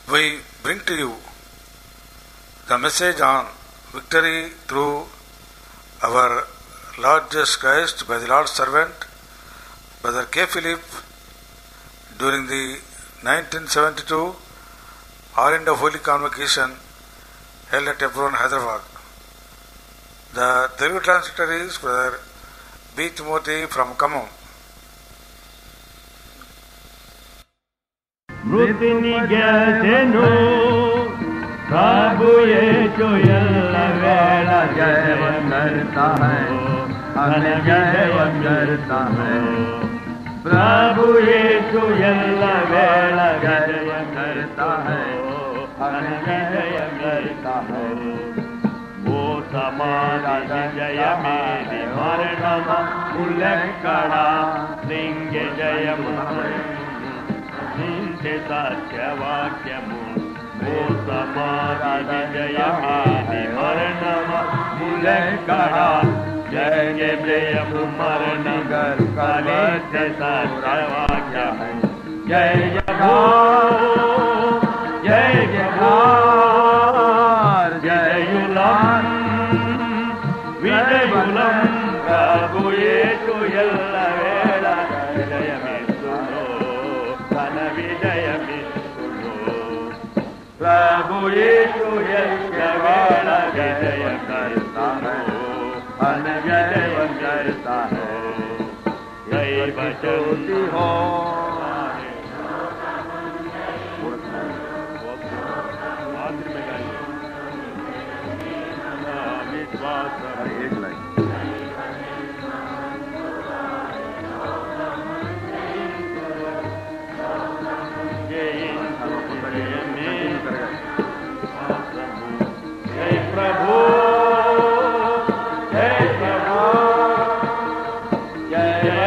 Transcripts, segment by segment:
we bring to you the message on victory through our Lord Jesus Christ by the Lord's servant, Brother K. Philip, during the 1972 All India Holy Convocation held at Hebron, Hyderabad. The Telugu translator is Brother B. Timothy from Khammam. మృతిని గెలిచెను ప్రభు యేసు ఎల్ల వేళ జయం करता है అన జయం करता है ప్రభు యేసు ఎల్ల వేళ జయం करता है అన జయం करता है ఓ సమాధి జయమేది మరణమ ఉల్లెక్కడ లింగ జయము నించె సత్యవాక్యము ఓ సమాధి జయమేది మరణమ ములెక్కడ జయ జయము మరణ కలిచె సత్యవాక్యము జయ జయో జయ జయకార్ జయులం విజయులం ప్రభు యేసు ఎల్ల వేళ విజయమిస్తును ఘన విజయమిస్తును ప్రభు యేసు ఎల్ల వేళ విజయం करता है ఘన విజయం करता है దైవ జ్యోతి హో విశ్వాస एक लाइन जय प्रभु जय प्रभु जय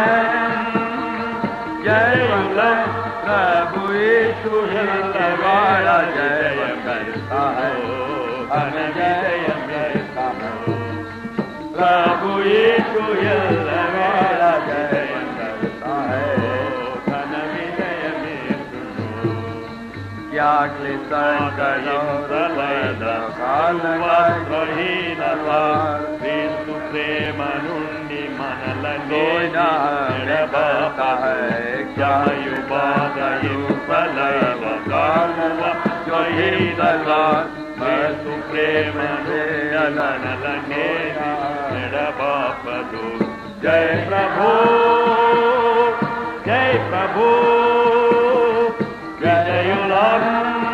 जय प्रभु यीशु वाला जय करता है अन जय करता है प्रभु यीशु वाला जय करता है धन विजय में सुनो क्या క్రీస్తు ప్రేమ నుండి మనలని నడబాత జాయు బాధయు బలైవ కాలువ క్రీస్తు ప్రేమ మనలని నడబాపదు జయ ప్రభు జయ ప్రభు విజయులం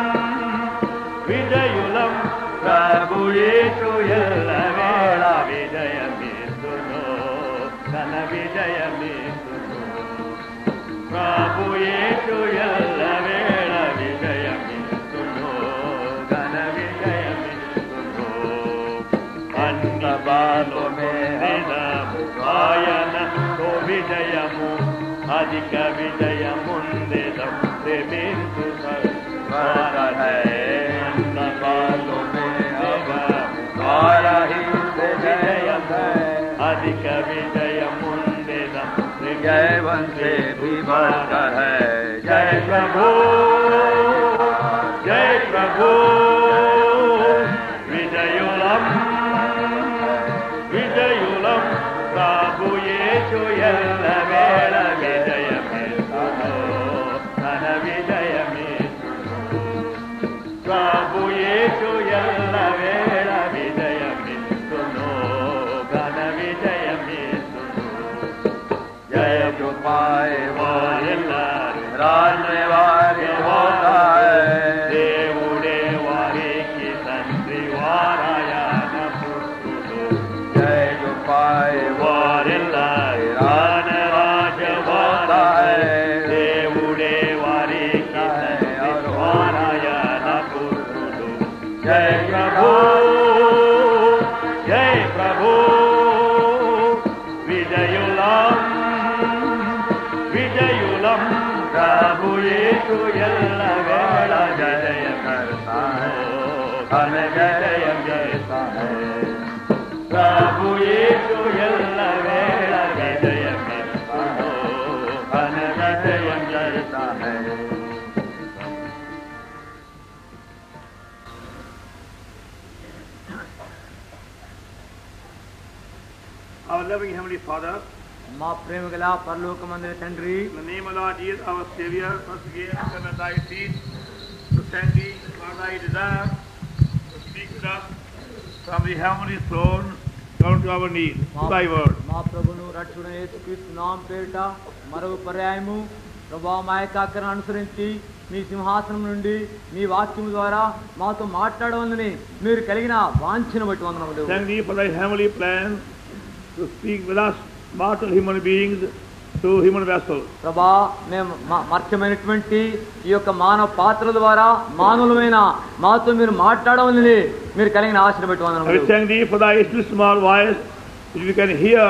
విజయులం ప్రభు యేసు ఎల్ల వేళ విజయమిస్తును ఘన విజయమిస్తును ప్రభు యేసు ఎల్ల వేళ విజయమిస్తును ఘన విజయమిస్తును అన్న బాలు మేరినము ఆయన తో విజయము అధిక విజయముందెదం ప్రేమించు అధిక విజయముందెదం जय वंशे भी बढ़कर है जय प्रभु जय प्रभु विजयुलं विजयुलं प्रभु येषु ఎల్ల వేళ విజయమిస్తును ధన విజయమిస్తును ప్రభు యేసు ఎల్ల వేళ విజయమిస్తును ఘన విజయమిస్తును జయ जो पाए వారెల్లారు राजने वाले होता है దేవుడే వారికి తండ్రి వారాయన పుత్రుడు जय जो पाए వారెల్లారు రాన రాజవారాయ దేవుడే వారికి తండ్రి వారాయన పుత్రుడు జయ ప్రభు జయ ప్రభు విజయులం విజయులం ప్రభు యేసు ఎల్ల వేళ జయ करता है ఘన విజయం करता है ప్రభు యేసు ఎల్ల వేళ విజయమిస్తును ఘన విజయం करता है our loving Heavenly Father, మా ప్రేమ గల పరలోకమందిన తండ్రి in the name of Lord Jesus, our Savior, once again come at thy feet to thank thee for thy desire to speak with us from the heavenly throne down to our knees, to thy word. మా ప్రభును రక్షుడు యేసుక్రీస్తు నామ పేరిట మరో పర్యాయము ప్రభా మా యొక్క ఆజ్ఞను అనుసరించి మీ సింహాసనం నుండి మీ వాక్యం ద్వారా మాతో మాట్లాడవలని మీరు కలిగిన వాంఛను బట్టి వందనములు Thank thee for thy heavenly plan to speak with us, mortal human beings, through human vessels. ప్రభా మేము మ- మర్చమైనటువంటి ఈ యొక్క మానవ పాత్రల ద్వారా మానవులమైన మాతో మీరు మాట్లాడవలని మీరు కలిగిన ఆశను బట్టి I will వందనములు thank thee for thy still small voice, which we can hear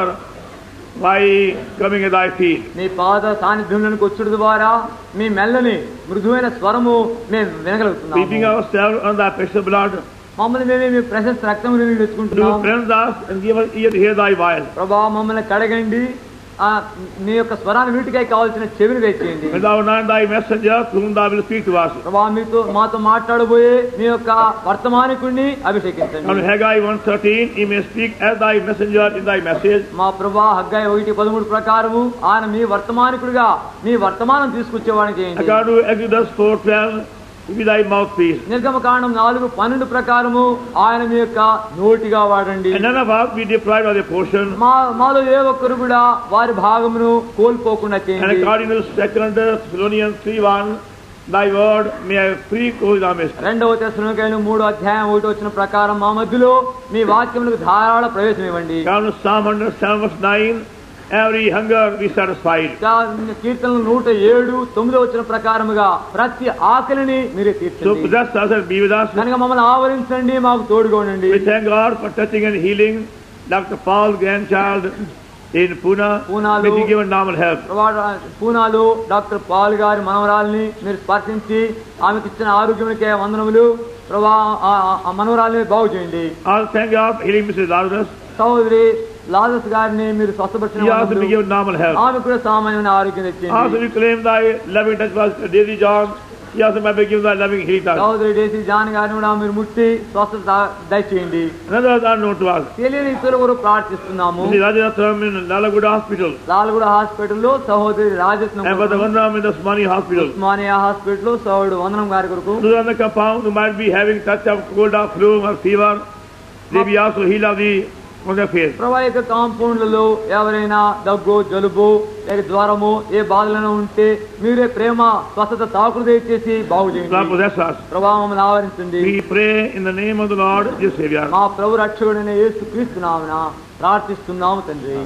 by coming at thy feet. మీ పాద సాన్నిధ్యంలోనికి వచ్చుడు ద్వారా మీ మెల్లని మృదువైన స్వరము మేము Keeping వినగలుగుతున్నాము ourselves on thy precious blood, మమ్మల్ని మేమే మీ ప్రశస్త రక్తం do తెచ్చుకుంటున్నాం cleanse us and give us ear to hear thy voice. ప్రభా మమ్మల్ని కడగండి ఆ నీ యొక్క స్వరాన్ని వీటికై కావాల్సిన చెవిని వేచేయండి When thou art thy messenger, to whom thou wilt speak to us. ప్రభా మీతో మాతో మాట్లాడబోయే మీ యొక్క వర్తమానికుడిని On అభిషేకించండి Haggai 1.13, he may speak as thy messenger in thy message. మా ప్రభా హగ్గాయి ఒకటి పదమూడు ప్రకారము ఆయన మీ వర్తమానికుడిగా మీ వర్తమానం తీసుకొచ్చేవాడిని చేయండి According to Exodus 4.12, he be thy mouthpiece. నిర్గమ కాండం నాలుగు పన్నెండు ప్రకారము ఆయన మీ యొక్క నోటిగా వాడండి And none of us be deprived of their portion. మా మాలో ఏ ఒక్కరు కూడా వారి భాగమును కోల్పోకుండా And చేయండి according to 2 Thessalonians 3.1, thy word may have free course in our midst. రెండవ తెశలోనికైన మూడో అధ్యాయం ఒకటి వచ్చిన ప్రకారం మా మధ్యలో మీ వాక్యములకు ధారాళ ప్రవేశం ఇవ్వండి According to Psalm 107 verse 9, every hunger be satisfied. ఇంకా కీర్తనలు నూట ఏడు తొమ్మిదో వచ్చిన ప్రకారముగా ప్రతి ఆకలిని మీరే So తీర్చండి possess us and be with us. కనుక మమ్మల్ని ఆవరించండి మాకు తోడుగా ఉండండి We thank God for touching and healing Dr. Paul's grandchild in Pune. Pune May lo- be given normal health. ప్రభా పూనాలు డాక్టర్ పాల్ గారి మనవరాల్ని మీరు స్పర్శించి ఆమెకి ఇచ్చిన ఆరోగ్యమునికే వందనములు ప్రభా ఆ- ఆ- ఆ మనవరాల్ని బాగు చేయండి Also thank God for healing Mrs. Lazarus. సహోదరి లాజస్ గారిని మీరు స్వస్థపరిచిన He also be వందనములు. given normal health. ఆమె కూడా సామాన్యమైన ఆరోగ్యం Also తెచ్చింది we claim thy loving touch was Daisy John. He also may be given thy loving healing touch. సహోదరి డేసి జాన్ గారిని కూడా మీరు ముట్టి స్వస్థత దా- దయచేయండి Another are unknown to us. తెలియని ఇతరులు కూడా ప్రార్థిస్తున్నాము Mrs. Rajaratnam in Lalaguda Hospital. లాల్గూడ హాస్పిటల్లో సహోదరి Rajaratnam And Brother Vandram in the Smani Hospital. Osmania హాస్పిటల్లో సహోదరుడు వందనం గారి కొరకు Those on the compound who might be having touch of cold or flu or fever, they be also healed of the on their face. ప్రభా యొక్క కాంపౌండ్లలో ఎవరైనా దగ్గు జలుబు లేక జ్వరము ఏ బాధలను ఉంటే మీరే ప్రేమ స్వస్థత తాకుడు దయచేసి బాగు God చేయండి possess us. ప్రభా మమ్మల్ని ఆవరించండి We pray in the name of the Lord, your Savior. మా ప్రభు రక్షకుడైన యేసు క్రీస్తునామన ప్రార్థిస్తున్నాము తండ్రి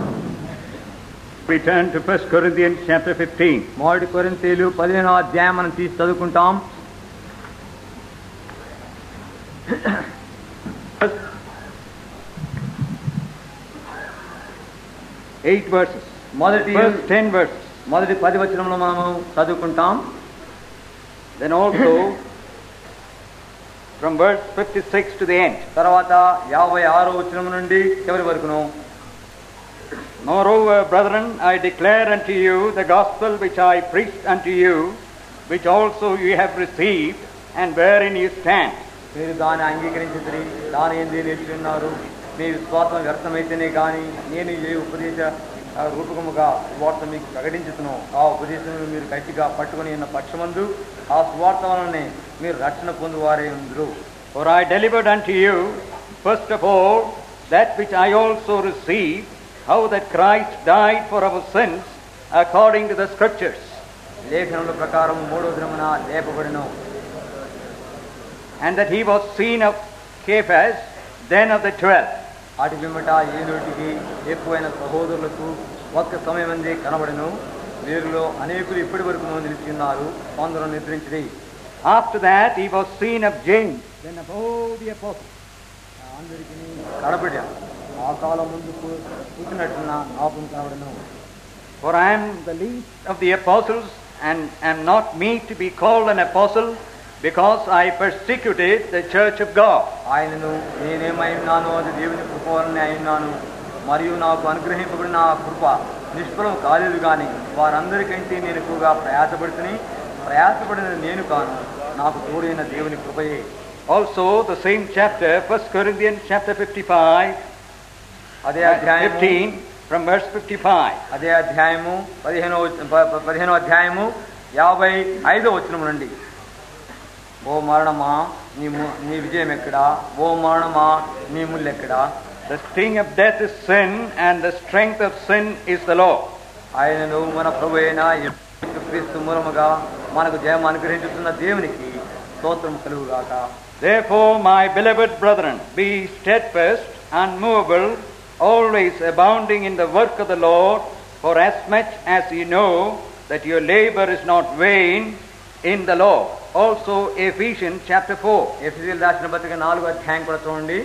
We turn to 1 Corinthians chapter 15. మొదటి కొరింతీలు పదిహేనో అధ్యాయం మనం తీసి చదువుకుంటాం Eight verses. మొదటి First ten verses. మొదటి పది వచనంలో మనము చదువుకుంటాం Then also from verse 56 to the end. తర్వాత యాభై ఆరో వచనం నుండి చివరి వరకును Moreover, brethren, I declare unto you the gospel which I preached unto you, which also you have received, and wherein you stand. మీరు దాన్ని అంగీకరించింది దాని ఏంది నేర్చి ఉన్నారు మీ విశ్వాసం వ్యర్థమైతేనే కానీ నేను ఏ ఉపదేశ ఆ, రూపకముగా సువార్త మీకు ప్రకటించుతును ఆ ఉపదేశం మీరు గట్టిగా పట్టుకుని ఉన్న పక్షమందు ఆ సువార్త వలనే మీరు రక్షణ పొందువారే ఉందరు For I delivered unto you, first of all, that which I also received, how that Christ died for our sins, according to the Scriptures, లేఖనముల ప్రకారం మూడో దినమున లేపబడిన and that he was seen of Cephas, then of the twelve. అటు పిమ్మట ఏ నోటికి ఎక్కువైన సహోదరులకు ఒక్క సమయం అందే కనబడను వీరిలో అనేకులు ఇప్పటి వరకు నిలిచి ఉన్నారు కొందరు నిద్రించిరి After that, he was seen of James, then of all the apostles. అందరికీ కనబడి ఆ కాలం ముందు కూర్చున్నట్టున్న నాపం కనబడను For I am the least of the apostles, and am not meet to be called an apostle, because I persecuted the church of God. ఆయనను నేనేమై ఉన్నానో అది దేవుని కృప వలనే అయినాను మరియు నాకు అనుగ్రహింపబడిన ఆ కృప నిష్ఫలం కాలేదు కానీ వారందరికంటే నేను ఎక్కువగా ప్రయాసపడుతుని ప్రయాసపడిన నేను కాను నాకు తోడైన దేవుని కృపయే Also, the same chapter, 1 Corinthians chapter 55, అదే అధ్యాయం 15 from verse 55. అదే అధ్యాయము పదిహేనో ప- ప- పదిహేనో అధ్యాయము యాభై ఐదో వచనం నుండి ఓ మరణమా నీ ము- నీ విజయం ఎక్కడా ఓ మరణమా నీ ముళ్ళు ఎక్కడా The sting of death is sin, and the strength of sin is the law. ఆయనను మన ప్రభు అయిన క్రీస్తు మూలముగా మనకు జయం అనుగ్రహించుతున్న దేవునికి స్తోత్రం కలుగుగాక Therefore, my beloved brethren, be steadfast, unmovable, always abounding in the work of the Lord, for as much as you know that your labor is not vain in the Lord. Also, Ephesians chapter 4. ఎఫ్సీలు రాసిన పత్రిక నాలుగో అధ్యాయం కూడా చూడండి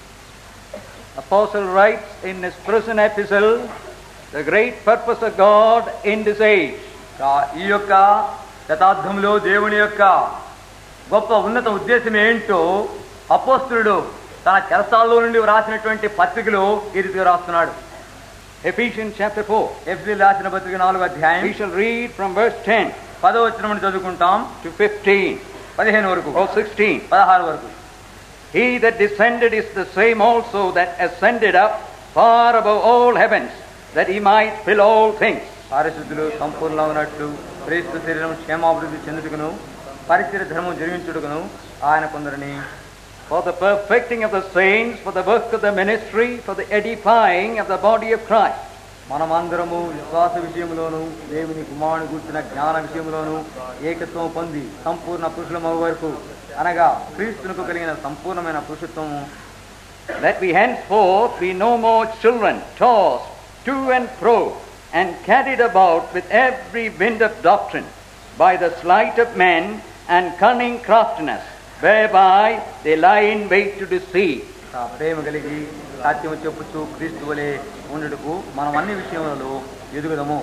Apostle writes in his prison epistle the great purpose of God in this age. కా- ఈ యొక్క శతాబ్దంలో దేవుని యొక్క గొప్ప ఉన్నత ఉద్దేశం ఏంటో అపోస్తులుడు తన చెరసాల్లో నుండి వ్రాసినటువంటి పత్రికలో ఈ రీతిగా రాస్తున్నాడు Ephesians chapter 4. ఎఫ్సీ రాసిన పత్రిక నాలుగో అధ్యాయం We shall read from verse 10 పదో వచ్చిన నుండి చదువుకుంటాం to 15 పదిహేను వరకు or 16. పదహారు వరకు He that descended is the same also that ascended up far above all heavens, that he might fill all things. పారిశుద్ధులు సంపూర్ణ ఉన్నట్లు క్రీస్తు శరీరం క్షేమాభివృద్ధి చెందుటకును పరిచయ ధర్మం జరిగించుటకును ఆయన కొందరిని For the perfecting of the saints, for the work of the ministry, for the edifying of the body of Christ. మనమందరము విశ్వాస విషయంలోను దేవుని కుమారుని కూర్చున్న జ్ఞాన విషయంలోను ఏకత్వం పొంది సంపూర్ణ పురుషులమగు వరకు అనగా క్రీస్తునకు కలిగిన సంపూర్ణమైన పురుషత్వము That we henceforth be no more children, tossed to and fro, and carried about with every wind of doctrine, by the sleight of men and cunning craftiness, whereby they lie in wait to deceive. ఆ ప్రేమ కలిగి సత్యము చెప్పుచు క్రీస్తు వలె ఉండుటకు మనం అన్ని విషయములలో ఎదుగుదము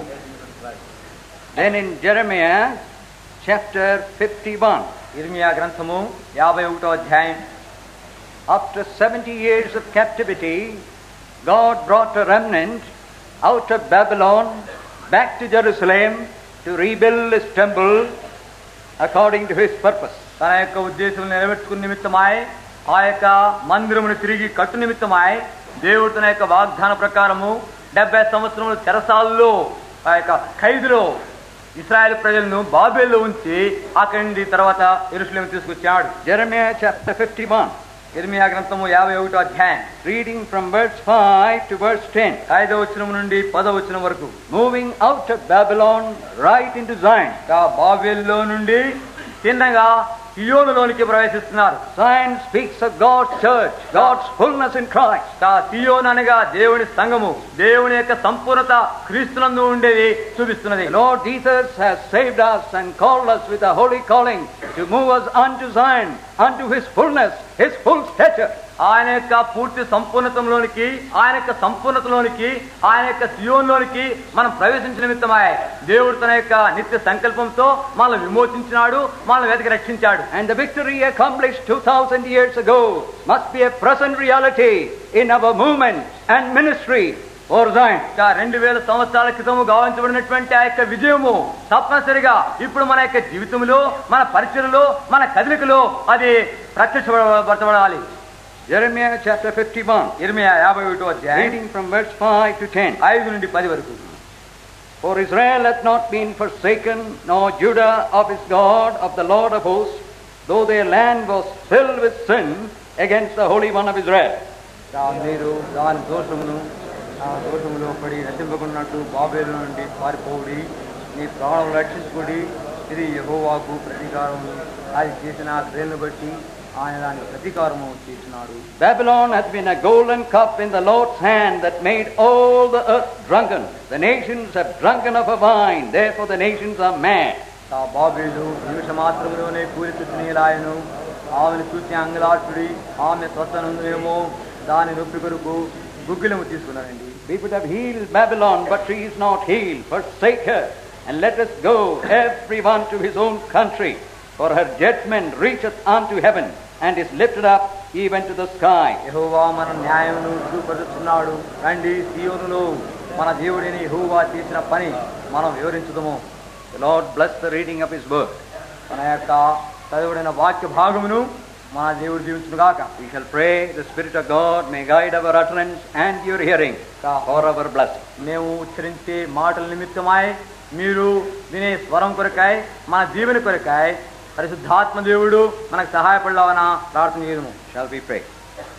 Then in Jeremiah chapter 51, ఇర్మియా గ్రంథము యాభై ఒకటో అధ్యాయం after 70 years of captivity, God brought a remnant out of Babylon back to Jerusalem to rebuild his temple according to his purpose. తన యొక్క ఉద్దేశం నెరవేర్చుకున్న నిమిత్తమై ఆ యొక్క మందిరమును తిరిగి కట్టు నిమిత్తమై దేవుడు తన యొక్క వాగ్దాన ప్రకారము డెబ్బై సంవత్సరముల చెరసాల్లో ఆ యొక్క ఖైదులో ఇస్రాయేల్ ప్రజలను బాబేల్లో ఉంచి అక్కడి నుండి తర్వాత ఎరుసలేం తీసుకొచ్చాడు Jeremiah chapter 51, ఇర్మియా గ్రంథము యాభై ఒకటో అధ్యాయం reading from verse 5 to verse 10. ఐదో వచనం నుండి పదో వచనం వరకు Moving out of Babylon right into Zion. ఆ బాబేల్లో నుండి తిన్నగా సియోనులోనికి ప్రవేశిస్తున్నారు Zion speaks of God's church, God's fullness in Christ. ఆ సియోన్ అనగా దేవుని సంఘము దేవుని యొక్క సంపూర్ణత క్రీస్తునందు ఉండేది చూపిస్తున్నది The Lord Jesus has saved us and called us with a holy calling to move us unto Zion, unto His fullness, His full stature. ఆయన యొక్క పూర్తి సంపూర్ణతలోనికి ఆయన యొక్క సంపూర్ణతలోనికి ఆయన యొక్క సియోన్లోనికి మనం ప్రవేశించిన నిమిత్తమై దేవుడు తన యొక్క నిత్య సంకల్పంతో మనల్ని విమోచించినాడు మనల్ని వెతికి రక్షించాడు And the victory accomplished 2000 years ago must be a present reality in our movement and ministry for Zion. ఇంకా రెండు వేల సంవత్సరాల క్రితము గావించబడినటువంటి ఆ యొక్క విజయము తప్పనిసరిగా ఇప్పుడు మన యొక్క జీవితంలో మన పరిచయలో మన కదలికలో అది ప్రత్యక్షపరచబడాలి Jeremiah chapter 51, ఇరవై యాభై ఒకటో అధ్యాయం reading from verse 5 to 10. ఐదు నుండి పది వరకు For Israel hath not been forsaken, nor Judah of his God, of the Lord of hosts, though their land was filled with sin against the Holy One of Israel. దా- మీరు దాని దోషమును ఆ దోషములో పడి నశింపకున్నట్టు బాబేలు నుండి పారిపోవుడి నీ ప్రాణం రక్షించుకోడి ఇది యహోవాకు ప్రతీకారము అది చేసిన క్రియలను బట్టి ఆయన దానికి ప్రతీకారము చేసినాడు Babylon hath been a golden cup in the Lord's hand that made all the earth drunken. The nations have drunken of a wine, therefore the nations are mad. ఆ బాబేలు నిమిష మాత్రములోనే కూలి చుట్టనీలాయను ఆమెను చూసి అంగలార్చుడి ఆమె స్వస్థనందునేమో దాని నొప్పి కొరకు గుగ్గిలము తీసుకున్నారండి We would have healed Babylon, but she is not healed. Forsake her, and let us go, every one to his own country. For her judgment reacheth unto heaven, and is lifted up even to the sky. యహోవా మన న్యాయమును చూపరుస్తున్నాడు రండి సియోనులో మన దేవుడిని యహోవా చేసిన పని మనం వివరించుదము The Lord bless the reading of his word. మన యొక్క చదువుడైన వాక్య భాగమును మన దేవుడు దీవించును గాక We shall pray the Spirit of God may guide our utterance and your hearing for our blessing. మేము ఉచ్చరించే మాటల నిమిత్తమై మీరు వినే స్వరం కొరకాయ మన దీవెన కొరకాయ పరిశుద్ధాత్మ దేవుడు మనకు సహాయపడలావన ప్రార్థన చేయము Shall we pray?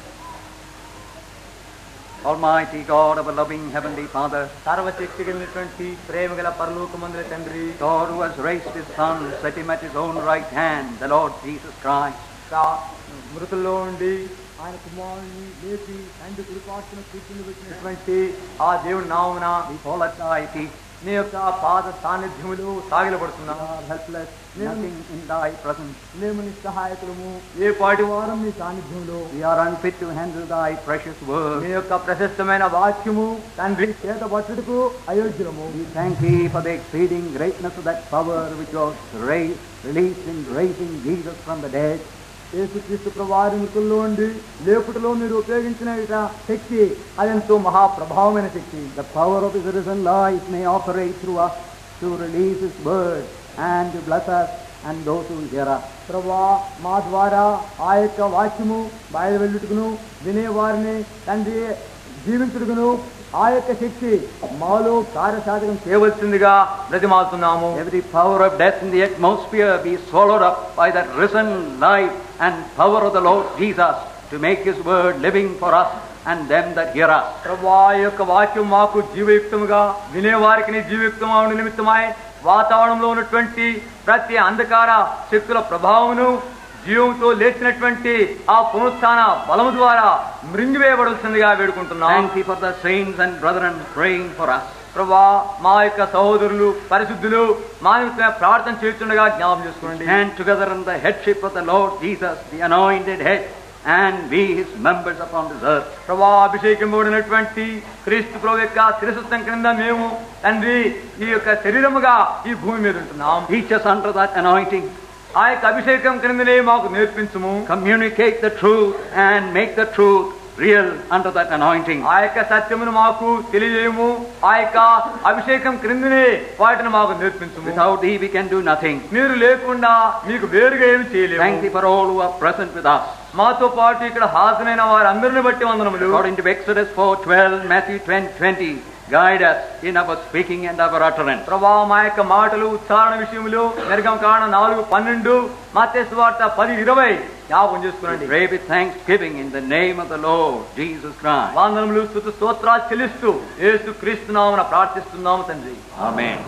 Almighty God, our loving Heavenly Father, సర్వశక్తి కలిగినటువంటి ప్రేమ గల పరలోకమందుల తండ్రి God who has raised His Son, set Him at His own right hand, the Lord Jesus Christ. తా- మృతుల్లో ఉండి ఆయన కుమారుని లేపి తండ్రి కృపాక్షను కూర్చుని పెట్టినటువంటి ఆ దేవుడి నామున We fall at Thy feet, నీ యొక్క పాద సాన్నిధ్యములు సాగిలపడుతున్నాం helpless, nothing in Thy presence. మేము నీ సహాయకులము ఏ పాటి వారం నీ సాన్నిధ్యంలో We are unfit to handle Thy precious word. నీ యొక్క ప్రశస్తమైన వాక్యము తండ్రి చేత పట్టుటకు అయోగ్యులము We thank Thee for the exceeding greatness of that power which was raised, released in raising Jesus from the dead. యేసుక్రీస్తు ప్రవారి మృతుల్లో ఉండి లేపుటలో మీరు ఉపయోగించిన ఇట శక్తి అదెంతో మహాప్రభావమైన శక్తి The power of His risen life may operate through us to release His word and to bless us and those who hear us. ప్రభా మా ద్వారా ఆ యొక్క వాక్యము బయలు వెళ్ళుటకును వినేవారిని తండ్రి జీవించుటకును ఆ యొక్క శక్తి మాలో కార్యసాధకం చేయవలసిందిగా బ్రతిమాలుతున్నాము Every power of death in the atmosphere be swallowed up by that risen life and power of the Lord Jesus to make His word living for us and them that hear us. ప్రభా ఈ యొక్క వాక్యం మాకు జీవయుక్తముగా వినేవారికి జీవయుక్తమా ఉండే నిమిత్తమై వాతావరణంలో ఉన్నటువంటి ప్రతి అంధకార శక్తుల ప్రభావమును జీవంతో లేచినటువంటి ఆ పునరుత్థాన బలము ద్వారా మృంగివేయబడాల్సిందిగా వేడుకుంటున్నాం Thank Thee for the saints and brethren praying for us. ప్రభా మా యొక్క సహోదరులు పరిశుద్ధులు మా నిమిత్తమై ప్రార్థన చేస్తుండగా జ్ఞాపం చేసుకోండి Stand together in the headship of the Lord Jesus, the anointed head, and be His members upon this earth. ప్రభా అభిషేకింపబడినటువంటి క్రీస్తు ప్రభు యొక్క శిరస్సుత్వం క్రింద మేము తండ్రి ఈ యొక్క శరీరముగా ఈ భూమి మీద ఉంటున్నాం Teach us under that anointing. ఆ యొక్క అభిషేకం క్రిందనే మాకు నేర్పించుము Communicate the truth and make the truth real under that anointing. ఆ యొక్క సత్యమును మాకు తెలియజేయము ఆ యొక్క అభిషేకం క్రిందనే వాటిని మాకు నేర్పించుము Without Thee we can do nothing. మీరు లేకుండా మీకు వేరుగా ఏమి Thank చేయలేము Thee for all who are present with us. మాతో పాటు ఇక్కడ హాజరైన వారందరిని బట్టి వందనములు According to Exodus 4:12, Matthew 10:20, guide us in our speaking and our utterance. ప్రభా మా యొక్క మాటలు ఉచ్చారణ విషయములు నిర్గమ కారణ నాలుగు పన్నెండు మత్స్సు వార్త పది ఇరవై జ్ఞాపకం చేసుకునండి Pray with thanksgiving in the name of the Lord Jesus Christ. వందనములు స్థుతి స్తోత్రాలు చెల్లిస్తూ యేసు క్రీస్తునామన ప్రార్థిస్తున్నాము తండ్రి Amen.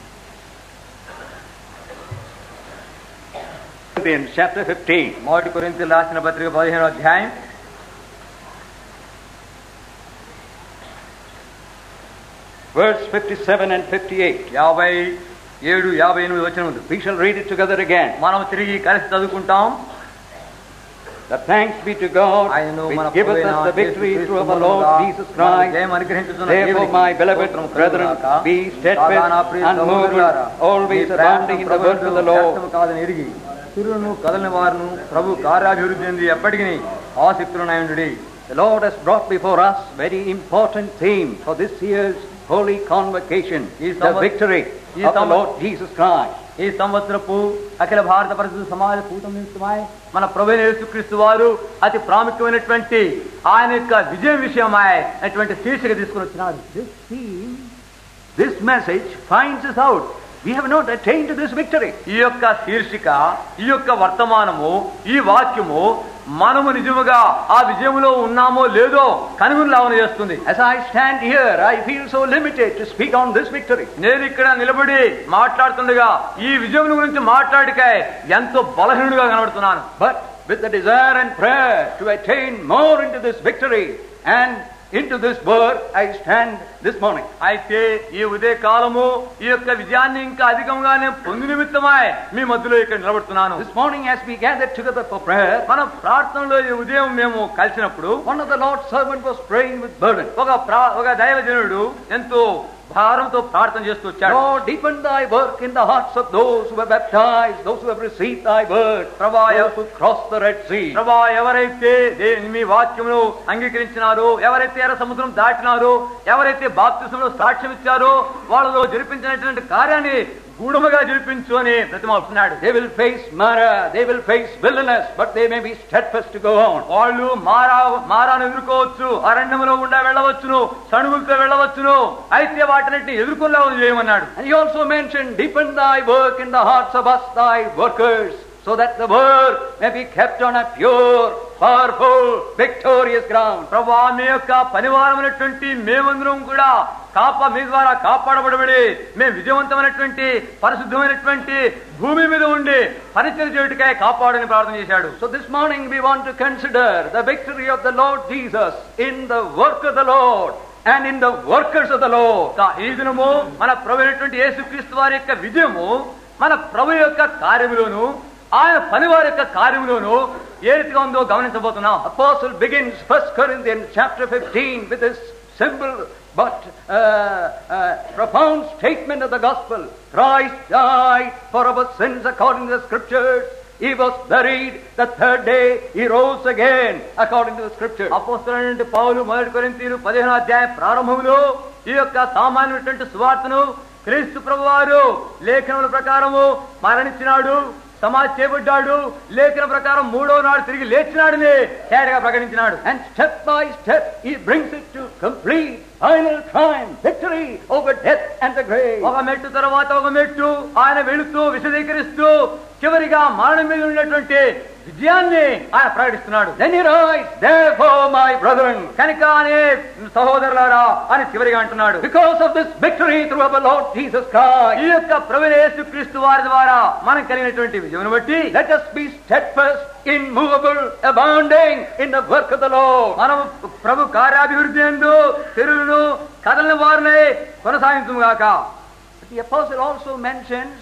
Corinthians chapter 15. మొదటి కొరింథీ రాసిన పత్రిక పదిహేను అధ్యాయం Verse 57 and 58. యాభై ఏడు యాభై ఎనిమిది వచ్చిన We shall read it together again. మనం తిరిగి కలిసి చదువుకుంటాం The thanks be to God ఆయనను మన which giveth us the victory through our Lord Jesus Christ. జయం అనుగ్రహించుతున్న Therefore, దేవునికి my beloved స్తోత్రము brethren, కలుగుగాక. be steadfast, కాగా నా ప్రియ unmovable, సహోదరులారా, always me abounding in the ప్రయాసం work of the Lord. వ్యర్థము కాదని ఎరిగి తిరును కదలని వారును ప్రభు కార్యాభివృద్ధి చెంది ఎప్పటికీ ఆసక్తులున్నాయుండు The Lord has brought before us very important theme for this year's holy convocation, ఈ the సంవ- victory ఈ of the సంవ- Lord Jesus Christ. ఈ సంవత్సరపు అఖిల భారత పరిశుద్ధ సమాజ కూటమి నిమిత్తమై మన ప్రభు యేసుక్రీస్తు వారు అతి ప్రాముఖ్యమైనటువంటి ఆయన యొక్క విజయం విషయమై అటువంటి శీర్షిక తీసుకుని వచ్చినారు This theme, this message finds us out. We have not attained to this victory. ఈ యొక్క శీర్షిక ఈ యొక్క వర్తమానము ఈ వాక్యము మనము నిజముగా ఆ విజయములో ఉన్నామో లేదో కనుగొనలావన చేస్తుంది As I stand here, I feel so limited to speak on this victory. నేను ఇక్కడ నిలబడి మాట్లాడుతుండగా ఈ విజయం గురించి మాట్లాడికాయ ఎంతో బలహీనుడిగా కనబడుతున్నాను But with the desire and prayer to attain more into this victory and into this work, I stand this morning. అయితే ఈ ఉదయ కాలము ఈ యొక్క విజయాన్ని ఇంకా అధికంగానే పొంది నిమిత్తమై మీ మధ్యలో ఇక్కడ నిలబడుతున్నాను This morning, as we gathered together for prayer, మన ప్రార్థనలో ఈ ఉదయం మేము కలిసినప్పుడు one of the Lord's servants was praying with burden. ఒక ప్రా ఒక దైవజనుడు ఎంతో భారంతో ప్రార్థన చేస్తూ వచ్చాడు Lord, deepen thy work in the hearts of those who are baptized, those who have received thy word, ప్రభా those who crossed the Red Sea. ప్రభా ఎవరైతే దే- మీ వాక్యమును అంగీకరించినారో ఎవరైతే ఎర్ర సముద్రం దాటినారో ఎవరైతే బాప్తిసంలో సాక్ష్యం ఇచ్చారో వాళ్ళలో జరిపించినటువంటి కార్యాన్ని గూఢముగా జరిపించు అని ప్రతిమాలుతున్నాడు They will face Mara, they will face wilderness, but they may be steadfast to go on. వాళ్ళు మారా మారాను ఎదుర్కోవచ్చు అరణ్యములో గుండా వెళ్ళవచ్చును సణుగులతో వెళ్ళవచ్చును అయితే వాటిని ఎదుర్కొనేలా చేయమన్నాడు And he also mentioned, deepen thy work in the hearts of us, thy workers, so that the work may be kept on a pure, powerful, victorious ground. ప్రభా మీ యొక్క పనివారమైనటువంటి మేమందరం కూడా కాప మీ ద్వారా కాపాడబడబడి మేము విజయవంతమైనటువంటి పరిశుద్ధమైనటువంటి భూమి మీద ఉండి పరిచయం చేయుటకై కాపాడని ప్రార్థన చేశాడు So this morning we want to consider the victory of the Lord Jesus in the work of the Lord and in the workers of the Lord. కా- ఈ దినము మన ప్రభు అయినటువంటి యేసుక్రీస్తు వారి యొక్క విజయము మన ప్రభు యొక్క కార్యములోను ఆయన పనివారి యొక్క కార్యములోను ఏ రీతిగా ఉందో గమనించబోతున్నాం Apostle begins 1 Corinthians chapter 15 with this simple but uh, uh, profound statement of the gospel. Christ died for our sins according to the scriptures. He was buried. The third day he rose again according to the scriptures. అపోస్తులైనటువంటి పౌలు మొదటి కొరింథీయులు పదిహేను అధ్యాయం ప్రారంభంలో ఈ యొక్క సామాన్యమైనటువంటి సువార్తను క్రీస్తు ప్రభువారు లేఖనముల ప్రకారము మరణించినాడు సమాధి చేయబడ్డాడు లేఖన ప్రకారం మూడవ నాడు తిరిగి లేచినాడని తేటగా ప్రకటించినాడు And step by step he brings it to complete final triumph, victory over death and the grave. ఒక మెట్టు తర్వాత ఒక మెట్టు ఆయన వెళుతూ విశదీకరిస్తూ చివరిగా మరణం మీద ఉన్నటువంటి విజయాన్ని ఆయన ప్రకటిస్తున్నాడు Then he writes, Therefore, my brethren, కనుక అనే సహోదరులారా అని చివరిగా అంటున్నాడు because of this victory through our Lord Jesus ఈ Christ, యొక్క ప్రభుని యేసుక్రీస్తు వారి ద్వారా మనకు కలిగినటువంటి విజయం బట్టి let us be steadfast, immovable, abounding in the work of the Lord. మనం ప్రభు కార్యాభివృద్ధి ఎందు తెరువును కదలని వారిని కొనసాగించు గాక The apostle also mentions,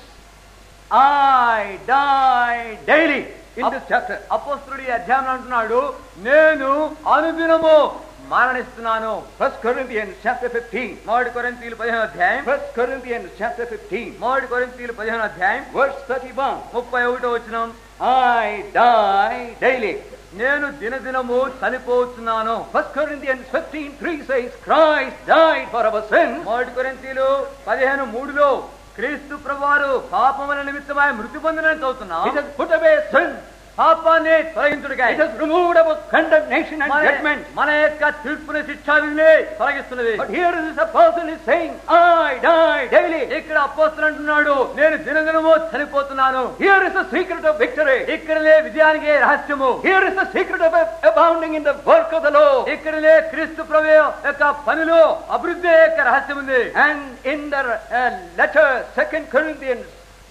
I die daily in this chapter. అపోస్తుడి అధ్యాయం అంటున్నాడు నేను అనుదినము మరణిస్తున్నాను 1 Corinthians chapter 15. మొదటి కొరింతీయులు పదిహేను అధ్యాయం 1 Corinthians chapter 15, మొదటి కొరింతీయులు పదిహేను అధ్యాయం verse 31. ముప్పై ఒకటో వచ్చిన I die daily. నేను దినదినము చనిపోతున్నాను 1 Corinthians 15, 3 says, Christ died for our sins. మొదటి కొరింతీయులు పదిహేను మూడులో క్రీస్తు ప్రభువారు పాపముల నిమిత్తమై మృతి పొందినని చదువుతున్నాం It has put away sin. పాపాన్ని తొలగించుడిగా It has removed our condemnation and మన- judgment. మన యొక్క తీర్పుని శిక్షా విధిని తొలగిస్తున్నది But here this apostle is saying, I die daily. ఇక్కడ అపోస్తులు అంటున్నాడు నేను దినదినము చనిపోతున్నాను Here is the secret of victory. ఇక్కడలే విజయానికి రహస్యము Here is the secret of abounding in the work of the Lord. ఇక్కడలే క్రీస్తు ప్రభు యొక్క పనిలో అభివృద్ధి యొక్క రహస్యం ఉంది And in the uh, letter, Second Corinthians,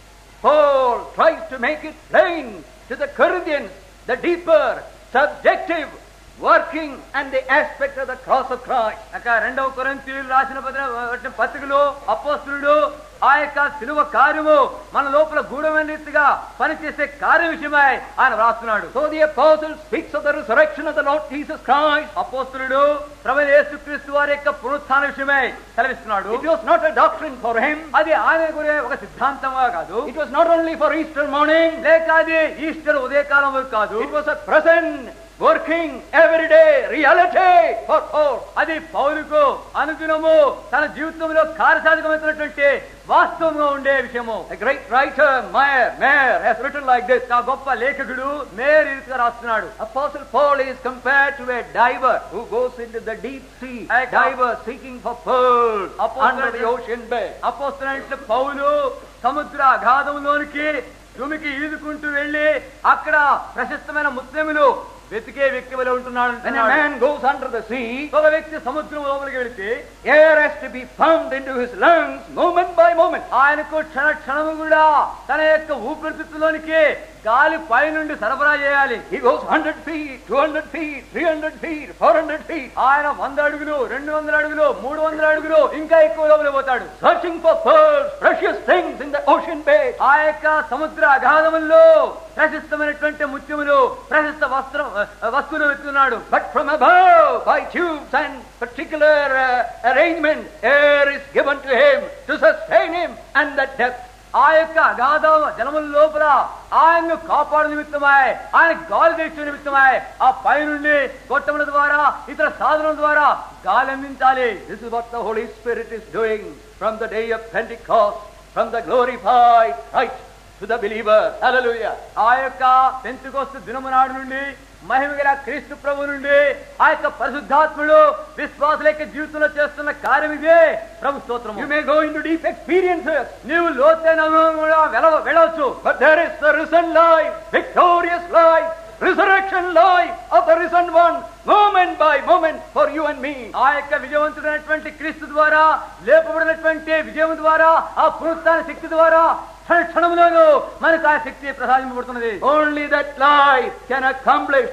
Paul tries to make it plain to the Corinthians the deeper, subjective working and the aspect of the cross of Christ. అక్క రెండవ కొరింథీయులు రాసిన పత్రిక పత్రికలో అపోస్తులుడు ఆ యొక్క సిలువ కార్యము మన లోపల గూఢమైన రీతిగా పనిచేసే కార్య విషయమై ఆయన వ్రాస్తున్నాడు So the apostle speaks of the resurrection of the Lord Jesus Christ. అపోస్తులుడు ప్రభు యేసుక్రీస్తు వారి యొక్క పునరుత్థాన విషయమై సెలవిస్తున్నాడు It was not a doctrine for him. అది ఆయన గురే ఒక సిద్ధాంతంగా కాదు It was not only for Easter morning. లేక అది ఈస్టర్ ఉదయకాలం వరకు కాదు It was a present, working, everyday reality for Paul. అది పౌరుకు అనుదినము తన జీవితంలో కార్యసాధకమైనటువంటి వాస్తవంగా ఉండే విషయము A great writer, Meyer, Meyer, has written like this. ఆ గొప్ప లేఖకుడు మేరు రీతిగా రాస్తున్నాడు Apostle Paul is compared to a diver who goes into the deep sea, a Like- diver seeking for pearls Apostle- under the ocean bed. అపోస్తున్నట్లు పౌలు సముద్ర అగాధంలోనికి భూమికి ఈదుకుంటూ వెళ్ళి అక్కడ ప్రశస్తమైన ముత్యములు వెతికే వ్యక్తి వలె ఉంటున్నాడు When a అంటున్నాడు. man goes under the sea, ఒక వ్యక్తి సముద్రం లోపలికి వెళితే air has to be pumped into his lungs moment by moment. ఆయనకు క్షణ క్షణము కూడా తన యొక్క ఊపిరితిత్తులోనికి గాలి పైనుండి సరఫరా చేయాలి He goes 100 feet, 200 feet, 300 feet, 400 feet, ఆయన వంద అడుగులు రెండు వందల అడుగులు మూడు వందల అడుగులు ఇంకా ఎక్కువ లోపలికి పోతాడు searching for pearls, precious things in the ocean bed. ఆ యొక్క సముద్ర అగాధముల్లో ప్రశస్తమైనటువంటి ముత్యములు ప్రశస్త వస్త్రం వస్తువులు వెతుకున్నాడు But from above, by tubes and particular uh, arrangement, air is given to him to sustain him and the depth. ఆ యొక్క అగాధ జలముల లోపల ఆయన్ను కాపాడు నిమిత్తమై ఆయన గాలి తెచ్చే నిమిత్తమై ఆ పైనుండి గొట్టముల ద్వారా ఇతర సాధనల ద్వారా గాలి అందించాలి This is what the Holy Spirit is doing from the day of Pentecost from the glorified Christ to the believer. Hallelujah. ఆ యొక్క పెంచుకొస్తు దినము నాడు నుండి మహిమ గల క్రీస్తు ప్రభు నుండి ఆ యొక్క పరిశుద్ధాత్ముడు విశ్వాసుల యొక్క జీవితంలో చేస్తున్న కార్యం ఇదే ప్రభు స్తోత్రము You may go into deep experiences, నీవు లోతైన అనుభవం కూడా వెళ్ళ- వెళ్ళవచ్చు but there is the risen life, victorious life, resurrection life of the risen one, moment by moment for you and me. ఆ యొక్క విజయవంతుడైనటువంటి క్రీస్తు ద్వారా లేపబడినటువంటి విజయం ద్వారా ఆ పునరుత్థాన శక్తి ద్వారా క్షణ క్షణంలోనూ మనకు ఆ శక్తి ప్రసాదింపబడుతున్నది Only that life can accomplish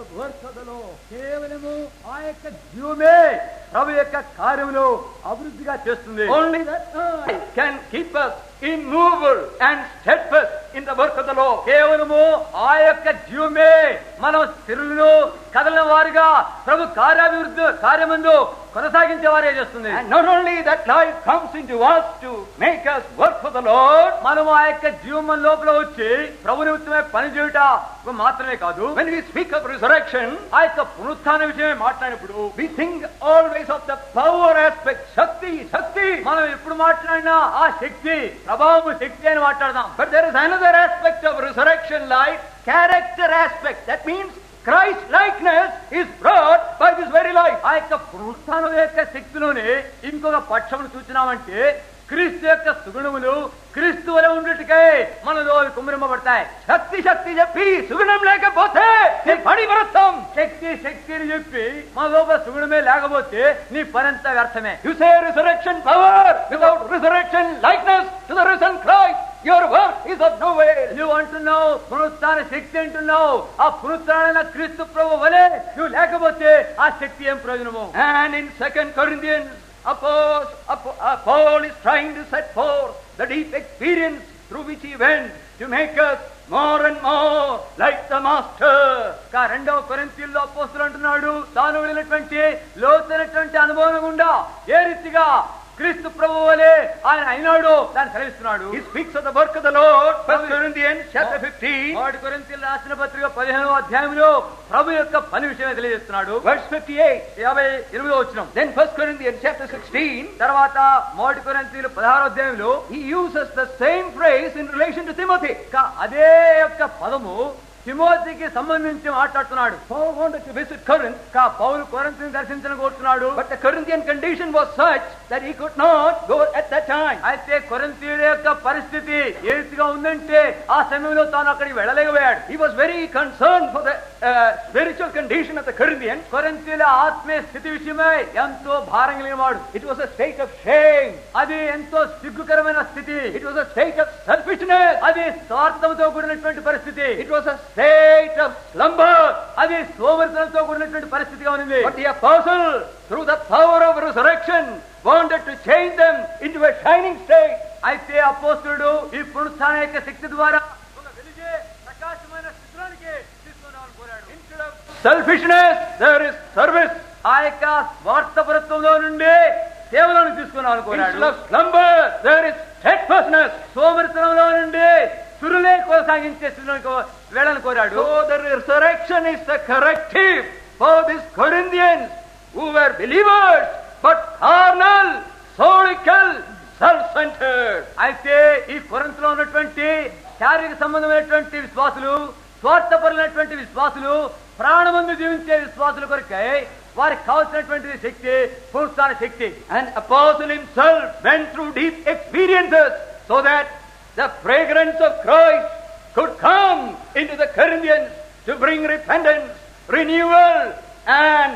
కేవలము ఆ యొక్క జీవమే ప్రభు యొక్క కార్యములు అభివృద్ధిగా చేస్తుంది Only that life can keep us immovable and steadfast in the work of the Lord. కేవలము ఆ యొక్క జీవమే మనం స్థిరులను కదలిన వారిగా ప్రభు కార్యాభివృద్ధి కార్యమందు కొనసాగించే వారే చేస్తుంది And not only that life comes into us to make us work for the Lord, మనం ఆ యొక్క జీవం లోపల వచ్చి ప్రభు నిమిత్తమే పని చేయుట మాత్రమే కాదు when we speak of resurrection, ఆ యొక్క పునరుత్థాన విషయమే మాట్లాడినప్పుడు we think always of the power aspect, Shakti, Shakti. మనం ఎప్పుడు మాట్లాడినా ఆ శక్తి ప్రభావం శక్తి అని మాట్లాడదాం But there is another aspect of resurrection life, character aspect. That means Christ likeness is brought by this very life. ఆ యొక్క పునరుత్థానం యొక్క శక్తిలోనే ఇంకొక పక్షమును చూచినామంటే క్రీస్తు యొక్క సుగుణములు క్రీస్తు వలె ఉండుటకే మనలో అవి కుమ్మరింపబడతాయి శక్తి శక్తి చెప్పి సుగుణం లేకపోతే నీ పని వ్యర్థం శక్తి శక్తి అని చెప్పి మన లోపల సుగుణమే లేకపోతే నీ పనంతా వ్యర్థమే You say resurrection power without resurrection likeness to the risen Christ. Your work is of no avail. నువ్వు అంటున్నావు పునరుత్థాన శక్తి అంటున్నావు ఆ పునరుత్థాన క్రీస్తు ప్రభు వలె నువ్వు లేకపోతే ఆ శక్తి ఏం ప్రయోజనము And in Second Corinthians, Apostle, Apo- uh, Paul is trying to set forth the deep experience through which he went to make us more and more like the Master. ఇంకా రెండవ కొరింథీయుల్లో అపోస్తులు అంటున్నాడు తాను వెళ్ళినటువంటి లోతైనటువంటి అనుభవం గుండా ఏ రీతిగా క్రీస్తు ప్రభు వలె ఆయన అయినాడు దాన్ని సెలవిస్తున్నాడు He speaks of the work of the Lord, First Corinthians chapter 15, మొదటి కొరింథీయులు రాసిన పత్రిక పదిహేనవ అధ్యాయంలో ప్రభు యొక్క పని విషయమే తెలియజేస్తున్నాడు verse 58. యాభై ఎనిమిదో వచ్చిన Then First Corinthians chapter 16, తర్వాత మొదటి కొరింథీయులు పదహారో అధ్యాయంలో he uses the same phrase in relation to Timothy. ఇంకా అదే యొక్క పదము తిమోతికి సంబంధించి మాట్లాడుతున్నాడు Paul wanted to visit Corinth, ఇంకా పౌలు కొరంతిని దర్శించడం కోరుతున్నాడు but the Corinthian condition was such that he could not go at that time. అయితే కొరంతీయుల యొక్క పరిస్థితి ఏ రీతిగా ఉందంటే ఆ సమయంలో తాను అక్కడికి వెళ్ళలేకపోయాడు He was very concerned for the uh, spiritual condition of the Corinthians. కొరంతీయుల ఆత్మీయ స్థితి విషయమై ఎంతో భారం కలిగిన వాడు It was a state of shame. అది ఎంతో సిగ్గుకరమైన స్థితి It was a state of selfishness. అది స్వార్థంతో కూడినటువంటి పరిస్థితి It was a state of slumber. అది సోమరితనంతో కూడినటువంటి పరిస్థితిగా ఉంది But the apostle, through the power of resurrection, wanted to change them into a shining state. అయితే అపోస్తుడు ఈ పునరుత్థాన యొక్క శక్తి ద్వారా ఒక వెలిగే ప్రకాశమైన స్థితిలోనికి తీసుకున్నామని కోరాడు Instead of selfishness, there is service. ఆ యొక్క స్వార్థపరత్వంలో నుండి సేవలను తీసుకున్నామని Instead కోరాడు of slumber, there is steadfastness. సోమరితనంలో నుండి సురులే కొనసాగించే స్థితిలోకి వేళను కోరాడు So the resurrection is the corrective for these Corinthians who were believers but carnal, solical, self-centered. అయితే ఈ కొరంతలో ఉన్నటువంటి శారీరక సంబంధమైనటువంటి విశ్వాసులు స్వార్థపరులైనటువంటి విశ్వాసులు ప్రాణమందు జీవించే విశ్వాసుల కొరకై వారికి కావలసినటువంటి శక్తి పునరుత్థాన శక్తి And apostle himself went through deep experiences so that the fragrance of Christ could come into the Corinthians to bring repentance, renewal, and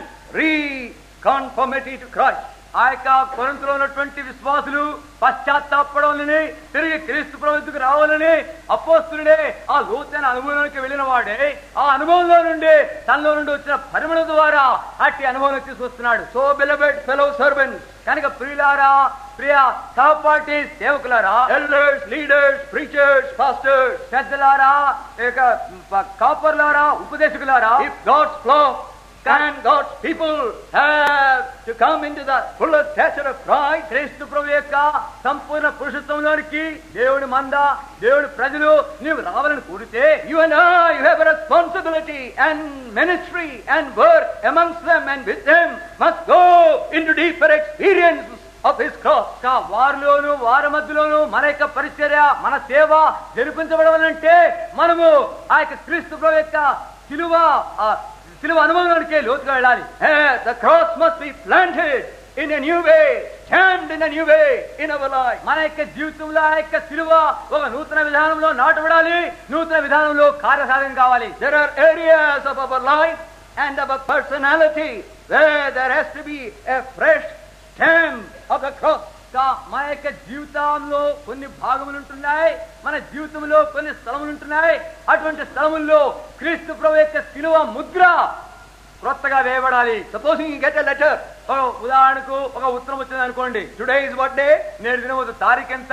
reconformity to Christ. ఆ యొక్క కొరంతలో ఉన్నటువంటి విశ్వాసులు పశ్చాత్తాపడాలని తిరిగి క్రీస్తు ప్రభుత్వకు రావాలని అపోస్తుడే ఆ లోతైన అనుభవంలోకి వెళ్ళిన వాడే ఆ అనుభవంలో నుండి తనలో నుండి వచ్చిన పరిమళ ద్వారా అట్టి అనుభవం తీసుకొస్తున్నాడు So, beloved fellow servants, కనుక ప్రియులారా ప్రియ సహపాఠి సేవకులారా elders, leaders, preachers, pastors, పెద్దలారా ఇక కాపర్లారా ఉపదేశకులారా if God's flock and God's people have to come into the fuller stature of Christ, క్రీస్తు ప్రభు యొక్క సంపూర్ణ పురుషత్వంలోనికి దేవుడి మంద దేవుడి ప్రజలు నీవు రావాలని కోరితే you and I have a responsibility and ministry and work amongst them and with them must go into deeper experience of his cross. ఇంకా వారిలోను వారి మధ్యలోను మన యొక్క పరిచర్య మన సేవ జరిపించబడవాలంటే మనము ఆ యొక్క క్రీస్తు ప్రభు యొక్క సిలువ ఆ సిలువ అనుభవంలోనికి లోతుగా వెళ్ళాలి Eh, the cross must be planted in a new way, stamped in a new way in our life. మన యొక్క జీవితంలో ఆ యొక్క సిలువ ఒక నూతన విధానంలో నాటబడాలి నూతన విధానంలో కార్యసాధన కావాలి There are areas of our life and our personality where there has to be a fresh stamp of the cross. ఇంకా మన యొక్క జీవితంలో కొన్ని భాగములు ఉంటున్నాయి మన జీవితంలో కొన్ని స్థలములు ఉంటున్నాయి అటువంటి స్థలముల్లో క్రీస్తు ప్రభు యొక్క సిలువ ముద్ర క్రొత్తగా వేయబడాలి Supposing you get a letter, ఒక ఉదాహరణకు ఒక ఉత్తరం వచ్చింది అనుకోండి today is what day? నేడు దినం ఒక తారీఖు ఎంత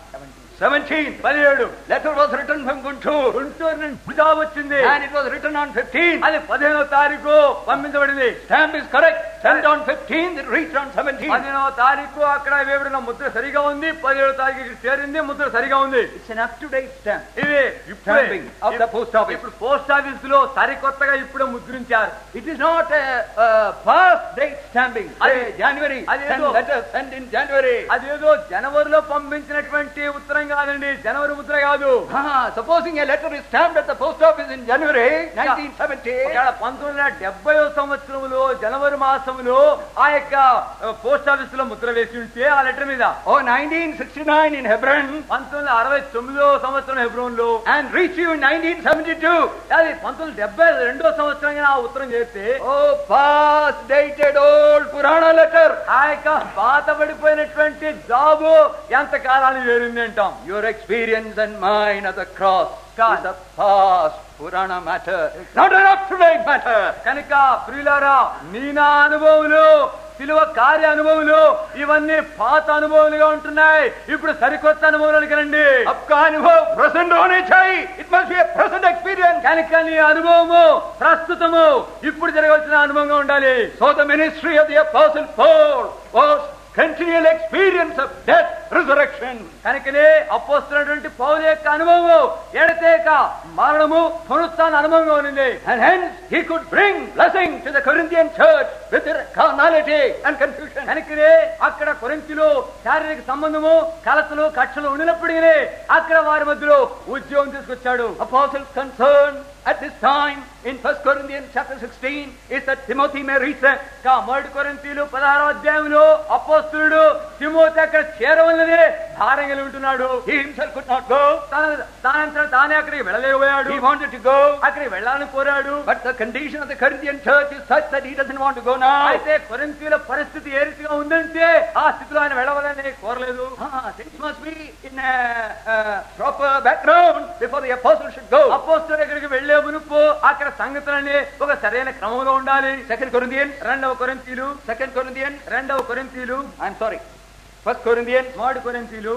17. పదిహేడు Letter was written from Guntur Guntur నుంచి జాబ్ వచ్చింది and it was written on 15. అది పదిహేనవ తారీఖు పంపించబడింది Stamp is correct. Sent on 15, it reached on 17. పదిహేనవ తారీఖు అక్కడ వేయబడిన ముద్ర సరిగా ఉంది పదిహేడవ తారీఖు ఇక్కడ చేరింది ముద్ర సరిగా ఉంది It's an up-to-date stamp. ఇది ఇప్పుడే Stamping of the post office. ఇప్పుడు పోస్ట్ ఆఫీస్ లో సరికొత్తగా ఇప్పుడే ముద్రించారు It is not a, a past date stamping. అది- Say, January, అది send ఏదో- letter, send in January. అదేదో జనవరిలో పంపించినటువంటి ఉత్తరం కాదండి జనవరి ముద్ర కాదు Ah, supposing a letter is stamped at the post office in January 1970, ఇక్కడ పంతొమ్మిది వందల డెబ్బై సంవత్సరంలో జనవరి మాసంలో ఆ యొక్క ఆ, పోస్ట్ ఆఫీస్ లో ముద్ర వేసి ఉంటే ఆ లెటర్ మీద or 1969 in Hebron, పంతొమ్మిది వందల అరవై తొమ్మిదో సంవత్సరం హెబ్రోన్ లో and reach you in 1972. అది పంతొమ్మిది వందల డెబ్బై రెండో సంవత్సరంగా ఆ ఉత్తరం చేస్తే Oh, past dated old Purana letter. ఆ యొక్క పాతబడిపోయినటువంటి జాబు ఎంత కాలాన్ని వేరింది అంటాం Your experience and mine at the cross God. is a past Purana matter, not an up-to-date matter. కనుక ప్రియులారా నీ నా అనుభవములు సిలువ కార్య అనుభవములు ఇవన్నీ పాత అనుభవాలుగా ఉంటున్నాయి ఇప్పుడు సరికొత్త అనుభవాలకు రండి आपका अनुभव present होने चाहिए. It must be a present experience. కనుక నీ అనుభవము ప్రస్తుతము ఇప్పుడు జరగవలసిన అనుభవంగా ఉండాలి So the ministry of the Apostle Paul was continual experience of death, resurrection. కనుకనే అపోస్తున్నటువంటి పౌలు యొక్క అనుభవము ఎడతేక మరణము పునరుత్థాన అనుభవంగా ఉంది And hence he could bring blessing to the Corinthian church with their carnality and confusion. కనుకనే అక్కడ కొరింతిలో శారీరక సంబంధము కలతలు కక్షలు ఉండినప్పటికీ అక్కడ వారి మధ్యలో ఉద్యోగం తీసుకొచ్చాడు Apostle's concern at this time in 1 Corinthians chapter 16 is that Timothy may reach there. ఇంకా మొదటి కొరింతీలు పదహారో అధ్యాయంలో అపోస్తులుడు తిమోతి అక్కడ చేరవలనే భారం కలిగి ఉంటున్నాడు He himself could not go. తన తానంతా తానే అక్కడికి వెళ్ళలేకపోయాడు He wanted to go. అక్కడికి వెళ్ళాలని కోరాడు But the condition of the Corinthian church is such that he doesn't want to go now. అయితే కొరింతీల పరిస్థితి ఏ రీతిగా ఉందంటే ఆ స్థితిలో ఆయన వెళ్ళవాలని కోరలేదు Ah, things must be in a, a proper background before the apostle should go. అపోస్తులు దగ్గరికి వెళ్లే మునుపు అక్కడ సంగతులన్నీ ఒక సరైన క్రమంలో ఉండాలి Second Corinthians, రెండవ కొరింతీలు Second Corinthians, రెండవ కొరింతీలు I'm sorry. First Corinthians, మొదటి కొరింతీలు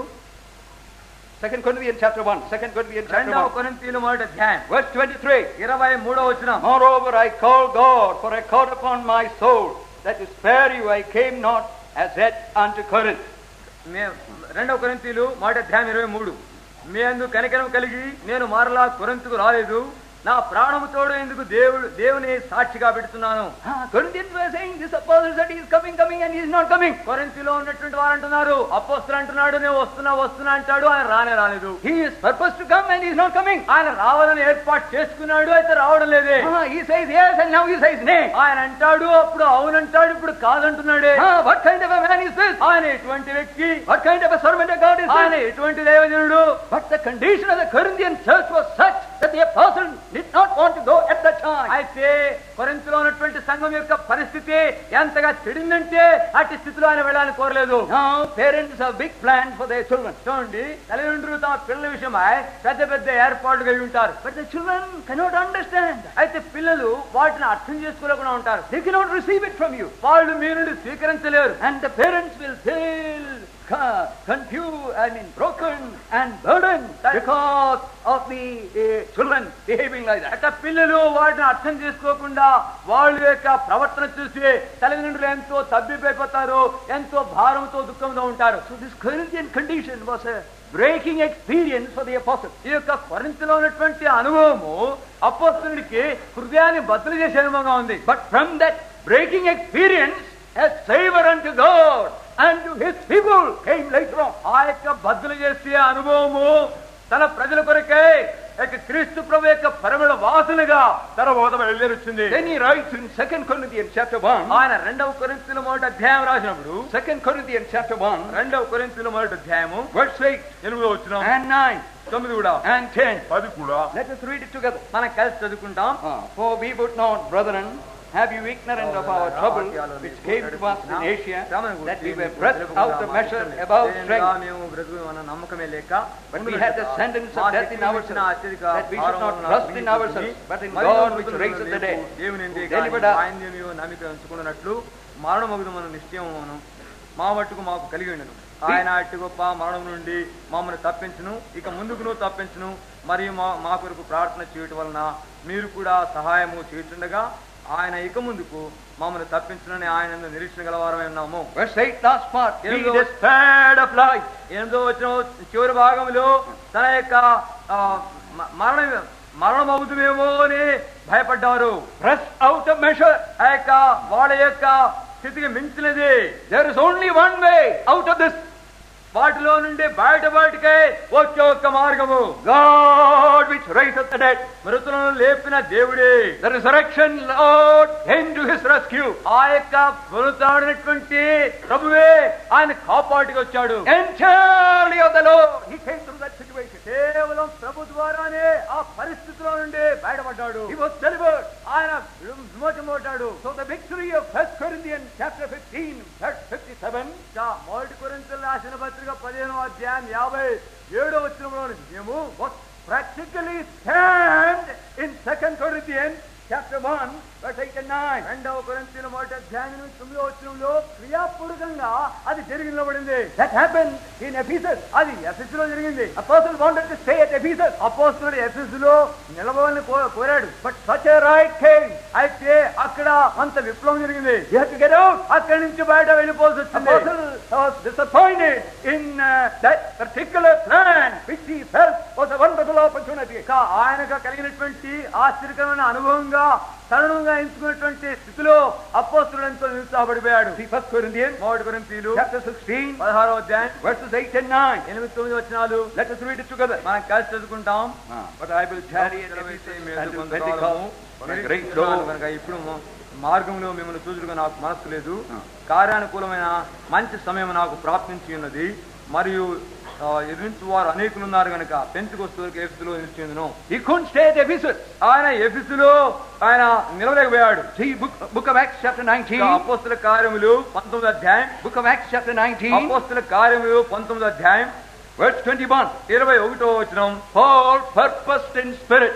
Second Corinthians chapter 1, Second Corinthians chapter రెండవ 1. కొరింతీలు మొదటి అధ్యాయం Verse 23. ఇరవై మూడవ వచ్చిన Moreover, I call God, for I called upon my soul that to spare you I came not as yet unto Corinth. మే రెండవ కొరింతీలు మొదటి అధ్యాయం ఇరవై మూడు మీ అందు కనికరం కలిగి నేను మరలా కొరింతకు రాలేదు నా ప్రాణము తోడు ఎందుకు దేవుడు దేవుని సాక్షిగా పెడుతున్నాను Ah, Corinthians were saying this apostle said he is coming, coming, and he is not coming. కొరింతిలో ఉన్నటువంటి వారు అంటున్నారు అపోస్తులు అంటున్నాడు నేను వస్తున్నా వస్తున్నా అంటాడు ఆయన రానే రాలేదు He is purposed to come and he is not coming. ఆయన రావాలని ఏర్పాటు చేసుకున్నాడు అయితే రావడం లేదే Ah, he says yes and now he says nay. ఆయన అంటాడు అప్పుడు అవునంటాడు ఇప్పుడు కాదంటున్నాడే Ah, what kind of a man is this? ఆయన ఎటువంటి వ్యక్తి What kind of a servant of God is ఆయన this? ఎటువంటి దైవజనుడు But the condition of the Corinthian church was such that the apostle did not want to go at that time. అయితే కొరింతలో ఉన్నటువంటి సంఘం యొక్క పరిస్థితి ఎంతగా చెడిందంటే అట్టి స్థితిలో ఆయన వెళ్ళాలని కోరలేదు Now, parents have big plans for their children. చూడండి తల్లిదండ్రులు తమ పిల్లల విషయమై పెద్ద పెద్ద ఏర్పాట్లు కలిగి ఉంటారు But the children cannot understand. అయితే పిల్లలు వాటిని అర్థం చేసుకోలేకుండా ఉంటారు They cannot receive it from you. వాళ్ళు మీ నుండి స్వీకరించలేరు And the parents will feel co- confused, I mean broken and burdened because of the uh, children behaving like that. అట్లా పిల్లలు వాటిని అర్థం చేసుకోకుండా వాళ్ళ యొక్క ప్రవర్తన చూసి తల్లిదండ్రులు ఎంతో తబ్బిపోయిపోతారు ఎంతో భారంతో దుఃఖంతో ఉంటారు So this Corinthian condition was a breaking experience for the apostle. ఈ యొక్క కొరింతలో ఉన్నటువంటి అనుభవము అపోస్తుడికి హృదయాన్ని బదులు చేసే అనుభవంగా ఉంది But from that breaking experience, a savor unto God and to his people came later on. ఆ యొక్క బద్దలు చేసే అనుభవము తన ప్రజల కొరకే యొక్క క్రీస్తు ప్రభు యొక్క పరిమళ వాసనగా తర్వాత వెళ్ళొచ్చింది Then he writes in 2 Corinthians chapter 1, ఆయన రెండవ కొరింతలు మొదటి అధ్యాయం రాసినప్పుడు 2 Corinthians chapter 1, రెండవ కొరింతలు మొదటి అధ్యాయము verse 8 ఎనిమిదో వచ్చిన and 9 తొమ్మిది కూడా and 10. పది కూడా Let us read it together. మనం కలిసి చదువుకుంటాం Ah, For we would not, brethren, have you ignorant of our trouble which came to us in Asia, that we were pressed out of measure above strength, మేము బ్రతుకు మన నమ్మకమే లేక but we had the sentence of death in ourselves, that we should not trust in ourselves, but in God which raiseth the dead. దేవుని Delivered us. ఆయన నమ్మిక ఉంచుకున్నట్లు మరణమగుదు మన నిశ్చయమును మా మట్టుకు మాకు కలిగి ఉండను ఆయన అట్టి గొప్ప మరణం నుండి మమ్మల్ని తప్పించును ఇక ముందుకును తప్పించును మరియు మా మా కొరకు ప్రార్థన చేయటం వలన మీరు కూడా సహాయము చేస్తుండగా ఆయన ఇక ముందుకు మమ్మల్ని తప్పించునని ఆయన యందు నిరీక్షణ గలవారమై ఉన్నాము Verse 8, last part. Be ఎనిమిదో despaired of life. ఎనిమిదో వచ్చిన చివరి భాగంలో తన యొక్క ఆ, మ- మరణ మరణమవుతుమేమో అని భయపడ్డారు Pressed out of measure. ఆ యొక్క వాళ్ళ యొక్క స్థితికి మించినది There is only one way out of this. వాటిలో నుండి బయట బయటకే వచ్చే ఒక్క మార్గము God which raiseth the dead. మృతులను లేపిన దేవుడే The resurrection Lord came to his rescue. ఆ యొక్క మృతాడినటువంటి ప్రభువే ఆయన కాపాటికి వచ్చాడు Entirely of the Lord. He came through that situation. కేవలం ప్రభు ద్వారానే ఆ పరిస్థితిలో నుండి బయటపడ్డాడు He was delivered. ఆయన విమోచమవుతాడు So the victory of 1 Corinthians chapter 15, verse 57, ఇంకా మొదటి కొరింథీయులకు రాసిన పత్రిక పదిహేనో అధ్యాయం యాభై ఏడో వచ్చినప్పుడు మేము was practically stand in 2 Corinthians chapter 1, verse 8 and 9. రెండవ కొరింథీయుల మొదటి అధ్యాయం ఎనిమిది, తొమ్మిదో వచ్చినంలో క్రియాపూర్వకంగా అది జరిగి నిలబడింది That happened in Ephesus. అది ఎఫెస్ లో జరిగింది Apostle wanted to stay at Ephesus, అపోస్తుడు ఎఫెస్ లో నిలబడాలని కో- కోరాడు but such a right came. అయితే అక్కడ అంత విప్లవం జరిగింది He had to get out. అక్కడి నుంచి బయట వెళ్ళిపోవాల్సి వచ్చింది Apostle was disappointed in uh, that particular plan which he felt was a wonderful opportunity. ఇంకా ఆయనకు కలిగినటువంటి ఆశ్చర్యకరమైన అనుభవంగా తరుణంగా ఎంచుకున్నటువంటి స్థితిలో అపోస్తుడు ఎంతో నిరుత్సాహపడిపోయాడు See 1 Corinthians మొదటి కొరింథీయులు chapter 16, పదహారో అధ్యాయం verses 8 and 9. ఎనిమిది తొమ్మిది వచనాలు Let us read it together. మనం కలిసి చదువుకుంటాం But I will tarry at Ephesus until Pentecost, for a great రోజు door. కనుక ఇప్పుడు మ- మార్గంలో మిమ్మల్ని చూచుడుగా నాకు మనస్సు లేదు కార్యానుకూలమైన మంచి సమయం నాకు ప్రాప్తించి ఉన్నది మరియు ఆ, ఎదురించు వారు అనేకులు ఉన్నారు కనుక పెంచుకొస్తూరికి ఎఫ్సులో నిలిచిందును He couldn't stay at Ephesus. ఆయన ఎఫిసులో ఆయన నిలవలేకపోయాడు See book, book of Acts chapter 19. అపోస్తుల కార్యములు పంతొమ్మిది అధ్యాయం Book of Acts chapter 19, అపోస్తుల కార్యములు పంతొమ్మిది అధ్యాయం verse 21. ఇరవై ఒకటో వచనం Paul purposed in spirit.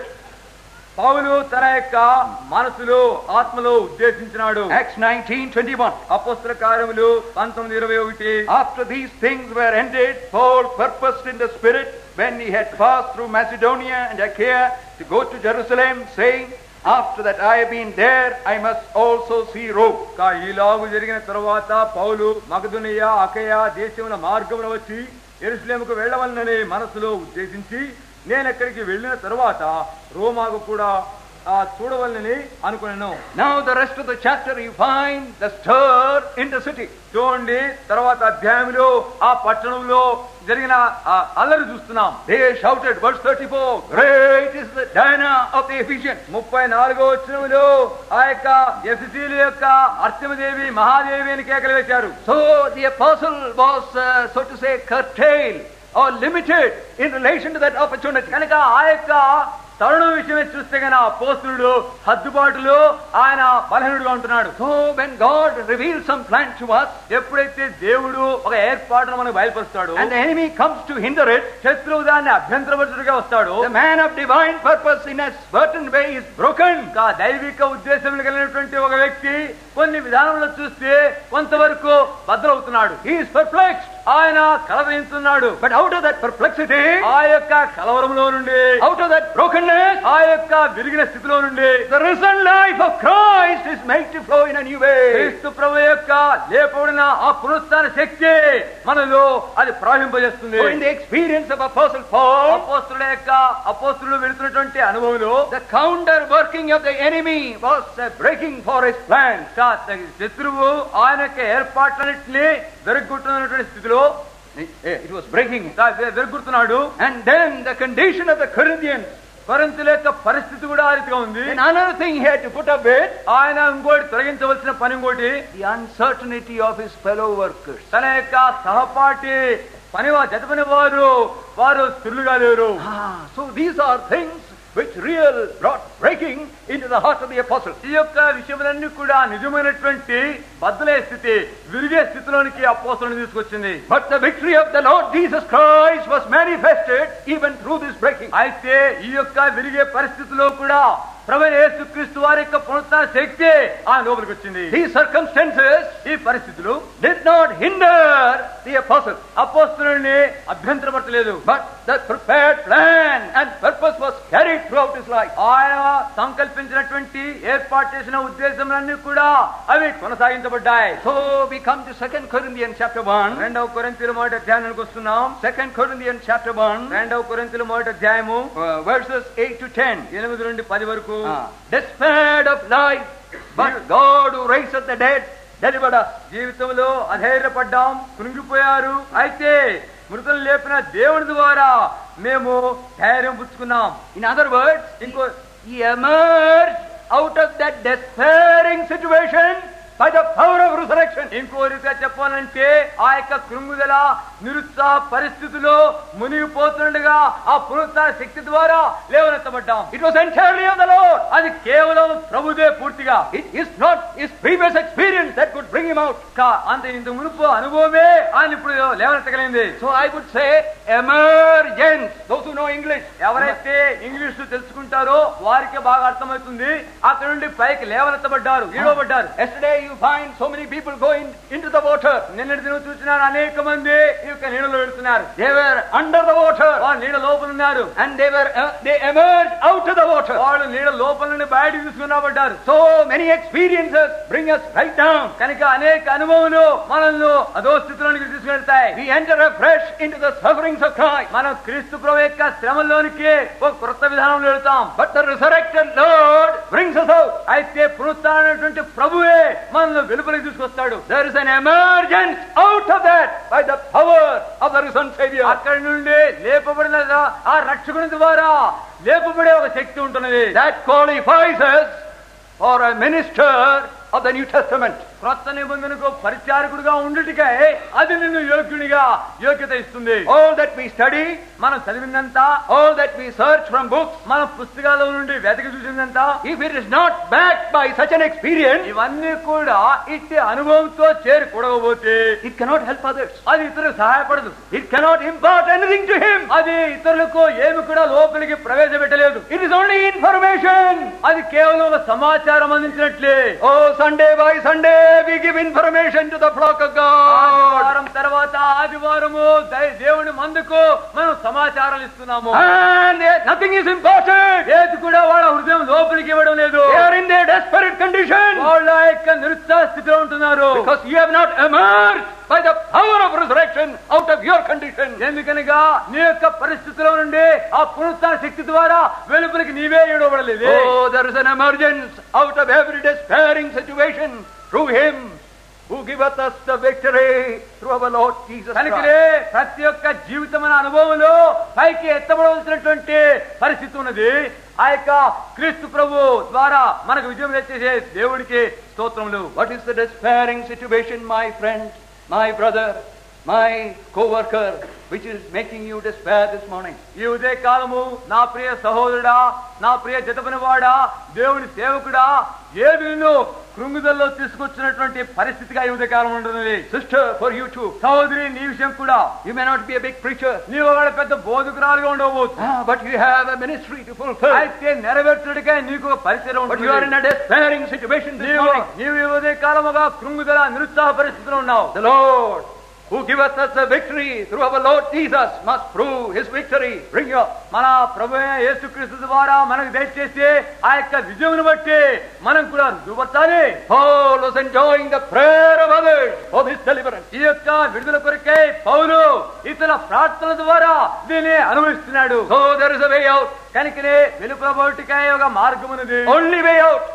పౌలు తన యొక్క మనసులో ఆత్మలో ఉద్దేశించినాడు Acts 19, 21. అపోస్తుల కార్యములు పంతొమ్మిది ఇరవై ఒకటి After these things were ended, Paul purposed in the Spirit when he had passed through Macedonia and Achaia to go to Jerusalem, saying, After that I have been there, I must also see Rome. కా ఈలాగు జరిగిన తరువాత పౌలు మగదునియ అకయ దేశముల మార్గమున వచ్చి ఎరుసలేముకు వెళ్ళవలనని మనసులో ఉద్దేశించి నేను ఎక్కడికి వెళ్ళిన తరువాత రోమాకు కూడా ఆ చూడవలనని అనుకున్నాను Now, the rest of the chapter, you find the stir in the city. చూడండి తర్వాత అధ్యాయంలో ఆ పట్టణంలో జరిగిన ఆ అల్లరి చూస్తున్నాం They shouted, verse 34, Great is the Diana of the Ephesians. ముప్పై నాలుగో వచ్చినములో ఆ యొక్క ఎఫ్సీల యొక్క అర్చమదేవి మహాదేవి అని కేకలు వేశారు So the apostle was, uh, so to say, curtailed or limited in relation to that opportunity. కనుక ఆ యొక్క తరుణం విషయమే చూస్తే గన అపోస్తులుడు హద్దుబాటులో ఆయన బలహీనుడుగా ఉంటున్నాడు So when God reveals some plan to us, ఎప్పుడైతే దేవుడు ఒక ఏర్పాటును మనకు బయలుపరుస్తాడు and the enemy comes to hinder it, శత్రువు దాన్ని అభ్యంతరపరుచుడుగా వస్తాడు the man of divine purpose in a certain way is broken. ఇంకా దైవిక ఉద్దేశం కలిగినటువంటి ఒక వ్యక్తి కొన్ని విధానంలో చూస్తే కొంతవరకు భద్రవుతున్నాడు He is perplexed. ఆయన కలవరించున్నాడు But out of that perplexity, ఆ యొక్క కలవరంలో నుండి out of that brokenness, ఆ యొక్క విరిగిన స్థితిలో నుండి the risen life of Christ is made to flow in a new way. క్రీస్తు ప్రభు యొక్క లేపబడిన ఆ పునరుత్థాన శక్తి మనలో అది ప్రవహింపజేస్తుంది So in the experience of Apostle Paul, అపోస్తుల యొక్క అపోస్తులు వెళుతున్నటువంటి అనుభవంలో the counter working of the enemy was uh, breaking for his plans. శత్రువు ఆయన యొక్క ఏర్పాట్లన్నింటినీ వెరగొట్టున్నటువంటి స్థితిలో it was breaking. దా- వె- వెరగొడుతున్నాడు And then the condition of the Corinthians. కొరింథీయుల యొక్క పరిస్థితి కూడా ఆ రీతిగా ఉంది Then another thing he had to put up with ఆయన ఇంకోటి తొలగించవలసిన పని ఇంకోటి the uncertainty of his fellow workers. తన యొక్క సహపాఠి పని వా- జత పని వారు వారు స్థిరులుగా లేరు Ah, so these are things which real brought breaking into the heart of the apostle. ఈ యొక్క విషయములన్నీ కూడా నిజమైనటువంటి బద్దలే స్థితి విరిగే స్థితిలోనికి అపోసలను తీసుకొచ్చింది But the victory of the Lord Jesus Christ was manifested even through this breaking. అయితే ఈ యొక్క విరిగే పరిస్థితిలో కూడా ప్రభు యేసుక్రీస్తు వారి యొక్క పునరుత్థాన శక్తి ఆ లోపలికి వచ్చింది These circumstances ఈ పరిస్థితులు did not hinder the apostle, అపోస్తులని అభ్యంతరపడలేదు but the prepared plan and purpose was carried throughout his life. ఆయన సంకల్పించినటువంటి ఏర్పాటు చేసిన ఉద్దేశములన్నీ కూడా అవి కొనసాగించబడ్డాయి So we come to Second Corinthians chapter 1. రెండవ కొరింతీల మొదటి అధ్యాయానికి వస్తున్నాం Second Corinthians chapter 1, రెండవ కొరింతీల మొదటి అధ్యాయము uh, verses 8 to 10. ఎనిమిది నుండి పది వరకు Ah, despaired of life, but God who raised the dead delivered us. జీవితంలో అధైర్యపడ్డాం కృంగిపోయారు అయితే మృతులు లేపిన దేవుని ద్వారా మేము ధైర్యం పుచ్చుకున్నాం In other words, ఇంకో he emerged out of that despairing situation by the power of resurrection. ఇంకో రీతిగా చెప్పాలంటే ఆ యొక్క కృంగుదల నిరుత్సాహ పరిస్థితిలో మునిగిపోతుండగా ఆ పునరుత్థాన శక్తి ద్వారా లేవనెత్తబడ్డాం It was entirely of the Lord. అది కేవలం ప్రభుదే పూర్తిగా It is not his previous experience that could bring him out. కా- అంత ఇంత మునుపు అనుభవమే ఆయన ఇప్పుడు లేవనెత్తగలిగింది So I would say emergence. Those who know English. ఎవరైతే ఇంగ్లీష్ తెలుసుకుంటారో వారికి బాగా అర్థమవుతుంది అక్కడ నుండి పైకి లేవనెత్తబడ్డారు ఈడవబడ్డారు Yesterday you find so many people going into the water. నిన్నటి దినం చూసినారు అనేక మంది ఈ యొక్క నీడలో వెళ్తున్నారు They were under the water వాళ్ళు నీడ లోపల ఉన్నారు and they were uh, they emerged out of the water. వాళ్ళు నీడ లోపల నుండి బయటికి తీసుకురాబడ్డారు So many experiences bring us right down. కనుక అనేక అనుభవాలు మనల్ని అదో స్థితిలోనికి తీసుకెళ్తాయి We enter afresh into the sufferings of Christ. మనం క్రీస్తు ప్రభు యొక్క శ్రమలోనికి ఒక క్రొత్త విధానంలో వెళ్తాం But the resurrected Lord brings us out. అయితే పునరుత్నటువంటి ప్రభువే మనల్ని వెలుపలికి తీసుకొస్తాడు There is an emergence out of that by the power of the risen Savior. అక్కడి నుండి లేపబడిన ఆ రక్షకుని ద్వారా లేపబడే ఒక శక్తి ఉంటున్నది That qualifies us for a minister of the New Testament. క్రొత్త నిబంధనకు పరిచారకుడుగా ఉండుటికై అది నిన్ను యోగ్యునిగా యోగ్యత ఇస్తుంది All that we study, మనం చదివిందంతా all that we search from books, మన పుస్తకాల నుండి వెతకి చూసిందంతా if it is not backed by such an experience, ఇవన్నీ కూడా ఇట్టి అనుభవంతో చేరి కూడకపోతే it cannot help others. అది ఇతరులకు సహాయపడదు It cannot impart anything to him. అది ఇతరులకు ఏమి కూడా లోపలికి ప్రవేశపెట్టలేదు It is only information. అది కేవలం ఒక సమాచారం అందించినట్లే Oh, Sunday by Sunday we give information to the flock of God. ఆదివారం తర్వాత ఆదివారము దై- దేవుని మందుకు మనం సమాచారాలు ఇస్తున్నాము And there- nothing is imparted. ఏది కూడా వాళ్ళ హృదయం లోపలికి ఇవ్వడం లేదు They are in their desperate condition. వాళ్ళ యొక్క నిరుత్సాహ స్థితిలో ఉంటున్నారు Because you have not emerged by the power of resurrection out of your condition. ఎందుకనగా నీ యొక్క పరిస్థితిలో నుండి ఆ పునరుత్థాన శక్తి ద్వారా వెలుపలికి నీవే ఇవ్వబడలేదు Oh, there is an emergence out of every despairing situation through Him who giveth us the victory through our Lord Jesus కనుకనే Christ. ప్రతి ఒక్క జీవితమైన అనుభవంలో పైకి ఎత్తబడవలసినటువంటి పరిస్థితి ఉన్నది ఆ యొక్క క్రీస్తు ప్రభు ద్వారా మనకు విజయం తెచ్చేసే దేవుడికి స్తోత్రములు What is the despairing situation, my friend, my brother, my co-worker, which is making you despair this morning? ఈ ఉదయ కాలము నా ప్రియ సహోదరుడా నా ప్రియ జతపనివాడా దేవుని సేవకుడా ఏది నిన్ను కృంగుదల్లో తీసుకొచ్చినటువంటి పరిస్థితిగా ఈ ఉదయ కాలం ఉంటుంది Sister, for you too. సహోదరి నీ విషయం కూడా You may not be a big preacher, నీవు ఒక పెద్ద బోధకురాలుగా ఉండవచ్చు ah, but you have a ministry to fulfill. అయితే నెరవేర్చుడిగా నీకు ఒక పరిచయం But you are in ఉంటుంది a despairing situation this నీవు morning. నీవు ఈ ఉదయ కాలముగా కృంగుదల నిరుత్సాహ పరిస్థితిలో ఉన్నావు The Lord, who giveth us the victory through our Lord Jesus, must prove His victory. Bring you up. మన ప్రభు అయిన యేసుక్రీస్తు ద్వారా మనకు దయచేసి ఆ యొక్క విజయమును బట్టి మనం కూడా రుజువుపరచాలి Paul was enjoying the prayer of others for this deliverance. ఈ యొక్క విడుదల కొరకై పౌలు ఇతర ప్రార్థనల ద్వారా దీన్ని అనుభవిస్తున్నాడు So there is a way out. కనుకనే వెలుపబోటికై ఒక మార్గం ఉన్నది Only way out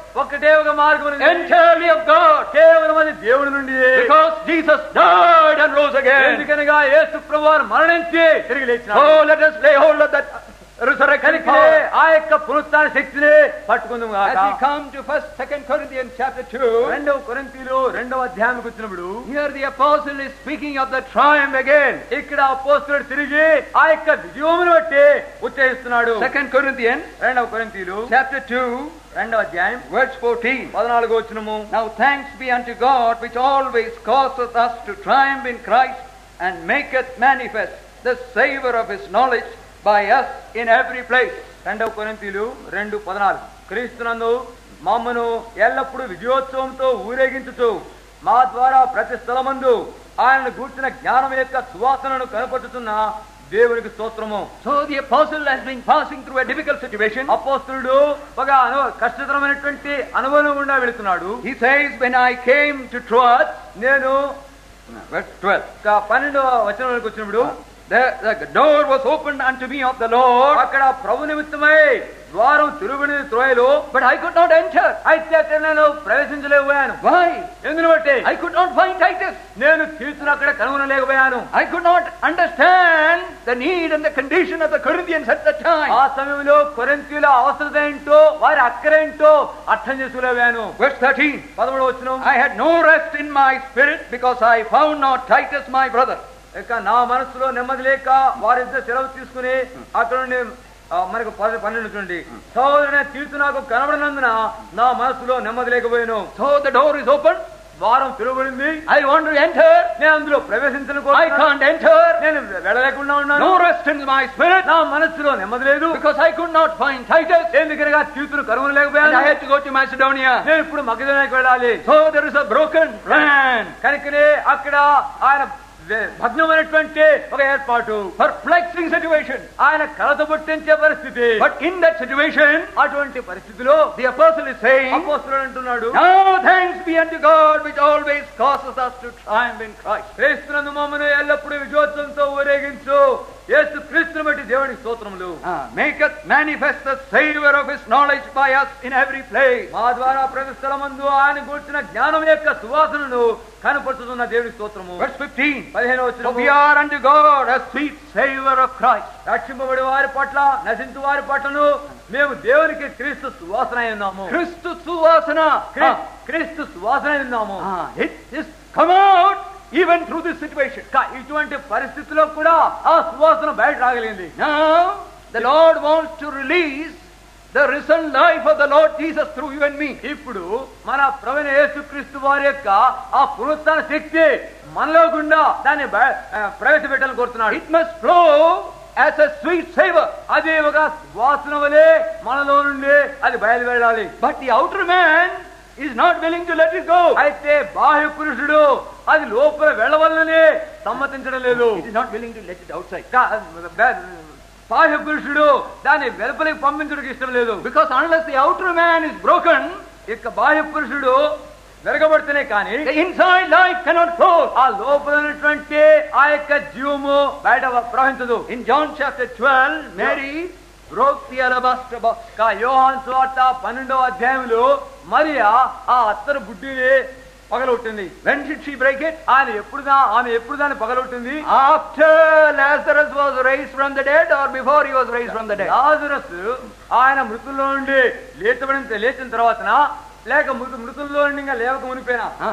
ఒక్కటే ఒక మార్గం ఉన్నది. entirely of God. కేవలం అది దేవుడి నుండి Because Jesus died and rose again. ఎందుకనగా యేసు ప్రభువారు మరణించి తిరిగి లేచిన Oh, let us lay hold of that resurrection కనుకనే power. ఆ యొక్క పునరుత్థాన శక్తిని పట్టుకుందాం As we గాక come to first, second Corinthians chapter 2, రెండవ కొరింథీలు రెండవ అధ్యాయానికి వచ్చినప్పుడు here the apostle is speaking of the triumph again. ఇక్కడ అపోస్తులుడు తిరిగి ఆ యొక్క విజయమును బట్టి ఉచ్చరిస్తున్నాడు Second Corinthians రెండవ కొరింథీలు chapter 2, రెండవ అధ్యాయం verse 14. పద్నాలుగు వచ్చినము Now thanks be unto God, which always causeth us to triumph in Christ, and maketh manifest the savor of his knowledge by us in every place. రెండవ కొరింథీలు రెండు పద్నాలుగు క్రీస్తునందు మమ్మను ఎల్లప్పుడూ విజయోత్సవంతో ఊరేగించుతూ మా ద్వారా ప్రతి స్థలమందు ఆయనను గూర్చిన జ్ఞానం యొక్క సువాసనను కనపరుచుతున్న దేవునికి స్తోత్రము So the apostle has been passing through a difficult situation. అపోస్తుడు ఒక అను కష్టతరమైనటువంటి అనుభవం గుండా వెళుతున్నాడు He says, When I came to Troas, నేను verse 12, ఒక పన్నెండవ వచనంలోకి వచ్చినప్పుడు the, the door was opened unto me of the Lord, అక్కడ ప్రభు నిమిత్తమై ద్వారం తిరుగుబడిన త్రోయలు but I could not enter. అయితే అక్కడ నేను ప్రవేశించలేకపోయాను Why? ఎందును బట్టి I could not find Titus. నేను తీర్చును అక్కడ కనుగొనలేకపోయాను I could not understand the need and the condition of the Corinthians at the time. ఆ సమయంలో కొరింతీల అవసరత ఏంటో వారి అక్కరేంటో అర్థం చేసుకోలేవాను Verse 13. పదమూడు వచ్చిన I had no rest in my spirit because I found not Titus my brother. ఇక నా మనసులో నెమ్మది లేక వారిద్దరు సెలవు తీసుకుని అక్కడ నుండి ఆ, మనకు పది పన్నెండు చూడండి సహోదరుని తీర్చు నాకు కనబడినందున నా మనసులో నెమ్మది లేకపోయాను So the door is open. ద్వారం తిరగబడింది I want to enter. నేను అందులో ప్రవేశించను I can't enter. నేను వెళ్ళలేకుండా ఉన్నాను No rest in my spirit నా మనసులో నెమ్మది లేదు because I could not find Titus. ఎందుకనగా తీర్చును And I కనుగొనలేకపోయాను had to go to Macedonia. నేను ఇప్పుడు మగధనానికి వెళ్ళాలి So there is a broken plan. కనుకనే అక్కడ ఆయన వే- భగ్నమైనటువంటి ఒక ఏర్పాటు Perplexing situation. ఆయన కలత పుట్టించే పరిస్థితి But in that situation, అటువంటి పరిస్థితిలో the apostle is saying, అపోస్తులుడు అంటున్నాడు Now thanks be unto God which always causes us to triumph in Christ. క్రీస్తునందు మమ్మను ఎల్లప్పుడూ విజయోత్సవంతో ఊరేగించు యేసు క్రీస్తుని బట్టి దేవునికి స్తోత్రములు Ah, maketh manifest the savor of his knowledge by us in every place. మా ద్వారా ప్రతి స్థలమందు ఆయన కూర్చున్న జ్ఞానం యొక్క సువాసనను కనపరుచుతున్న దేవుని స్తోత్రము Verse 15. పదిహేను So వచ్చిన we are unto God a sweet savor of Christ. రక్షింపబడి వారి పట్ల నశించు వారి పట్లను మేము దేవునికి క్రీస్తు సువాసన అయి ఉన్నాము Christus Suvasana. క్రీ- Ah, క్రీస్తు సువాసన అయి ఉన్నాము ah, it is come out even through this situation. కా- ఇటువంటి పరిస్థితిలో కూడా ఆ సువాసన బయట రాగలిగింది Now, the Lord wants to release the risen life of the Lord Jesus through you and me. ఇప్పుడు మన ప్రవీణ యేసుక్రీస్తు వారి యొక్క ఆ పునరుత్థాన శక్తి మనలో గుండా దాన్ని బయ- ఆ, ప్రవేశపెట్టాలని కోరుతున్నాడు It must flow as a sweet savor. అది ఒక వాసన వలె మనలో నుండి అది బయలు వెళ్ళాలి But the outer man is not willing to let it go. అయితే బాహ్య పురుషుడు అది లోపల వెళ్ళవలనని సమ్మతించడం లేదు It is not willing to let it outside. కా- బ- బాహ్య పురుషుడు దాన్ని వెలుపలికి పంపించడానికి ఇష్టం లేదు Because unless the outer man is broken, ఇక బాహ్య పురుషుడు వెరగబడితేనే కానీ the inside life cannot flow. ఆ లోపల ఉన్నటువంటి ఆ యొక్క జీవము బయట ప్రవహించదు In John chapter 12, Mary broke the alabaster box. కా యోహాన్ స్వార్త పన్నెండవ అధ్యాయంలో మరియా ఆ అత్తరు బుడ్డిని పగలొట్టింది When did she break it? ఆయన ఎప్పుడు దా- ఆమె ఎప్పుడు దాన్ని పగలొట్టింది After Lazarus was raised from the dead or before he was raised from the dead? Lazarus ఆయన మృతుల్లో నుండి లేచబడిన లేచిన తర్వాతనా లేక మృతు మృతుల్లో నుండి ఇంకా లేవక మునిపోయినా Huh?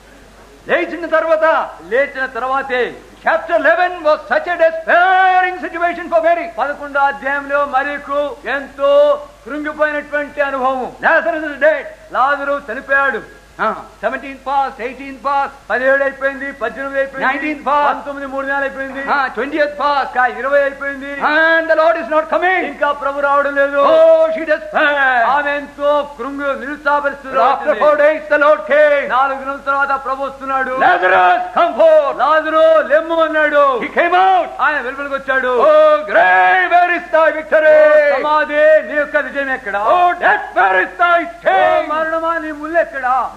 లేచిన తర్వాత లేచిన తర్వాతే chapter 11 was such a despairing situation for Mary. పదకొండో అధ్యాయంలో మరియకు ఎంతో కృంగిపోయినటువంటి అనుభవం Lazarus is dead. లాజరు చనిపోయాడు Huh. 17th past, 18th past, పదిహేడు అయిపోయింది పద్దెనిమిది అయిపోయింది 19th past. పంతొమ్మిది మూడు నెలలు అయిపోయింది huh, 20th past, ఇంకా ఇరవై అయిపోయింది and the Lord is not coming. ఇంకా ప్రభు రావడం లేదు Oh, she despaired. ఆమె ఎంతో కృంగు నిరుత్సాహపరిస్తుంది But after four days, the Lord came. నాలుగు దినాల తర్వాత ప్రభు వస్తున్నాడు Lazarus, come forth. లాజరు లెమ్ము అన్నాడు He came out. ఆయన వెలుపలికి వచ్చాడు Oh, grave, where is thy victory? సమాధి నీ యొక్క విజయం ఎక్కడా Oh, death, where is thy oh sting? మరణమా నీ ముళ్ళు ఎక్కడా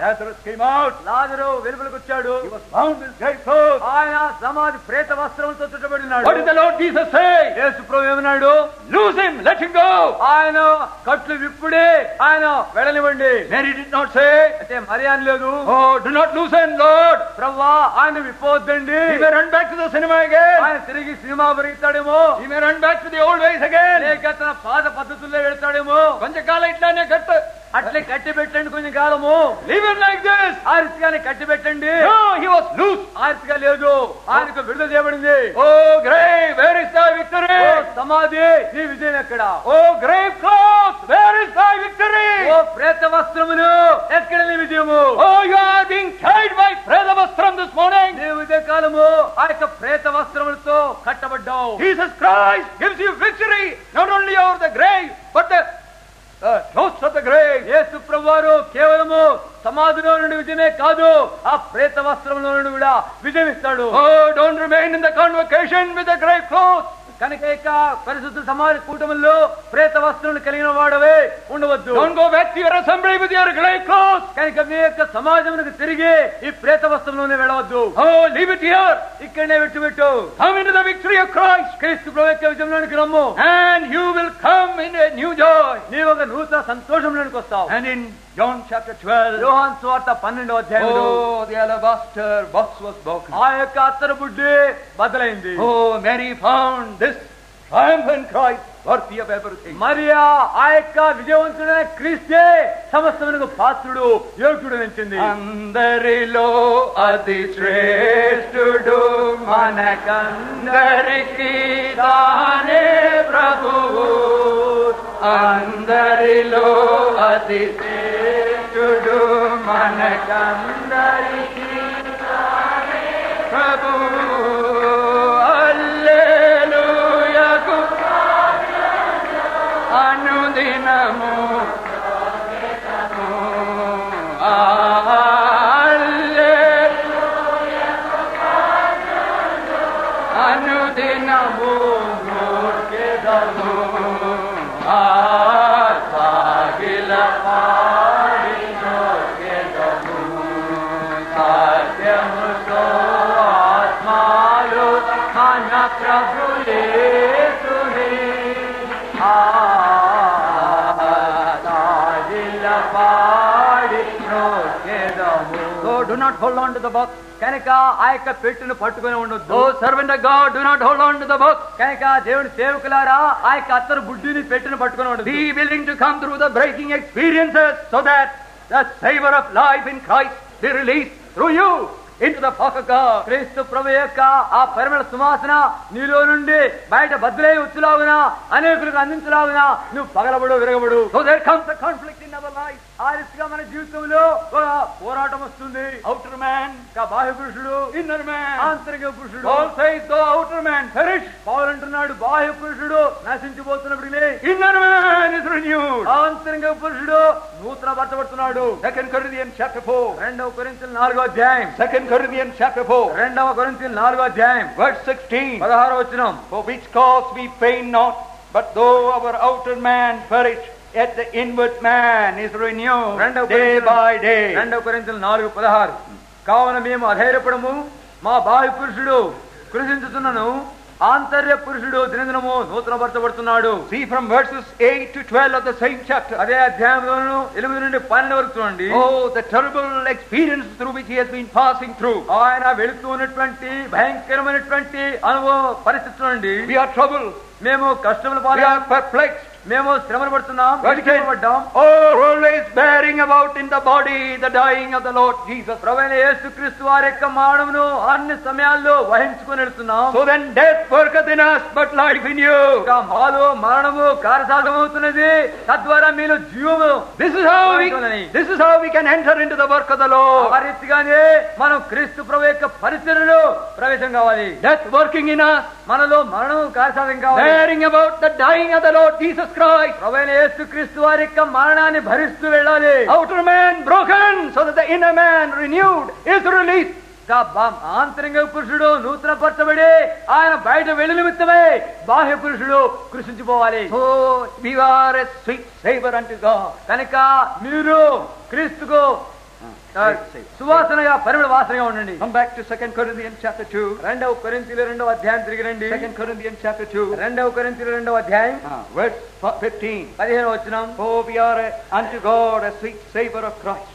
Lazarus came out. లాజరు వెలుపలికి వచ్చాడు He was bound with grave clothes. ఆయన సమాధి ప్రేత వస్త్రంతో చుట్టబడినాడు What did the Lord Jesus say? యేసు ప్రభు ఏమన్నాడు Lose him, let him go. ఆయన కట్లు విప్పుడే ఆయన వెళ్ళనివ్వండి Mary did not say, అంటే మరి అని లేదు Oh, do not loosen, Lord. ప్రవ్వా ఆయన విప్పవద్దండి He may run back to the cinema again. ఆయన తిరిగి సినిమా పెరుగుతాడేమో He may run back to the old ways again. లేక తన పాత పద్ధతుల్లో వెళ్తాడేమో కొంచెం కాలం ఇట్లానే కట్టు అట్లే కట్టి పెట్టండి కొంచెం కాలము లీవ్ హిమ్ లైక్ దిస్ ఆ రీతిగానే కట్టి పెట్టండి నో హి వాస్ లూస్ ఆ రీతిగా లేదు ఆయనకు విడుదల చేయబడింది O grave where is thy victory ఓ సమాధి నీ విజయం ఎక్కడ O grave cloth where is thy victory ఓ ప్రేత వస్త్రములు ఎక్కడ నీ విజయము O you are being tied by ప్రేత వస్త్రం దిస్ మార్నింగ్ నీ ఉదయ కాలము ఆ యొక్క ప్రేత వస్త్రములతో కట్టబడ్డావు Jesus Christ gives you victory not only over the grave but the clothes of the grave యేసు ప్రభువారు కేవలము సమాధిలో నుండి విజయమే కాదు ఆ ప్రేత వస్త్రంలో నుండి కూడా విజయం ఇస్తాడు O don't remain in the convocation with the grave cloth కనుక ఇక పరిశుద్ధ సమాజ కూటమిలో ప్రేత వస్త్రములు కలిగిన వాడవే ఉండవద్దు don't go back to your assembly with your grave cloth కనుక మీ యొక్క సమాజమునకు తిరిగి ఈ ప్రేత వస్త్రంలోనే వెళ్ళవద్దు ఓ లీవ్ ఇట్ హియర్ ఇక్కడనే విట్టుబెట్టు Come into the victory of Christ, క్రీస్తు ప్రభు యొక్క విజయంలోనికి రమ్ము and you will come in a new joy. నీ ఒక నూతన సంతోషంలోనికి వస్తావు And in John chapter 12, యోహాన్ స్వార్థ పన్నెండవ అధ్యాయంలో oh, the alabaster box was broken. ఆ యొక్క అత్తర బుడ్డి బద్దలైంది Oh, Mary found this triumphant Christ worthy of everything. Mariya ఆ యొక్క విజయవంతుడైన క్రీస్తే సమస్తమునకు పాత్రుడు యోగుడు నిలిచింది అందరిలో అతి శ్రేష్ఠుడు మనకందరికి తానే ప్రభువు అందరిలో అతి శ్రేష్ఠుడు మనకందరికి తానే ప్రభువు అల్లెలూయకు అనుదినము అనుదినము మూర్ఖెదము సాగిల పాడి నోకెదము సత్యముతో ఆత్మాలు మన ప్రభు యేసునే సాగిల పాడి నోకెదము. So do not hold on to the box. కనుక ఆ యొక్క పెట్టును పట్టుకొని ఉండొద్దు Oh, servant of God, do not hold on to the box. కనుక దేవుని సేవకులారా ఆ యొక్క అత్తరు బుడ్డిని పెట్టును పట్టుకొని ఉండదు Be willing to come through the breaking experiences so that the savor of life in Christ be released through you into the flock of God. క్రీస్తు ప్రభు యొక్క ఆ పరిమళ సువాసన నీలో నుండి బయట బద్దులై వచ్చులాగున అనేకులకు అందించలాగున నువ్వు పగలబడు విరగబడు So there comes a conflict in our life. ఆ రీతిగా మన జీవితంలో ఒక పోరాటం వస్తుంది Outer man, ఒక బాహ్య పురుషుడు inner man. ఆంతరిక పురుషుడు Paul says, though outer man perish, పౌలు అంటున్నాడు బాహ్య పురుషుడు నశించిపోతున్నప్పుడు inner man is renewed. ఆంతరిక పురుషుడు నూతన పరచబడుతున్నాడు Second Corinthians chapter 4. రెండవ కొరింతలు నాలుగో అధ్యాయం Second Corinthians chapter 4. రెండవ కొరింతలు నాలుగో అధ్యాయం Verse 16. పదహారో వచనం For which cause we faint not, but though our outer man perish, yet the inward man is renewed రెండవ day కొరింథీయులు- by day. రెండవ కొరింతలు నాలుగు పదహారు కావున మేము అధైర్యపడము మా బాహ్య పురుషుడు కృషించుతున్నను ఆంతర్య పురుషుడు దినదినము నూతనపరచబడుతున్నాడు See from verses 8 to 12 of the same chapter. అదే అధ్యాయంలోను ఎనిమిది నుండి పన్నెండు వరకు చూడండి Oh, the terrible experience through which he has been passing through. ఆయన వెళుతూ ఉన్నటువంటి భయంకరమైనటువంటి అనుభవ పరిస్థితి నుండి We are troubled. మేము కష్టములు We పాలు are perplexed. మేము శ్రమలు పడుతున్నాం Verse 10. పడ్డాం Oh, always bearing about in the body the dying of the Lord Jesus. ప్రవైన యేసుక్రీస్తు వారి యొక్క మానవును అన్ని సమయాల్లో వహించుకొని వెళ్తున్నాం So then death worketh in us, but life in you. ఇంకా మాలో మరణము కార్యసాధమవుతున్నది తద్వారా మీలో జీవము This is how we, this is how we can enter into the work of the ఆ Lord. రీతిగానే మనం క్రీస్తు ప్రభు యొక్క పరిచర్యలో ప్రవేశం కావాలి Death working in us, మనలో మరణం కార్యసాధం కావాలి bearing about the dying of the Lord Jesus Christ. ప్రభైన యేసు క్రీస్తు వారి యొక్క మరణాన్ని భరిస్తూ వెళ్ళాలి Outer man broken, so that the inner man renewed is released. ఇంకా బా- ఆంతరంగ పురుషుడు నూతన పరచబడి ఆయన బయట వెళ్ళి నిమిత్తమై బాహ్య పురుషుడు కృషించిపోవాలి Oh, we are a sweet savor unto God. కనుక మీరు క్రీస్తుకు ఆ, సువాసనగా పరిమళ వాసనగా ఉండండి Come back to 2 Corinthians chapter 2. రెండవ కొరింతీలు రెండవ అధ్యాయం తిరిగి రండి 2 Corinthians chapter 2. రెండవ కొరింతీలు రెండవ అధ్యాయం Ah, verse f- 15. పదిహేను వచ్చినాం For we are uh, unto God a sweet savor of Christ.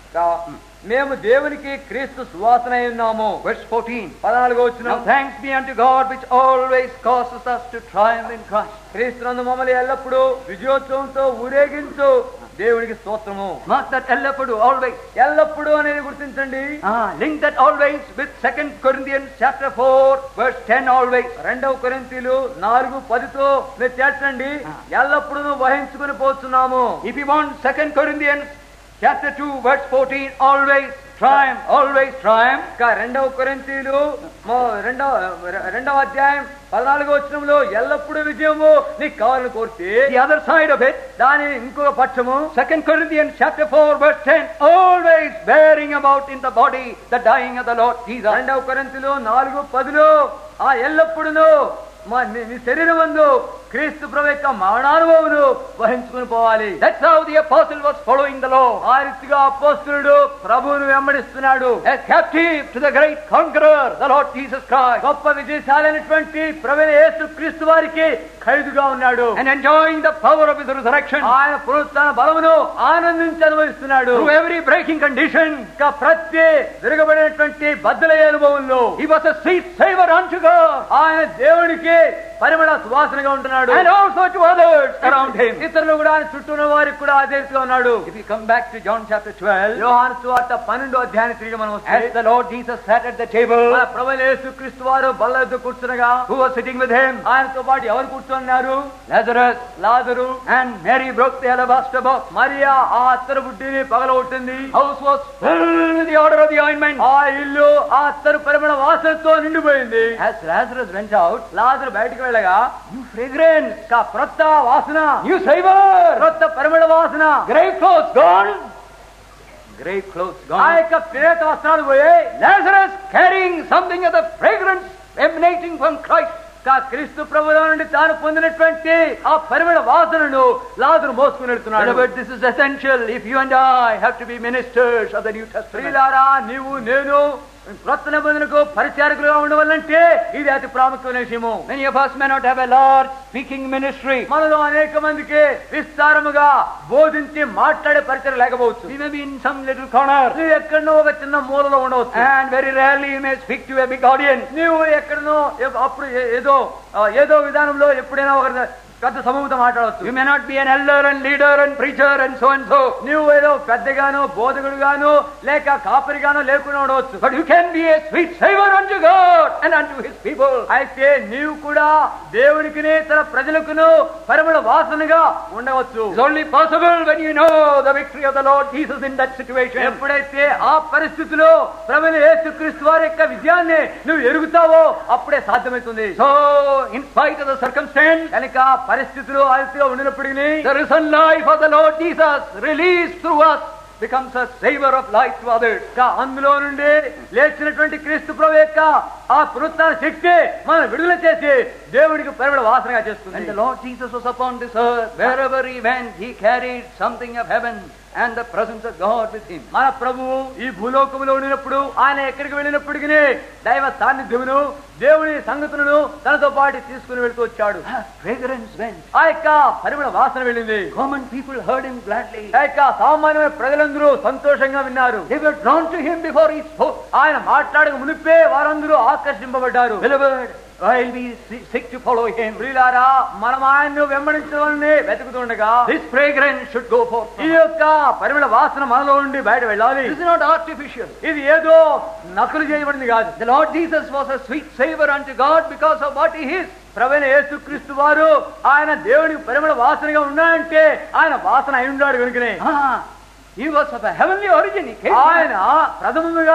మేము దేవునికి క్రీస్తు సువాసన అయి ఉన్నాము Verse 14. పద్నాలుగో వచ్చిన Now thanks be unto God which always causes us to triumph in Christ. క్రీస్తునందు మమ్మల్ని ఎల్లప్పుడూ విజయోత్సవంతో ఊరేగించు దేవునికి స్తోత్రము Mark that ఎల్లప్పుడు always. ఎల్లప్పుడూ అనేది గుర్తించండి Ah, link that always with 2 Corinthians chapter 4 verse 10 always. రెండవ కొరింతీలు నాలుగు పదితో మీరు చేర్చండి ఎల్లప్పుడూ వహించుకుని పోతున్నాము If you want 2 Corinthians chapter 2 verse 14 always triumph, always triumph. ఇంకా రెండవ కొరింతీలు మో- రెండవ రెండవ అధ్యాయం పద్నాలుగో వచనంలో ఎల్లప్పుడూ విజయము నీకు కావాలని కోరితే The other side of it, దాని ఇంకొక పక్షము 2 Corinthians chapter 4 verse 10 always bearing about in the body the dying of the Lord Jesus. రెండవ కొరింతీలు నాలుగు పదిలో ఆ ఎల్లప్పుడూ మా నీ నీ శరీరం మందు క్రీస్తు ప్రభు యొక్క మరణానుభవమును వహించుకుని పోవాలి That's how the apostle was following the law. ఆ రీతిగా అపోస్తులుడు ప్రభువును వెంబడిస్తున్నాడు A captive to the great conqueror, the Lord Jesus Christ. గొప్ప విజయశాలైనటువంటి ప్రవీణ యేసు క్రీస్తు వారికి ఖైదుగా ఉన్నాడు And enjoying the power of his resurrection ఆయన పునరుత్థాన బలమును ఆనందించి అనుభవిస్తున్నాడు through every breaking condition. ఇంకా ప్రతి విరగబడినటువంటి బద్దలయ్యే అనుభవంలో He was a sweet savor unto God ఆయన దేవునికి పరిమళ సువాసనగా ఉంటున్నాడు and also to others around him. ఇతరులు కూడా ఆయన చుట్టూ ఉన్న వారికి కూడా అదే రీతిగా ఉన్నాడు If you come back to John chapter 12, యోహాను సువార్త పన్నెండు అధ్యాయాన్ని తిరిగి మనం వస్తే as the Lord Jesus sat at the table, మన ప్రభువైన యేసు క్రీస్తు వారు బల్ల ఎద్దు కూర్చునగా who was sitting with him? ఆయనతో పాటు ఎవరు కూర్చున్నారు Lazarus. Lazarus And Mary broke the alabaster box. Mariya ఆ అత్తరు బుడ్డిని పగలగొట్టింది House was filled with the odor of the ointment. ఆ ఇల్లు ఆ అత్తరు పరిమళ వాసనతో నిండిపోయింది As Lazarus went out, లాజరు బయటకు వెళ్ళగా new fragrance, ఇంకా క్రొత్త వాసన new savor, క్రొత్త పరిమళ వాసన grave clothes gone, grave clothes ఆ gone. యొక్క ప్రేత వస్త్రాలు పోయాయి Lazarus carrying something of the fragrance emanating from Christ. ఇంకా క్రీస్తు ప్రభుల నుండి తాను పొందినటువంటి ఆ పరిమళ వాసనను లాజరు మోసుకుని వెళ్తున్నాడు Beloved, this is essential if you and I have to be ministers of the New Testament. స్త్రీలారా నీవు నేను క్రొత్త నిబంధనకు పరిచారకులుగా ఉండవాలంటే ఇది అతి ప్రాముఖ్యమైన విషయము Many of us may not have a large speaking ministry. మనలో అనేక మందికి విస్తారముగా బోధించి మాట్లాడే పరిచయం లేకపోవచ్చు We may be in some little corner నువ్వు ఎక్కడనో ఒక చిన్న మూలలో ఉండవచ్చు and very rarely you may speak to a big audience. నీవు ఎక్కడనో ఏ- అప్పుడు ఏ- ఏదో ఆ, ఏదో విధానంలో ఎప్పుడైనా ఒక పెద్ద సమూహంతో మాట్లాడవచ్చు You may not be an elder and leader and preacher and so and so. నువ్వు ఏదో పెద్దగాను బోధకుడుగాను లేక కాపరిగాను లేకుండా ఉండవచ్చు But you can be a sweet savor unto God and unto His people. అయితే నీవు కూడా దేవునికి తన ప్రజలకును పరిమళ వాసనగా ఉండవచ్చు It's only possible when you know the victory of the Lord Jesus in that situation. ఎప్పుడైతే ఆ పరిస్థితిలో ప్రవీణ యేసుక్రీస్తు వారి యొక్క విజయాన్ని నువ్వు ఎరుగుతావో అప్పుడే సాధ్యమవుతుంది So, in spite of the circumstance, కనుక పరిస్థితులు అలసిగా ఉండినప్పటికీ the risen life of the Lord Jesus released through us becomes a savor of life to others. ఇంకా అందులో నుండి లేచినటువంటి క్రీస్తు ప్రభు యొక్క ఆ పునరుత్థాన శక్తి మనం విడుదల చేసి దేవుడికి పరిమళ వాసనగా When చేస్తుంది the Lord Jesus was upon this earth, wherever he went, he carried something of heaven and the presence of God with him. మన ప్రభువు ఈ భూలోకములో ఉండినప్పుడు ఆయన ఎక్కడికి వెళ్ళినప్పటికీ దైవ సాన్నిధ్యమును దేవుని సంగతులను తనతో పాటు తీసుకుని వెళ్తూ వచ్చాడు Ah, Fragrance went. ఆ యొక్క పరిమళ వాసన వెళ్ళింది Common people heard him gladly. ఆ యొక్క సామాన్యమైన ప్రజలందరూ సంతోషంగా విన్నారు They were drawn to him before he spoke. ఆయన మాట్లాడక మునిపే వారందరూ ఆకర్షింపబడ్డారు Beloved, while we seek to follow him, ప్రియులారా మనం ఆయన్ను వెంబడించవాలని వెతుకుతుండగా this fragrance should go forth. ఈ యొక్క పరిమళ వాసన మనలో ఉండి బయట వెళ్ళాలి This is not artificial. ఇది ఏదో నకలు చేయబడింది కాదు The Lord Jesus was a sweet savor unto God because of what he is. ప్రవీణ యేసుక్రీస్తు వారు ఆయన దేవునికి పరిమళ వాసనగా ఉన్నాడంటే ఆయన వాసన అయి ఉన్నాడు కనుకనే Ah, he was of a heavenly origin. He came ఆయన ప్రథమముగా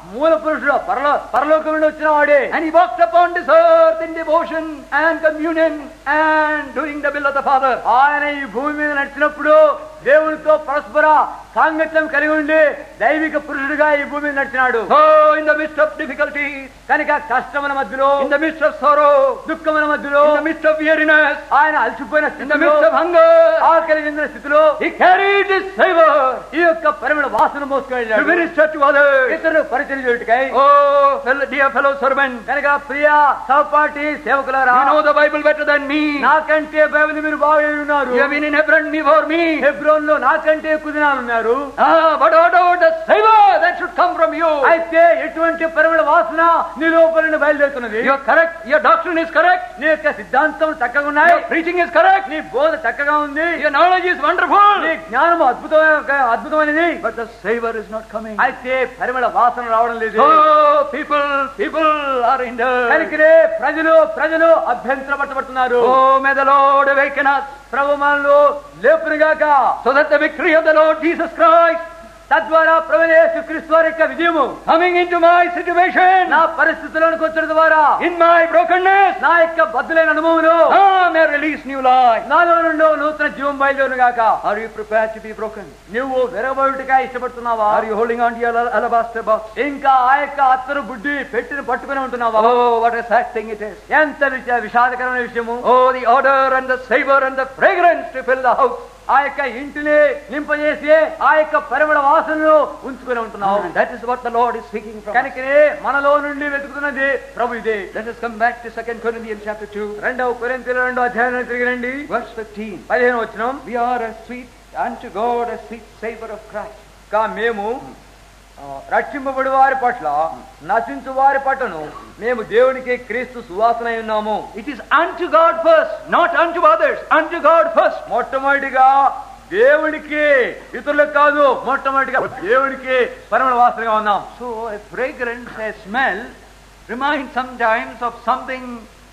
మూల పురుషుడు పరలో పరలోకం నుండి వచ్చిన వాడే And he walked upon this earth in devotion and communion and doing the will of the Father. ఆయన ఈ భూమి మీద నడిచినప్పుడు దేవునితో పరస్పర సాంగత్యం కలిగి ఉండి దైవిక పురుషుడిగా ఈ భూమి మీద నడిచినాడు So, in the midst of difficulties, కనుక కష్టముల మధ్యలో in the midst of sorrow, దుఃఖముల మధ్యలో in the midst of weariness, ఆయన అలసిపోయిన in the స్థితిలో midst of hunger, ఆకలి చెందిన స్థితిలో he carried his savor ఈ యొక్క పరిమళ వాసన to మోసుకెళ్ళాడు minister to others. ఇతరులు పరిచయం చేయుటకై Oh, fellow, dear fellow servant, కనుక ప్రియ సహపాఠి సేవకులారా you know the Bible better than me. నాకంటే బైబిల్ మీరు బాగా ఉన్నారు You have been in Hebron before me. Hebron లో నాకంటే ఎక్కువ దినాలు ఉన్నారు Ah, but what about the savor that should come from you? అయితే ఎటువంటి పరిమళ వాసన నీ లోపల నుండి బయలుదేరుతున్నది You're correct. Your doctrine is correct. నీ యొక్క సిద్ధాంతం చక్కగా ఉన్నాయి Your preaching is correct. నీ బోధ చక్కగా ఉంది Your knowledge is wonderful. నీ జ్ఞానం అద్భుతమైన అద్భుతమైనది But the savor is not coming. అయితే పరిమళ వాసన రావడం లేదు So people, people are in the. కనుకనే ప్రజలు ప్రజలు అభ్యంతర పట్టబడుతున్నారు Oh, may the Lord awaken us ప్రభు మనలో లేపునిగాక so that the victory of the Lord Jesus Christ తద్వారా ప్రవేశ క్రీస్తు వారి యొక్క విజయము coming into my situation, నా పరిస్థితుల్లోనికి వచ్చిన ద్వారా in my brokenness, నా యొక్క బద్దులైన అనుభవంలో ah, may release new life. నాలో నుండి నూతన జీవం బయలుదేరును గాక Are you prepared to be broken? నువ్వు విరగబడుటగా ఇష్టపడుతున్నావా Are you holding on to your al- alabaster box? ఇంకా ఆ యొక్క అత్తరు బుడ్డి పెట్టిన పట్టుకుని ఉంటున్నావా Oh, what a sad thing it is. ఎంత విష- విషాదకరమైన విషయము Oh, the odor and the savor and the fragrance to fill the house. ఆ యొక్క ఇంటిని నింపజేసి ఆ యొక్క పరిమళ వాసనను ఉంచుకుని ఉంటున్నావు And that is what the Lord is speaking from. us. కనుకనే మనలో నుండి వెతుకుతున్నది ప్రభు ఇదే Let us come back to 2 Corinthians chapter 2, రెండవ కొరింథీయుల రెండో అధ్యాయం తిరిగి రండి verse 15. పదిహేను వచ్చిన We are a sweet unto God, a sweet savor of Christ. కా మేము ఆ, రక్షింపబడి వారి పట్ల నశించు వారి పట్లను మేము దేవునికి క్రీస్తు సువాసన అయి ఉన్నాము It is unto God first, not unto others, unto God first. మొట్టమొదటిగా దేవునికి ఇతరులకు కాదు మొట్టమొదటిగా దేవునికి పరిమళ వాసనగా ఉన్నాం So a fragrance, a smell, reminds sometimes of something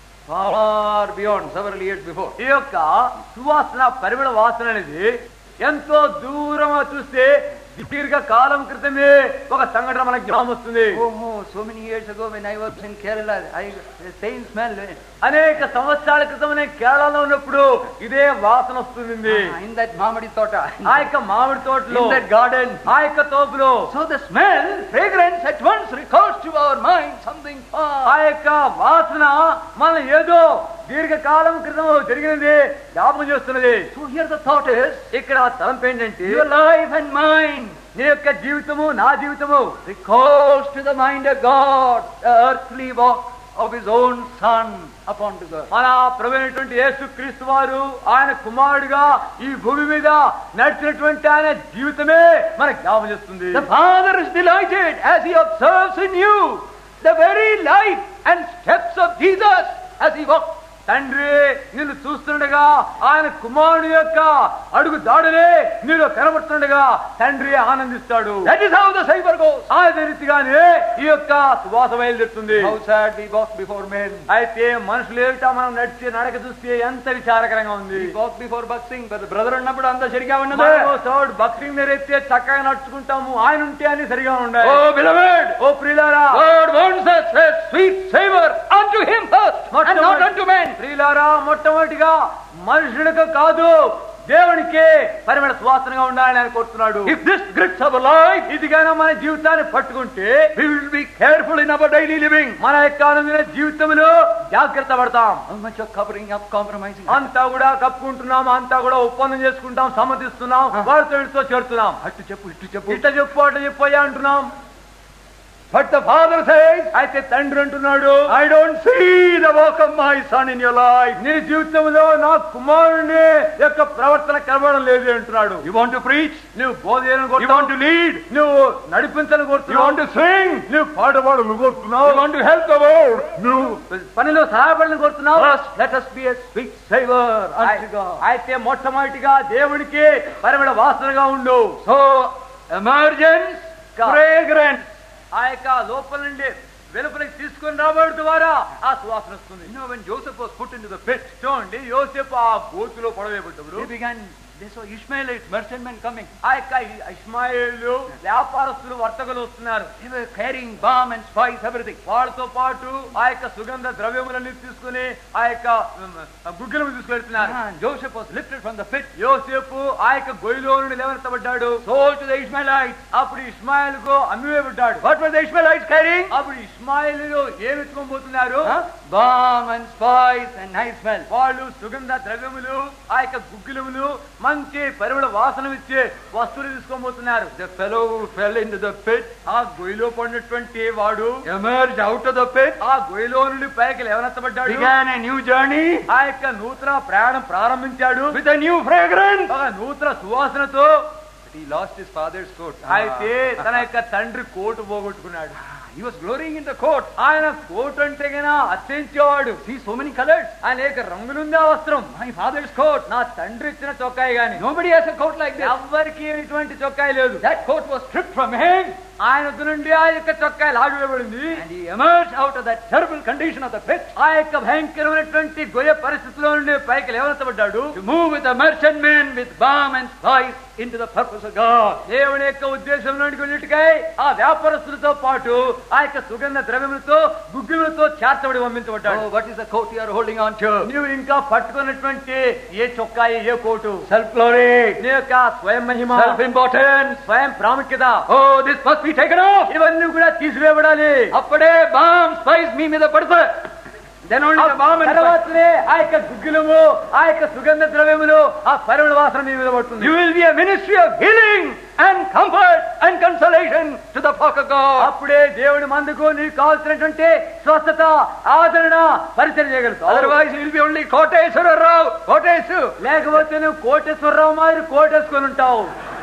far beyond, several years before. ఈ యొక్క సువాసన పరిమళ వాసన అనేది ఎంతో దూరం చూస్తే దీర్ఘ కాలం క్రితమే ఒక సంఘటన మనకు జ్ఞాపకం వస్తుంది Oh, so many years ago when I was in Kerala, I the same smell eh, అనేక సంవత్సరాల క్రితం నేను కేరళలో ఉన్నప్పుడు ఇదే వాసన వస్తుంది ah, in that Mamadi Tota, ఆ యొక్క మామిడి తోటలో in that garden. ఆ యొక్క తోపులో So the smell, fragrance at once recalls to our mind something ఆ far. యొక్క వాసన మన ఏదో దీర్ఘకాలం క్రితం జరిగినది జ్ఞాపకం చేస్తున్నది So here the thought is, ఇక్కడ తలంపు ఏంటంటే your life and mine నీ యొక్క జీవితము నా జీవితము recalls to the mind of God the earthly walk of his own Son upon the earth. మన ప్రభుత్వ యేసు క్రీస్తు వారు ఆయన కుమారుడుగా ఈ భూమి మీద నడిచినటువంటి ఆయన జీవితమే మనకు జ్ఞాపకం చేస్తుంది The Father is delighted as he observes in you the very life and steps of Jesus as he walked. తండ్రి నిన్ను చూస్తుండగా ఆయన కుమారుడు యొక్క అడుగు దాడులే నీలో కనబడుతుండగా తండ్రి ఆనందిస్తాడు That is how the savor goes. ఆ రీతిగానే ఈ యొక్క సువాస బయలుదేరుతుంది How sad we walk before men. అయితే మనుషులు ఏమిటా మనం నడిచే నడక చూస్తే ఎంత విచారకరంగా ఉంది We walk before boxing, but the brother అన్నప్పుడు అంతా సరిగా ఉన్నదే మనము చోటు భక్తి మీరైతే చక్కగా నడుచుకుంటాము ఆయన ఉంటే అని సరిగా ఉండాలి Oh beloved, ఓ ప్రియులారా God wants us a sweet savor unto him first and not unto men. ప్రియులారా మొట్టమొదటిగా మనుషులకు కాదు దేవునికి పరిమళ సువాసనగా ఉండాలని ఆయన కోరుతున్నాడు If this grips our life, ఇదిగానే మన జీవితాన్ని పట్టుకుంటే we will be careful in our daily living. మన యొక్క అనుదిన జీవితంలో జాగ్రత్త పడతాం How much of covering up, compromising? అంతా కూడా కప్పుకుంటున్నాం అంతా కూడా ఒప్పందం చేసుకుంటాం సమ్మతిస్తున్నాం వారితో వీటితో చేరుతున్నాం అటు చెప్పు ఇటు చెప్పు ఇట్ట చెప్పు అట్ట చెప్పయ్యా అంటున్నాం But the father says, అయితే తండ్రి అంటున్నాడు I don't see the work of my son in your life. నీ జీవితంలో నా కుమారుని యొక్క ప్రవర్తన కనబడడం లేదు అంటున్నాడు You want to preach? నువ్వు బోధ చేయాలని You కోరుతున్నావు. want to lead? నువ్వు నడిపించాలని You కోరుతున్నావు want to sing? నువ్వు పాట పాడాలని You కోరుతున్నావు want to help the world? నువ్వు పనిలో సహాయపడాలని కోరుతున్నావు First, let us be a sweet savor unto God. అయితే మొట్టమొదటిగా దేవునికి పరిమళ వాసనగా ఉండు So, emergence, God. fragrance. ఆ యొక్క లోపల నుండి వెలుపలికి తీసుకొని రావడం ద్వారా ఆ సువాసన వస్తుంది You know, when Joseph was put into the pit, చూడండి యోసేపు ఆ గోతులో పడవేయబడ్డప్పుడు he began They saw Ishmaelites, merchantmen coming. ఆ యొక్క ఇస్మాయిలు వ్యాపారస్తులు వర్తకులు వస్తున్నారు They were carrying balm and spice, everything. వాళ్ళతో పాటు ఆ యొక్క సుగంధ ద్రవ్యములన్నీ తీసుకుని ఆ యొక్క ఉమ్, గుగ్గిలము తీసుకెళ్తున్నారు And Joseph was lifted from the pit, యోసేపు ఆ యొక్క గొయ్యిలో నుండి లేవనెత్తబడ్డాడు sold to the Ishmaelites. అప్పుడు ఇస్మాయిల్ కు అమ్మివేయబడ్డాడు What were the Ishmaelites carrying? అప్పుడు ఇస్మాయిలు ఏమి ఎత్తుకోబోతున్నారు Huh? Balm and spice and nice smell. వాళ్ళు సుగంధ ద్రవ్యములు ఆ యొక్క గుగ్గిలములు మంచి పరిమళ వాసన ఇచ్చే వస్తువులు తీసుకోబోతున్నారు The fellow who fell into the pit ఆ గొయ్యిలో పడినటువంటి వాడు emerged out of the pit, ఆ గొయ్యిలో నుండి పైకి లేవనెత్తబడ్డాడు began a new journey ఆ యొక్క నూతన ప్రయాణం ప్రారంభించాడు with a new fragrance. ఒక నూతన సువాసనతో But he lost his father's coat. అయితే తన యొక్క తండ్రి కోటు పోగొట్టుకున్నాడు He was glorying in the coat. ఆయన కోటు అంటే గనా అత్యంచేవాడు See, so many colors. అనేక రంగులుంది ఆ వస్త్రం My father's coat. నా తండ్రి ఇచ్చిన చొక్కాయి గాని Nobody has a coat like this. ఎవ్వరికి ఇటువంటి చొక్కాయి లేదు That coat was stripped from him ఆయన వద్ద నుండి ఆ యొక్క చొక్కాయి లాగివేయబడింది and he emerged out of that terrible condition of the pit ఆ యొక్క భయంకరమైనటువంటి గొయ్య పరిస్థితిలో నుండి పైకి లేవనెత్తబడ్డాడు to move with the merchantmen with balm and spice into the purpose of God. దేవుని యొక్క ఉద్దేశం నుండి కొన్నిటికై ఆ వ్యాపారస్తులతో పాటు ఆ యొక్క సుగంధ ద్రవ్యములతో గుగ్గిలతో చేర్చబడి పంపించబడ్డాడు Oh, what is the coat you are holding on to? నీవు ఇంకా పట్టుకున్నటువంటి ఏ చొక్కాయి ఏ కోటు Self glory, నీ యొక్క స్వయం మహిమ self importance. స్వయం ప్రాముఖ్యత Oh, this must be taken off. ఇవన్నీ కూడా తీసివేయబడాలి అప్పుడే బామ్ స్పైస్ మీ మీద పడుతుంది then only the balm and తర్వాతనే ఆ యొక్క గుగ్గిలము ఆ యొక్క సుగంధ ద్రవ్యములు ఆ పరిమళ వాసన మీ మీద పడుతుంది You will be a ministry of healing and comfort and consolation to the flock of God. అప్పుడే దేవుని మందుకు నీకు కావాల్సినటువంటి స్వస్థత ఆదరణ పరిచయం చేయగలుగుతావు Otherwise, you will be only Koteswara Rao, Kotesu. లేకపోతే నువ్వు కోటేశ్వరరావు మాదిరి కోటేసుకొని ఉంటావు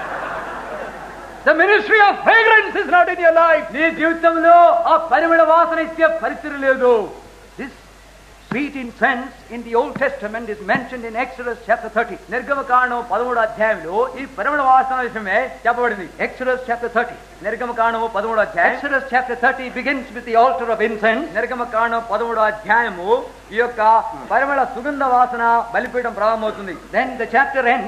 The ministry of fragrance is not in your life. నీ జీవితంలో ఆ పరిమళ వాసన ఇచ్చే పరిస్థితి లేదు This sweet incense in the Old Testament is mentioned in Exodus chapter 30. నిర్గమ కాండం పదమూడు అధ్యాయంలో ఈ పరిమళ వాసన విషయమే చెప్పబడింది Exodus chapter 30. నిర్గమ కాండము పదమూడు అధ్యాయం Exodus chapter 30 begins with the altar of incense. నిర్గమ కాండం పదమూడు అధ్యాయము ఈ యొక్క పరిమళ సుగంధ వాసన బలిపీఠం ప్రారంభమవుతుంది Then the chapter ends.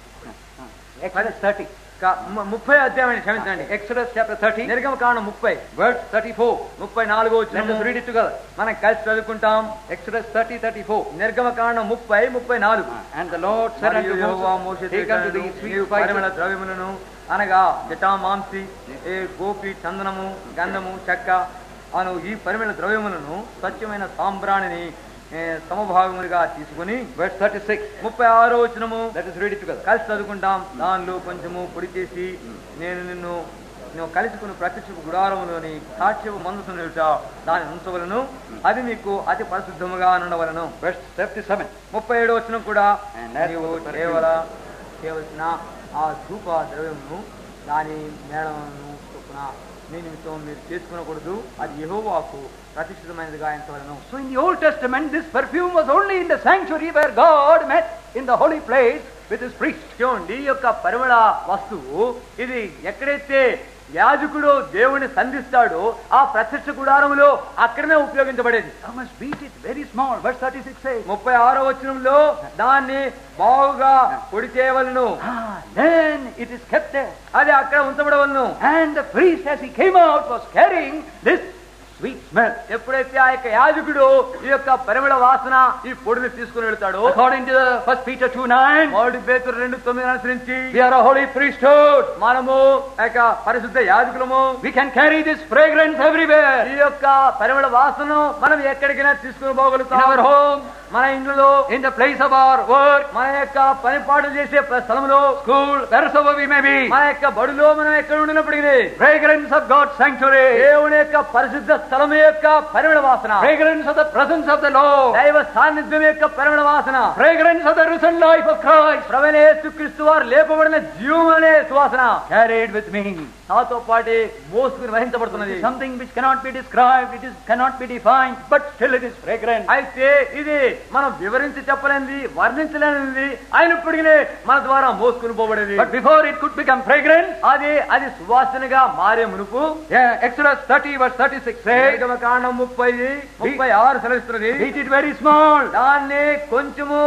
Exodus 30. క- ము- ముప్పై అధ్యాయం అండి, క్షమించండి Exodus chapter 30, నిర్గమ కాండం ముప్పై verse 34. ముప్పై నాలుగో Let us read వచ్చిన it together. మనం కలిసి చదువుకుంటాం Exodus 30, 34. నిర్గమ కాండం ముప్పై ముప్పై నాలుగు And the Lord said మరియు unto యెహోవా Moses, మోషేతో Take unto ఇట్లనెను, thee sweet నీవు పరిమళ spices, ద్రవ్యములను అనగా జటామాంసి ఏ గోపి చందనము గంధము చెక్క అను ఈ పరిమళ ద్రవ్యములను స్వచ్ఛమైన సాంబ్రాణిని ఏ, సమభాగములుగా తీసుకుని verse 36. ముప్పై ఆరో వచనము Let us read it together. కలిసి చదువుకుంటాం దానిలో కొంచెము పొడి చేసి నేను నిన్ను నువ్వు కలుసుకుని ప్రత్యక్ష గుడారములోని సాక్ష్యపు మందసం నిలుట దాన్ని ఉంచవలను అది మీకు అతి పరిశుద్ధముగా ఉండవలను Verse 37. ముప్పై ఏడో వచ్చిన కూడా And as నీవు for the perfume. కేవల చేయవలసిన ఆ ధూప ద్రవ్యమును దాని మేళమును చొప్పున మీ నిమిత్తం మీరు చేసుకునకూడదు అది యెహోవాకు ప్రతిష్ఠితమైనదిగా ఎంచవలను So in the Old Testament, this perfume was only in the sanctuary where God met in the holy place with his priests. చూడండి ఈ యొక్క పరిమళ వస్తువు ఇది ఎక్కడైతే యాజకుడు దేవుని సంధిస్తాడో ఆ ప్రత్యక్ష గుడారములో అక్కడనే ఉపయోగించబడేది Thou must beat it very small. Verse 36 says. ముప్పై ఆరో వచనంలో దాన్ని బాగుగా పొడి చేయవలను Ah, then it is kept there. అది అక్కడ ఉంచబడవలను And the priest, as he came out, was carrying this sweet smell. ఎప్పుడైతే ఆ యొక్క యాజకుడు ఈ యొక్క పరిమళ వాసన ఈ పొడిని తీసుకుని వెళ్తాడో According to the 1 Peter 2 9, మొదటి పేతురు రెండు తొమ్మిది అనుసరించి we are a holy priesthood. మనము ఆ యొక్క పరిశుద్ధ యాజకులము We can carry this fragrance everywhere. ఈ యొక్క పరిమళ వాసన మనం ఎక్కడికైనా తీసుకుని In our పోగలుగుతాం home, మన ఇంట్లో in the place of our work, మన యొక్క పని పాటలు చేసే ప్ర- స్థలంలో school, wheresoever we may be. మన యొక్క బడిలో మనం ఎక్కడ ఉండినప్పటికీ Fragrance of God's sanctuary. దేవుని యొక్క పరిశుద్ధ స్థలం యొక్క పరిమళ వాసన Fragrance of the presence of the Lord. దైవ సాన్నిధ్యం యొక్క పరిమళ వాసన Fragrance of the risen life of Christ. ప్రవణ యేసుక్రీస్తు వారు లేపబడిన జీవం అనే సువాసన Carried with me. నాతో పాటి మోసుకుని వహించబడుతున్నది Something which cannot be described, it is cannot be defined, but still it is fragrant. అయితే ఇది మనం వివరించి చెప్పలేనిది వర్ణించలేనిది అయినప్పటికీ మన ద్వారా మోసుకుని పోబడేది But before it could become fragrant, అది అది సువాసనగా మారే మునుపు yeah, Exodus 30 verse 36 says, నిర్గమ కాండం ముప్పై ముప్పై ఆరు సెలవిస్తున్నది beat it very small. దాన్ని కొంచెము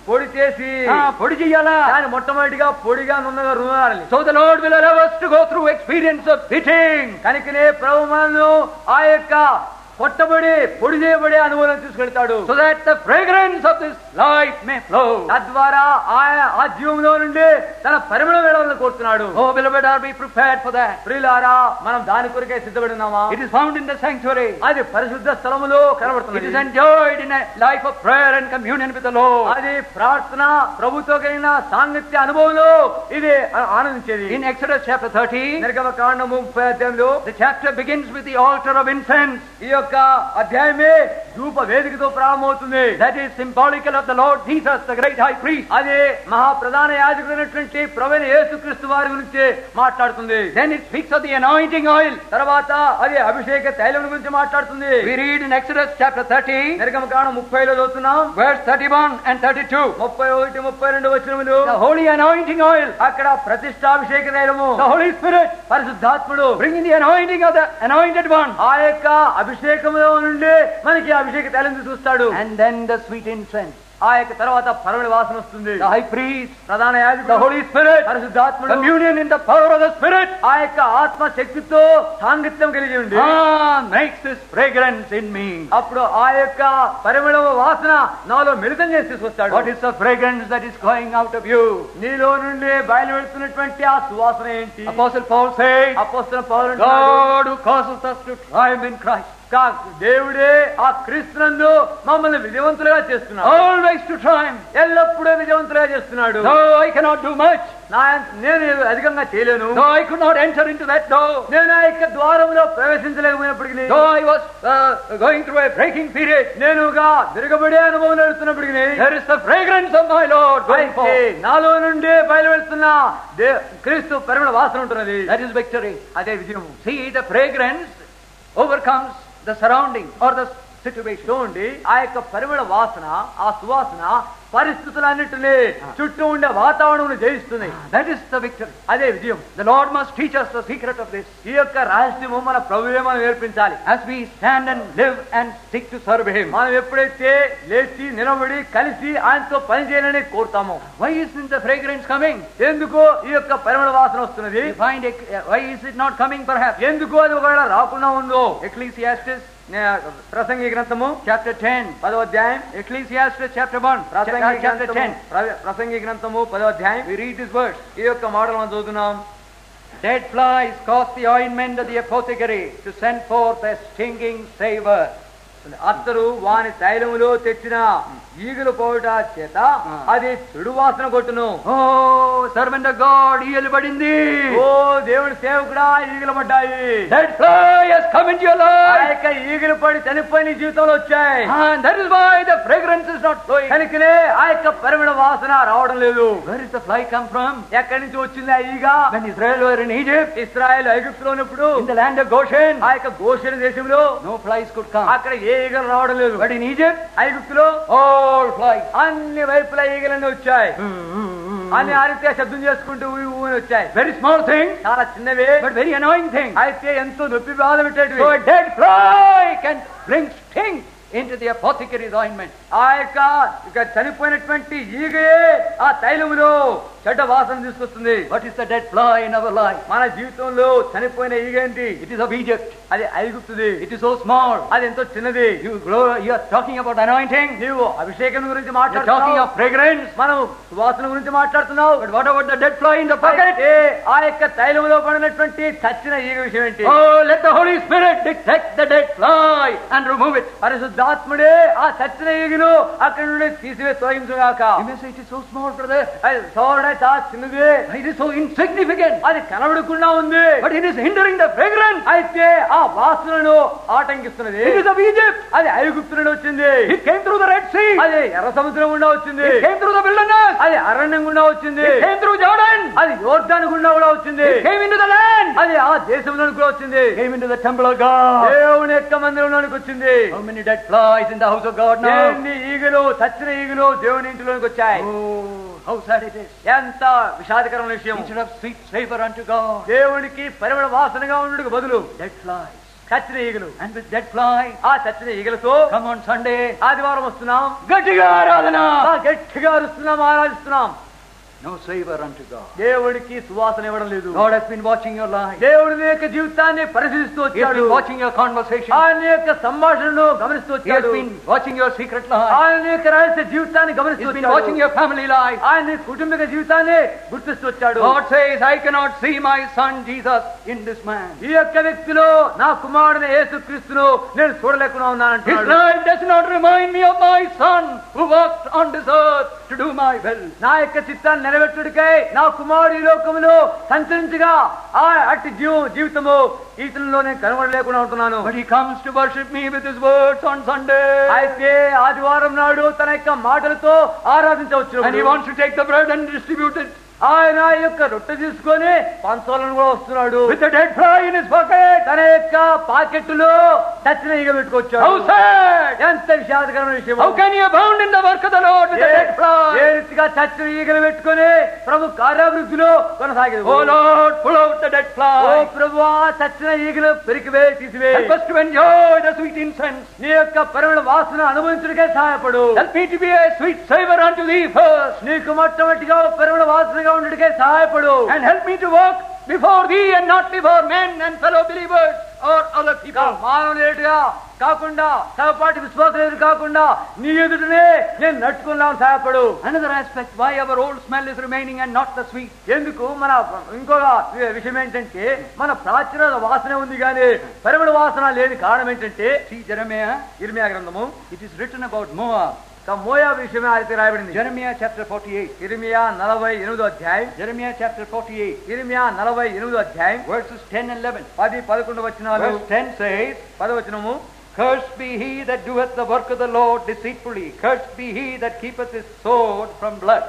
పొడి చేసి ఆ, పొడి చెయ్యాలా దాని మొట్టమొదటిగా పొడిగా నున్నగా రుణాలి So the Lord will allow us to go through experience of beating. కనుకనే ప్రభు మనల్ని ఆ యొక్క కొట్టబడి పొడి చేయబడే అనుభవం తీసుకెళ్తాడు So that the fragrance of this life may flow. తద్వారా ఆ ఆ జీవంలో నుండి తన పరిమళం వేడాలని కోరుతున్నాడు Oh, beloved, are we prepared for that? ప్రియులారా మనం దాని కొరకే సిద్ధపడి ఉన్నామా It is found in the sanctuary. అది పరిశుద్ధ స్థలములో It is కనబడుతుంది enjoyed in a life of prayer and communion with the Lord. అది ప్రార్థన ప్రభుత్వ కలిగిన సాంగత్య అనుభవంలో ఇది ఆ- ఆనందించేది In Exodus chapter 13, నిర్గమ కాండము ముప్పై అధ్యాయంలో the chapter begins with the altar of incense. ఈ యొక్క అధ్యాయమే ధూప వేదికతో ప్రారంభమవుతుంది That is symbolical of the Lord Jesus, the great high priest. అది మహా ప్రధాన యాజకుడైనటువంటి ప్రవీణ యేసుక్రీస్తు వారి గురించి మాట్లాడుతుంది Then it speaks of the anointing oil. తర్వాత అది అభిషేక తైలం గురించి మాట్లాడుతుంది We read in Exodus chapter 30, నిర్గమ కాండం ముప్పైలో చదువుతున్నాం verse 31 and 32. ముప్పై ఒకటి ముప్పై రెండు వచ్చినములు The holy anointing oil, అక్కడ ప్రతిష్టాభిషేక తైలము the Holy Spirit, పరిశుద్ధాత్ముడు bringing the anointing of the anointed one. ఆ యొక్క అభిషేకంలో నుండి మనకి అభిషేక తైలం చూస్తాడు And then the sweet incense. ఆ యొక్క తర్వాత పరమడి వాసన వస్తుంది The high priest, ప్రధాన the యాజకుడు Holy Spirit, పరిశుద్ధాత్ముడు communion in the power of the Spirit. ఆ యొక్క ఆత్మ శక్తితో సాంగత్యం కలిగి ఉండి Ah, makes this fragrance in me. అప్పుడు ఆ యొక్క పరిమళ వాసన నాలో మిళితం చేసి తీసుకొస్తాడు What is the fragrance that is going out of you? నీలో నుండి బయలు వెళ్తున్నటువంటి ఆ సువాసన ఏంటి Apostle Paul says, అపోస్తల పౌలు అంటున్నాడు, God who causes us to triumph in Christ, కా- దేవుడే ఆ క్రీస్తునందు మమ్మల్ని విజయవంతులుగా చేస్తున్నాడు always to triumph. ఎల్లప్పుడూ విజయవంతులుగా చేస్తున్నాడు Though I cannot do much, నా నేను అధికంగా చేయలేను though I could not enter into that door, నేను ఆ యొక్క ద్వారంలో ప్రవేశించలేకపోయినప్పటికీ though I was uh, going through a breaking period, నేనుగా విరగబడే అనుభవం నడుస్తున్నప్పటికీ there is the fragrance of my Lord going అయితే forth. నాలో నుండి బయలు వెళ్తున్న దే- క్రీస్తు పరిమళ వాసన ఉంటున్నది That is victory. అదే విజయము See, the fragrance overcomes the surrounding or the situation. చూడండి ఆ యొక్క పరిమళ వాసన ఆ సువాసన పరిస్థితులన్నిటినీ చుట్టూ ఉండే వాతావరణం జయిస్తుంది That is the victory. అదే విజయం The Lord must teach us the secret of this. ఈ యొక్క రహస్యము మన ప్రభువే మనం నేర్పించాలి As we stand and live and seek to serve Him. మనం ఎప్పుడైతే లేచి నిలబడి కలిసి ఆయనతో పని చేయాలని కోరుతామో Why isn't the fragrance coming? ఎందుకు ఈ యొక్క పరిమళ వాసన వస్తున్నది We find it, why is it not coming perhaps? ఎందుకు అది ఒకవేళ రాకుండా ఉందో Ecclesiastes నే- ప్రసంగి గ్రంథము chapter 10. పదో అధ్యాయం Ecclesiastes chapter 1. ప్రసంగి Chapter గ్రంథము 10. ప్ర- ప్రసంగి గ్రంథము పదో అధ్యాయం We read this verse. ఈ యొక్క మాటలు మనం చదువుతున్నాం Dead flies cause the ointment of the apothecary to send forth a stinging savor. అత్తరు వాని తైలములో తెచ్చిన ఈగలు పోవట చేత అది చెడు వాసన కొట్టును Oh, servant of God, ఇయ్యలుబడింది. ఓ దేవుని సేవకుడా ఈగలు పడ్డాయి Dead fly has come into your ఆ life. యొక్క ఈగలు పడి చనిపోయి నీ జీవితంలో వచ్చాయి And that is why the fragrance is not flowing. కనుకనే ఆ యొక్క పరిమళ వాసన రావడం లేదు Where is the fly come from? ఎక్కడి నుంచి వచ్చింది ఆ ఈగ When Israel were in Egypt, Israel ఐగుప్తులో ఉన్నప్పుడు in the land of Goshen, ఆ యొక్క గోషణ దేశంలో no flies could come. అక్కడ ఏ ఈగలు రావడం లేదు But in Egypt, ఐగుప్తులో all flies. అన్ని వైపుల ఈగలన్నీ వచ్చాయి అన్ని ఆ రీతిగా శబ్దం చేసుకుంటూ ఊ ఊ అని వచ్చాయి Very small thing, చాలా చిన్నవే but very annoying thing. అయితే ఎంతో నొప్పి బాధ పెట్టేటివి So a dead fly can bring sting into the apothecary's ointment. ఆ యొక్క ఇక చనిపోయినటువంటి ఈగయే ఆ తైలములో చెడ్డ వాసన తీసుకొస్తుంది What is the dead fly in our life? మన జీవితంలో చనిపోయిన ఈగ ఏంటి It is of Egypt. అది ఐగుప్తుది It is so small. అది ఎంతో చిన్నది You glow, you are talking about anointing. నీవు అభిషేకం గురించి You are talking మాట్లాడుతున్నావు of fragrance. మనం సువాసన గురించి మాట్లాడుతున్నావు But what about the dead fly in the pocket? అయితే ఆ యొక్క తైలములో పడినటువంటి చచ్చిన ఈగ విషయం ఏంటి Oh, let the Holy Spirit detect the dead fly and remove it. పరిశుద్ధాత్ముడే ఆ చచ్చిన ఈగను అక్కడి నుండి తీసివే తొలగించుగాక You may say it is so small, brother. అది సోదరుడే చాలా చిన్నది It is so insignificant. అది కనబడకుండా ఉంది But it is hindering the fragrance. అయితే ఆ వాసనను ఆటంకిస్తున్నది It is of Egypt. అది ఐగుప్తు నుండి వచ్చింది It came through the Red Sea. అది ఎర్ర సముద్రం గుండా వచ్చింది It came through the wilderness. అది అరణ్యం గుండా వచ్చింది It came through Jordan. అది యోర్దాన్ గుండా కూడా వచ్చింది It came into the land. అది ఆ దేశంలోనికి కూడా వచ్చింది It came into the temple of God. దేవుని యొక్క మందిరంలోనికి వచ్చింది How many dead flies in the house of God now? ఎన్ని ఈగలు చచ్చిన ఈగలు దేవుని ఇంటిలోనికి వచ్చాయి Oh, how sad it is. ఎంత విషాదకరమైన విషయం Instead of sweet savor unto God, దేవునికి పరిమళ వాసనగా ఉండడానికి బదులు dead flies. చచ్చిన ఈగలు And with dead fly, ఆ చచ్చిన ఈగలతో come on Sunday, ఆదివారం వస్తున్నాం గట్టిగా ఆరాధన. ఆ గట్టిగా అరుస్తున్నాం ఆరాధిస్తున్నాం No savor unto God. దేవుడికి సువాసన ఇవ్వడం లేదు God has been watching your life. దేవుడి నీ యొక్క జీవితాన్ని పరిశీలిస్తూ He has వచ్చాడు been watching your conversation. ఆయన యొక్క సంభాషణను గమనిస్తూ He has వచ్చాడు been watching your secret life. ఆయన యొక్క రహస్య జీవితాన్ని He గమనిస్తూ has been watching వచ్చాడు your family life. ఆయన నీ కుటుంబిక జీవితాన్ని గుర్తిస్తూ వచ్చాడు God says, I cannot see my son Jesus in this man. ఈ యొక్క వ్యక్తిలో నా కుమారుని యేసుక్రీస్తును నేను చూడలేకుండా ఉన్నాను His అంటున్నాడు life does not remind me of my son who walked on this earth to do my will. నా యొక్క చిత్తాన్ని నెరవేర్చుడికై నా కుమారుడు ఈ లోకములో సంచరించగా ఆ అట్టి జీవం జీవితము ఈతనంలో నేను కనుగొనలేకుండా ఉంటున్నాను But he comes to worship me with his words on Sunday. అయితే ఆదివారం నాడు తన యొక్క మాటలతో ఆరాధించవచ్చు And he wants to take the bread and distribute it ఆయన ఈ యొక్క రొట్టె తీసుకొని పంచాలను కూడా వస్తున్నాడు with the dead fly in his pocket. తన యొక్క పాకెట్లో చచ్చిన ఈగ How పెట్టుకొచ్చాడు sad! ఎంత విషాదకరమైన విషయం How can he abound in the work of the Lord with the dead A fly? రీతిగా చచ్చిన ఈగలు పెట్టుకొని ప్రభు కార్యాభివృద్ధిలో కొనసాగదు Oh Lord, pull out the dead oh fly. ప్రభు చచ్చిన ఈగలు పెరికివే తీసివే Help us to enjoy the sweet incense. నీ యొక్క పరిమళ వాసన అనుభవించడానికే సహాయపడు Help me to be a sweet savor unto thee first. నీకు మొట్టమొదటిగా పరిమళ వాసనగా ఉండడికే సహాయపడు And help me to walk before thee and not before men and fellow believers or other people. మానవులేటుగా కాకుండా సహపాటి విశ్వాసం ఎదురు కాకుండా నీ ఎదుటనే నేను నడుచుకున్నాను సహాయపడు Another aspect why our old smell is remaining and not the sweet. ఎందుకు మన ఇంకొక విషయం ఏంటంటే మన ప్రాచీన వాసన ఉంది కానీ పరిమళ వాసన లేని కారణం ఏంటంటే See Jeremiah, ఇర్మియా గ్రంథము it is written about Moab. ఇక మోయా విషయమే అయితే రాయబడింది Jeremiah chapter 48. ఇర్మియా నలభై ఎనిమిదో అధ్యాయం Jeremiah chapter 48, ఇర్మియా నలభై ఎనిమిదో అధ్యాయం verses 10 and 11. పది పదకొండు వచనాలు Verse 10 says, పదవచనము Cursed be he that doeth the work of the Lord deceitfully. Cursed be he that keepeth his sword from blood.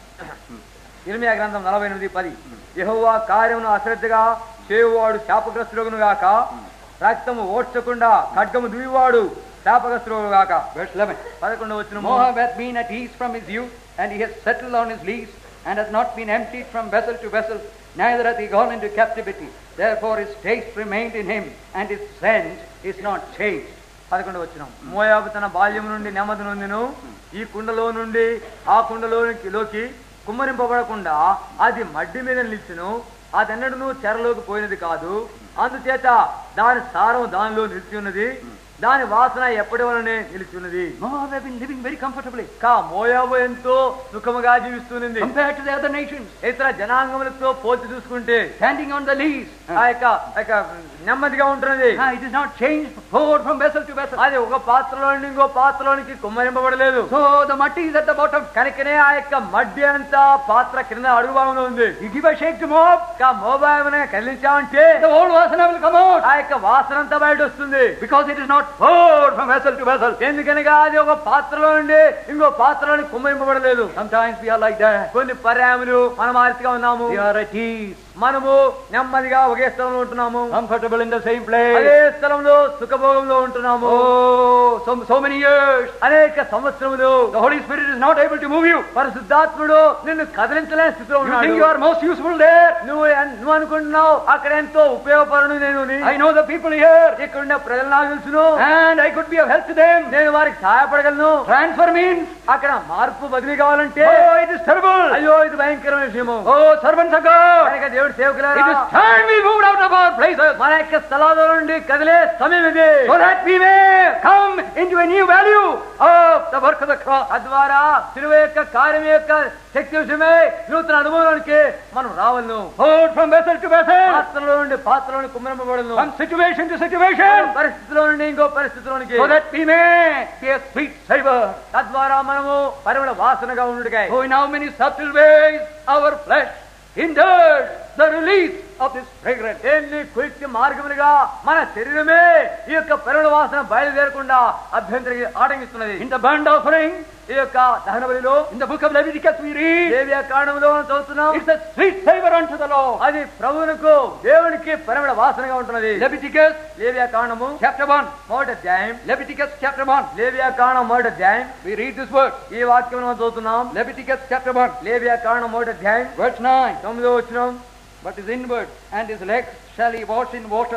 ఇర్మియా గ్రంథం నలభై ఎనిమిది పది యెహోవా కార్యమును అశ్రద్ధగా చేయువాడు శాపగ్రస్తుడుగును గాక రక్తము ఓడ్చకుండా ఖడ్గము దువివాడు శాపగ్రస్తుడు గాక Verse 11. పదకొండు వచ్చిన Moab hath been at ease from his youth, and he has settled on his lease, and hath not been emptied from vessel to vessel, neither hath he gone into captivity. Therefore his taste remained in him, and his scent is not changed. పదకొండు వచ్చిన మోయాబు తన బాల్యం నుండి నెమ్మది నొందిను ఈ కుండలో నుండి ఆ కుండలోకి లోకి కుమ్మరింపబడకుండా అది మడ్డి మీద నిలిచును అదెన్నడూ చెరలోకి పోయినది కాదు అందుచేత దాని సారం దానిలో నిలిచి ఉన్నది దాని వాసన ఎప్పటి వలనే నిలిచి ఉన్నది Moab have been living very comfortably కా మోయాబు ఎంతో సుఖముగా జీవిస్తున్నది compared to the other nations, ఇతర జనాంగములతో పోల్చి చూసుకుంటే standing on the lease. ఆ యొక్క ఆ యొక్క నెమ్మదిగా ఉంటున్నది Ah, it is not changed, poured from vessel to vessel. అది ఒక పాత్రలో నుండి ఇంకో పాత్రలోనికి కుమ్మరింపబడలేదు So the muddy is at the bottom. కనుకనే ఆ యొక్క మడ్డి అంతా పాత్ర కింద అడుగు భాగంలో ఉంది You give a shake to Moab, ఇంకా మోబాయిని కదిలించామంటే the old vasana will come out ఆ యొక్క వాసన అంతా బయట వస్తుంది because it is not poured from vessel to vessel. ఎందుకనగా అది ఒక పాత్రలో నుండి ఇంకో పాత్రలోని కుమ్మరింపబడలేదు Sometimes we are like that. కొన్ని పర్యాములు మనం ఆ రీతిగా ఉన్నాము We are at ease, మనము నెమ్మదిగా ఒకే స్థలంలో ఉంటున్నాము comfortable in the same place. అదే స్థలంలో సుఖభోగంలో ఉంటున్నాము Oh, so, so many years. అనేక సంవత్సరములు The Holy Spirit is not able to move you. పరిశుద్ధాత్ముడు నిన్ను కదిలించలేని స్థితిలో You think you ఉన్నాడు are most useful there. నువ్వు ఎన్- నువ్వు అనుకుంటున్నావు అక్కడ ఎంతో ఉపయోగపడను నేను ని. I know the people here, ఇక్కడ ఉన్న ప్రజలు నాకు తెలుసును and I could be of help to them. నేను వారికి సహాయపడగలను Transfer means, అక్కడ మార్పు బదిలీ కావాలంటే oh, it is terrible. అయ్యో ఇది భయంకరమైన విషయము Oh, servants of God, కనుక దేవుడు it సేవకులారా is time we moved out of our places మన యొక్క స్థలాల నుండి కదిలే సమయం ఇది so that we may come into a new value of the work of the cross. తద్వారా శిలువ యొక్క కార్యం యొక్క శక్తి విషయమై నూతన అనుభవానికి మనం రావాలను Moved from vessel to vessel, పాత్రలో నుండి పాత్రలోని కుమ్మరింపబడను from situation to situation, పరిస్థితిలో నుండి ఇంకో పరిస్థితిలోనికి so that we may be a sweet savor. తద్వారా మనము పరిమళ వాసనగా ఉండుటకై Oh, in how many subtle ways our flesh hinders the release of this fragrance. ఎన్ని కుయుక్తి మార్గములుగా మన శరీరమే ఈ యొక్క పరిమళ వాసన బయలుదేరకుండా అభ్యంతరి ఆటంకిస్తున్నది In the burnt offering, ఈ యొక్క దహన బలిలో in the book of Leviticus, we read, దేవి కారణంలో మనం చదువుతున్నాం it's a sweet savor unto the Lord. అది ప్రభువునకు దేవునికి పరిమళ వాసనగా ఉంటున్నది Leviticus లేవియా కారణము chapter 1. మొదటి అధ్యాయం Leviticus chapter 1. లేవియా కారణం మొదటి అధ్యాయం We read this word. ఈ వాక్యం మనం చదువుతున్నాం Leviticus chapter 1, లేవియా కారణం మొదటి అధ్యాయం verse 9. తొమ్మిదో వచ్చినాం But his inward and his legs shall he wash in water,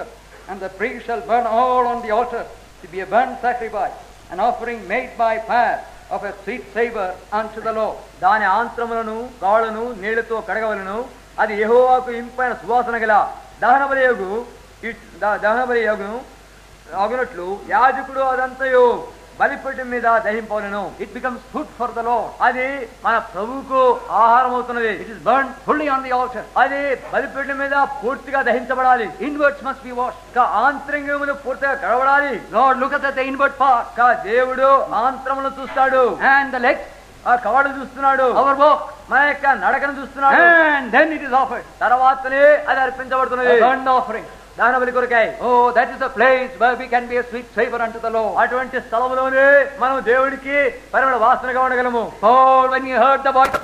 And the priest shall burn all on the altar to be a burnt sacrifice, an offering made by fire of a sweet savor unto the Lord. దాని ఆంత్రములను కాళ్ళను నీళ్లతో కడగవలను అది యెహోవాకు ఇంపైన సువాసన గల దహనబలి యొగు దహనబలి యొగును అగునట్లు యాజకుడు అదంతయు బలిపెట్టి మీద దహింపవలను It becomes food for the Lord. అది మన ప్రభువుకు ఆహారం అవుతున్నది It is burnt fully on the altar. అది బలిపెట్టి మీద పూర్తిగా దహించబడాలి Inwards must be washed. ఇంకా ఆంతరంగములు పూర్తిగా కడబడాలి Lord looketh at the inward part ఇంకా దేవుడు ఆంతరములను చూస్తాడు and the legs, ఆ కవడు చూస్తున్నాడు our walk, మన యొక్క నడకను చూస్తున్నాడు and then it is offered. తర్వాతనే అది అర్పించబడుతున్నది A burnt offering. దహన బలి కొరకాయ Oh, that is a place where we can be a sweet savor unto the Lord. అటువంటి స్థలంలోనే మనం దేవుడికి పరిమళ వాసనగా ఉండగలము Paul, when he heard the voice,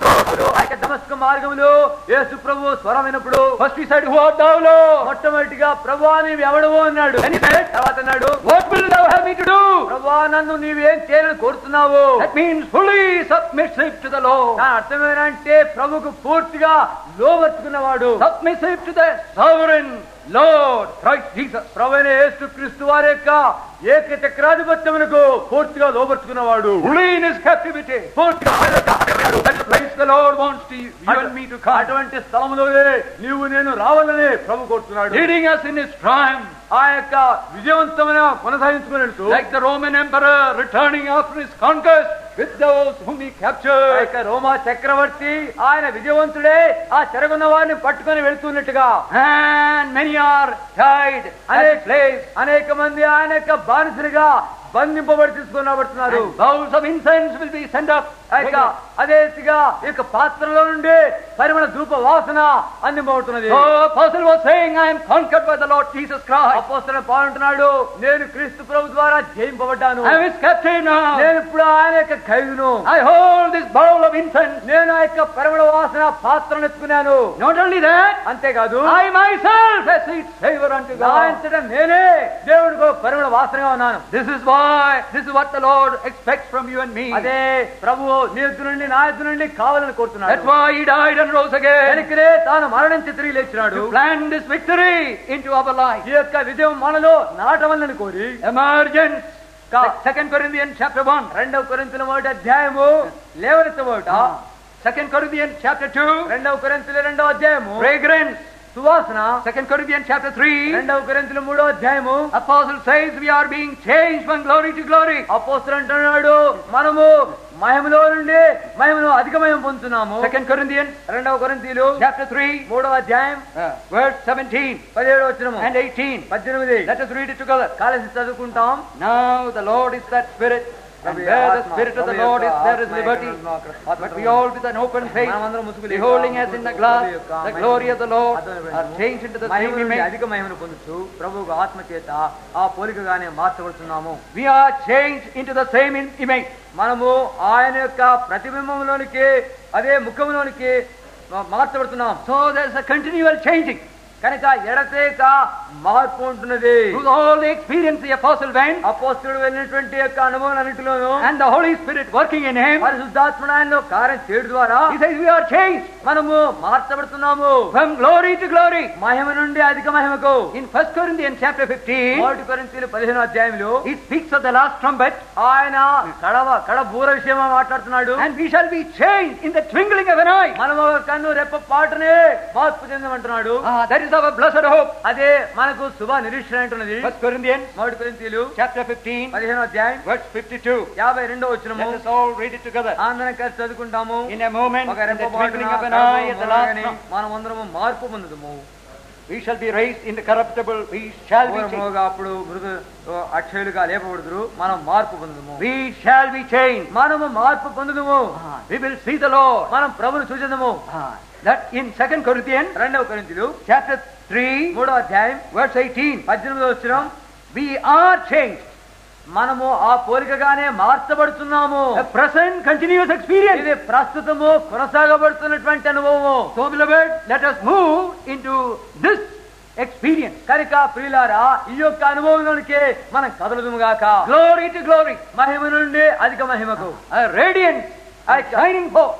ఆ యొక్క దమస్క మార్గములో యేసు ప్రభు స్వరం వినప్పుడు first he said, Who art thou, Lord? మొట్టమొదటిగా ప్రభా నీవు ఎవడవు అన్నాడు Then he said, తర్వాత అన్నాడు What wilt thou have me to do? ప్రభా నన్ను నీవేం చేయాలని కోరుతున్నావు That means fully submissive to the Lord. దాని అర్థమేనంటే ప్రభుకు పూర్తిగా లోబర్చుకున్నవాడు Submissive to the sovereign Lord, Christ Jesus. ప్రభువైన యేసు క్రీస్తు వారి యొక్క ఏక చక్రాధిపత్యమునకు పూర్తిగా లోబర్చుకున్నవాడు Fully in his captivity. పూర్తిగా That place the Lord wants to, you and me to come. అటువంటి స్థలములోనే నీవు నేను రావాలని ప్రభు కోరుతున్నాడు Leading us in his triumph. ఆ యొక్క విజయవంతమైన కొనసాగించుకుని Like the Roman emperor returning after his conquest with those whom he ఆ captured. యొక్క రోమా చక్రవర్తి ఆయన విజయవంతుడే ఆ చెరగున్న వారిని పట్టుకొని వెళుతున్నట్టుగా And many are tied at అనేక his place. అనేక మంది ఆయన యొక్క బానిసలుగా బంధింపబడి తీసుకొని రాబడుతున్నారు And bowls of incense will be sent up. ఆ యొక్క అదే రీతిగా ఈ యొక్క పాత్రలో నుండి పరిమళ ధూప వాసన అందింపబడుతున్నది So apostle was saying, I am conquered by the Lord Jesus Christ. అపోస్తలుడు పాల్గొంటున్నాడు నేను క్రీస్తు ప్రభు ద్వారా జయింపబడ్డాను I am his captive now. నేను ఇప్పుడు ఆయన యొక్క ఖైదును I hold this bowl of incense. నేను ఆ యొక్క పరిమళ వాసన పాత్రను ఎత్తుకున్నాను Not only that, అంతేకాదు I myself a sweet savor unto నా God. అంతటా నేనే దేవుడికి ఒక పరిమళ వాసనగా ఉన్నాను This is why, this is what the Lord expects from you and me. అదే ప్రభు నీ ఎద్దు నుండి నా ఎద్దు నుండి కావాలని That's కోరుతున్నాడు why he died and rose again కనుకనే తాను మరణించి తిరిగి లేచినాడు to plant this victory into our life. ఈ యొక్క విజయం మనలో నాటవల్లని కోరి Emergence. Ka- Second Corinthians chapter 1. రెండవ కొరింతల మొదటి అధ్యాయము లేవనెత్తబోట Second Corinthians chapter 2. రెండవ కొరింతల రెండవ అధ్యాయము Fragrance. సువాసన Second Corinthians chapter 3. రెండవ కొరింతల మూడో అధ్యాయము Apostle says we are being changed from glory to glory. అపోస్తులు అంటున్నాడు మనము మహిమలో నుండి మహిమను అధిక మహిమ పొందుతున్నాము Second Corinthians రెండవ కొరింతీలు chapter 3, మూడవ అధ్యాయం uh, verse 17 పదిహేడు వచ్చినము and 18. పద్దెనిమిది Let us read it together. కలిసి చదువుకుంటాం Now the Lord is that Spirit, and where the Spirit of the Lord is, there is liberty. But we all with an open face, మనమందరం ముసుగు లేక beholding as in the glass ప్రభు యొక్క the glory of the Lord, అర్థం are changed into the Mahima same నుండి image. అధిక మహిమను పొందుతూ ప్రభువుకు ఆత్మ చేత ఆ పోలికగానే మార్చబడుతున్నాము We are changed into the same in- image. మనము ఆయన యొక్క ప్రతిబింబంలోనికి అదే ముఖంలోనికి మా- మార్చబడుతున్నాం So there's a continual changing. కనుక ఎడతేక మార్పు ఉంటున్నది Through all the experience the apostle went, అపోస్తుడు వెళ్ళినటువంటి యొక్క అనుభవం అన్నింటిలోనూ and the Holy Spirit working in him, పరిశుద్ధాత్మ ఆయనలో కార్యం చేయడం ద్వారా he says we are changed మనము మార్చబడుతున్నాము from glory to glory. మహిమ నుండి అధిక మహిమకు In 1 Corinthians chapter 15, మొదటి కొరింథీయులు పదిహేను అధ్యాయంలో he speaks of the last trumpet, ఆయన కడవ కడ బూర విషయమా మాట్లాడుతున్నాడు and we shall be changed in the twinkling of an eye. మనం ఒక కన్ను రెప్ప పాటునే మార్పు చెందమంటున్నాడు Ah, that is our blessed hope. అదే మనకు శుభ నిరీక్షణ అంటున్నది 1 Corinthians మొదటి కొరింథీయులు chapter 15, పదిహేను అధ్యాయం verse 52. యాభై రెండో వచ్చినము Let us all read it together. Andhra కలిసి చదువుకుంటాము In a moment, ఒక in రెప్ప the twinkling of పాటున an eye at the last కడవ trump, మనం అందరము మార్పు పొందుదము we shall be raised incorruptible, we shall be changed. పూర్వముగా అప్పుడు మృదు అక్షయులుగా లేపబడుదురు మనం మార్పు పొందుదము We shall be changed. మనము మార్పు పొందుదము Ah, we will see the Lord. మనం ప్రభుని చూసేదము Ah, that in 2 Corinthians రెండవ కొరింథీయులు chapter 3, మూడో అధ్యాయం verse 18, పద్దెనిమిదో వచ్చిన we are changed. మనము ఆ పోలికగానే మార్చబడుతున్నాము A present continuous experience. ఇది ప్రస్తుతము కొనసాగబడుతున్నటువంటి అనుభవము So, beloved, let us move into this experience. కనుక ప్రియులారా ఈ యొక్క అనుభవంలోనికి మనం కదలదుము గాక Glory to glory. మహిమ నుండి అధిక మహిమకు A radiance, a shining forth.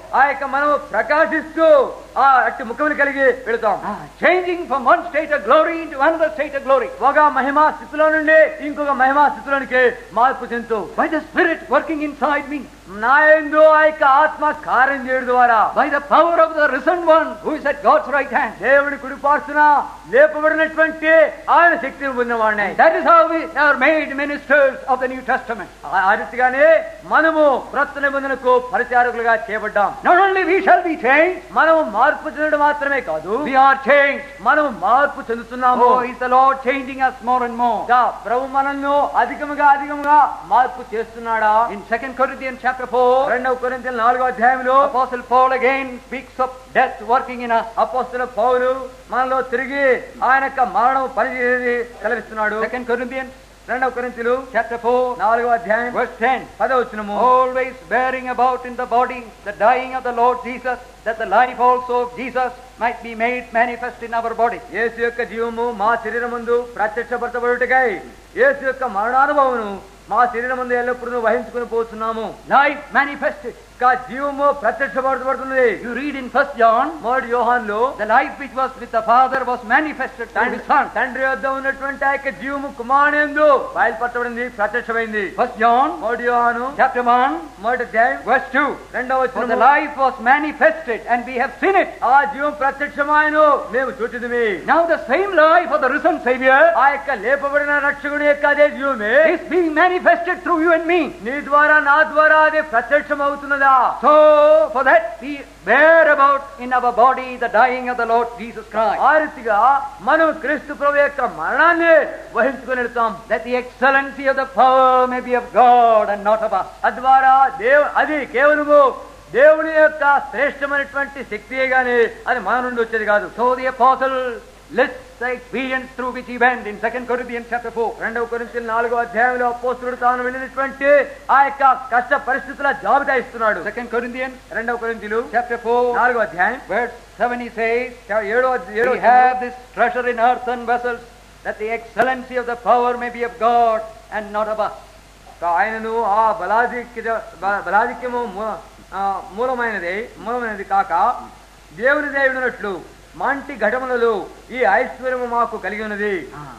ఆ యొక్క మనం ప్రకాశిస్తూ ఆ అట్టి ముఖముని కలిగి వెళుతాం Ah, changing from one state of glory into another state of glory. ఒక మహిమా స్థితిలో నుండి ఇంకొక మహిమా స్థితిలోనికి మార్పు చెందుతూ By the Spirit working inside me. నా యందు ఆ యొక్క ఆత్మ కార్యం చేయడం ద్వారా By the power of the risen one who is at God's right hand. దేవుని కుడిపార్చున లేపబడినటువంటి ఆయన శక్తిని పొందినవాడిని That is how we are made ministers of the New Testament. ఆ- ఆ రీతిగానే మనము క్రొత్త నిబంధనకు పరిచారకులుగా చేయబడ్డాం Not only we shall be changed, మనము మార్పు చెందడం మాత్రమే కాదు we are changed. మనము మార్పు చెందుతున్నాము Oh, is the Lord changing us more and more? ఇంకా ప్రభు మనల్ని అధికముగా అధికముగా మార్పు చేస్తున్నాడా In 2 Corinthians chapter 4, రెండవ కొరింథీయుల నాలుగో అధ్యాయంలో Apostle Paul again speaks of death working in us. అపోస్తుల పౌలు మనలో తిరిగి ఆయన యొక్క మరణం పనిచేసి కలిగిస్తున్నాడు 2 Corinthians రెండవ కొరింథీయులు chapter 4, నాలుగో అధ్యాయం verse 10. పదవచనము Always bearing about in the body the dying of the Lord Jesus, that the life also of Jesus might be made manifest in our body. యేసు యొక్క జీవము మా శరీరమందు ప్రత్యక్షపరచబడుటకై యేసు యొక్క మరణానుభవమును మా శరీరమందు ఎల్లప్పుడూ వహించుకుని పోతున్నాము Life manifested. ఇంకా జీవము ప్రత్యక్షపరచబడుతున్నది You read in 1 John, మొదటి యోహాన్లో the life which was with the Father was manifested through తండ్రి his Son. తండ్రి వద్ద ఉన్నటువంటి ఆ యొక్క జీవము కుమారునియందు బయలుపరచబడింది ప్రత్యక్షమైంది 1 John మొదటి యోహాను chapter 1, మొదటి అధ్యాయం verse 2. రెండవ For the వచనము life was manifested and we have seen it. ఆ జీవం ప్రత్యక్షమాయను మేము చూచిదిమి Now the same life of the risen Savior ఆ యొక్క లేపబడిన రక్షకుడి యొక్క అదే జీవమే is being manifested through you and me. నీ ద్వారా నా ద్వారా అది ప్రత్యక్షం అవుతున్నదా So for that we bear about in our body the dying of the Lord Jesus Christ. ఆ రీతిగా మనం క్రీస్తు ప్రభు యొక్క మరణాన్ని వహించుకుని వెళ్తాం That the excellency of the power may be of God and not of us. తద్వారా దేవు అది కేవలము దేవుని యొక్క శ్రేష్టమైనటువంటి శక్తియే గాని అది మన నుండి వచ్చేది కాదు So the apostle lists the experience through which he went in 2 Corinthians chapter 4. రెండవ కొరింథీయుల నాలుగో అధ్యాయంలో అపోస్తుడు తాను వెళ్ళినటువంటి ఆ యొక్క కష్ట పరిస్థితుల జాబితా ఇస్తున్నాడు 2 Corinthians రెండవ కొరింథీయులు chapter 4, నాలుగో అధ్యాయం verse 7 he says, ఏడో అధ్య- ఏడో We have this treasure in earthen vessels, that the excellency of the power may be of God and not of us. ఆయనను ఆ బలాధిక్య బ- బలాధిక్యము మూ- ఆ, మూలమైనది మూలమైనది కాక దేవుని దేవుడినట్లు మంటి ఘటములలో ఈ ఐశ్వర్యము మాకు కలిగి ఉన్నది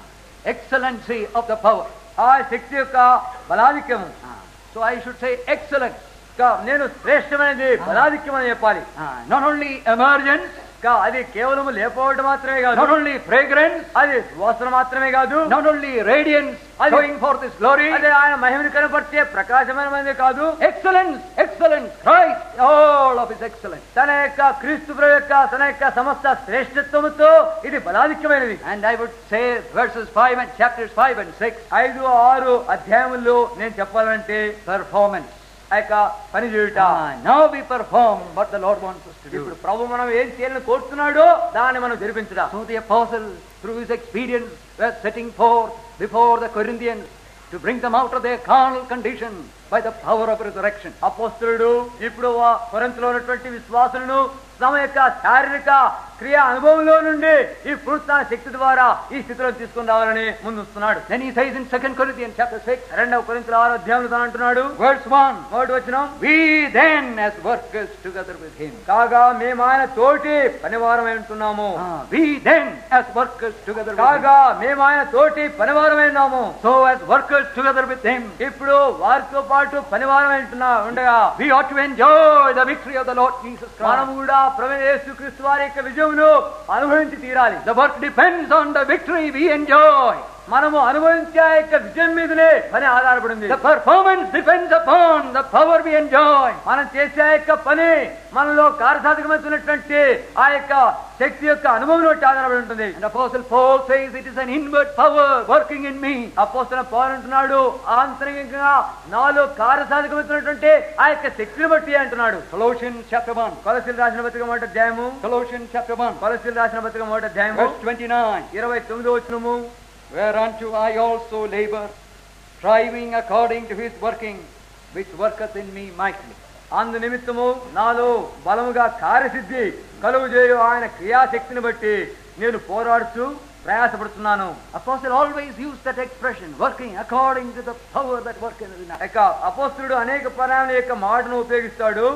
Excellency of the power. ఆ శక్తి యొక్క బలాధిక్యము So I should say excellence. కా- నేను శ్రేష్టమైనది బలాధిక్యం అని చెప్పాలి Ah, Not only emergence, కా- అది కేవలము లేకపోవడం మాత్రమే కాదు not only fragrance, అది వాసన మాత్రమే కాదు not only radiance, Adi- showing forth His glory. అదే ఆయన మహిమని కనపరిచే ప్రకాశమైనది కాదు Excellence, excellence, Christ, all of His excellence. తన యొక్క క్రీస్తు ప్రభు యొక్క తన యొక్క సమస్త శ్రేష్టత్వముతో ఇది బలాధిక్యమైనది And I would say verses 5 and chapters 5 and 6, ఐదు ఆరు అధ్యాయముల్లో నేను చెప్పాలంటే performance. ఆ యొక్క పని చేయుట Ah, now we perform what the Lord wants us to ఇప్పుడు do. ప్రభు మనం ఏం చేయాలని కోరుతున్నాడో దాన్ని మనం జరిపించడం So the apostle, through his experience, was setting forth before the Corinthians to bring them out of their carnal condition by the power of resurrection. అపోస్తులుడు ఇప్పుడు వా- కొరింథీలో ఉన్నటువంటి విశ్వాసులను తమ యొక్క శారీరక క్రియా అనుభవంలో నుండి ఈ పునరుత్థాన శక్తి ద్వారా ఈ స్థితిలో తీసుకుని రావాలని ముందుస్తున్నాడు Then he says in 2 Corinthians chapter 6, రెండవ కొరింతల ఆరో అధ్యాయంలో తాను అంటున్నాడు verse 1, మొదటి వచ్చిన We then as workers together with him. కాగా మేము ఆయన తోటి పనివారమై ఉంటున్నాము Ah, we then as workers together with him. కాగా మేము ఆయన తోటి పనివారమై ఉన్నాము So as workers together with him, ఇప్పుడు వారితో పాటు పనివారమై ఉంటున్నా ఉండగా we ought to enjoy the victory of the Lord Jesus మనం Christ. కూడా ప్రవేశ యేసుక్రీస్తు వారి యొక్క విజయమును అనుభవించి తీరాలి The work depends on the victory we enjoy. మనము అనుభవించే ఆ యొక్క విజయం మీదనే పని ఆధారపడింది The performance depends upon the power we enjoy. మనం చేసే ఆ యొక్క పని మనలో కార్యసాధకమవుతున్నటువంటి ఆ యొక్క శక్తి యొక్క అనుభవం బట్టి ఆధారపడి ఉంటుంది And Apostle Paul says it is an inward power working in me. అపోస్తున్న పౌలు అంటున్నాడు ఆంతరికంగా నాలో కార్యసాధకమవుతున్నటువంటి ఆ యొక్క శక్తిని బట్టి అంటున్నాడు Colossians chapter 1. కొలసీలు రాసిన పత్రిక మొదటి అధ్యాయము Colossians chapter 1. కొలసీలు రాసిన పత్రిక మొదటి అధ్యాయము Verse 29. ఇరవై తొమ్మిదో వచ్చినము Whereunto I also labor, striving according to his working, which worketh in me mightily. అందు నిమిత్తము నాలో బలముగా కార్యసిద్ధి కలుగు చేయు ఆయన క్రియాశక్తిని బట్టి నేను పోరాడుతూ ప్రయాసపడుతున్నాను Apostle always used that expression, working according to the power that worketh in us. యొక్క అపోస్తుడు అనేక పరాల యొక్క మాటను ఉపయోగిస్తాడు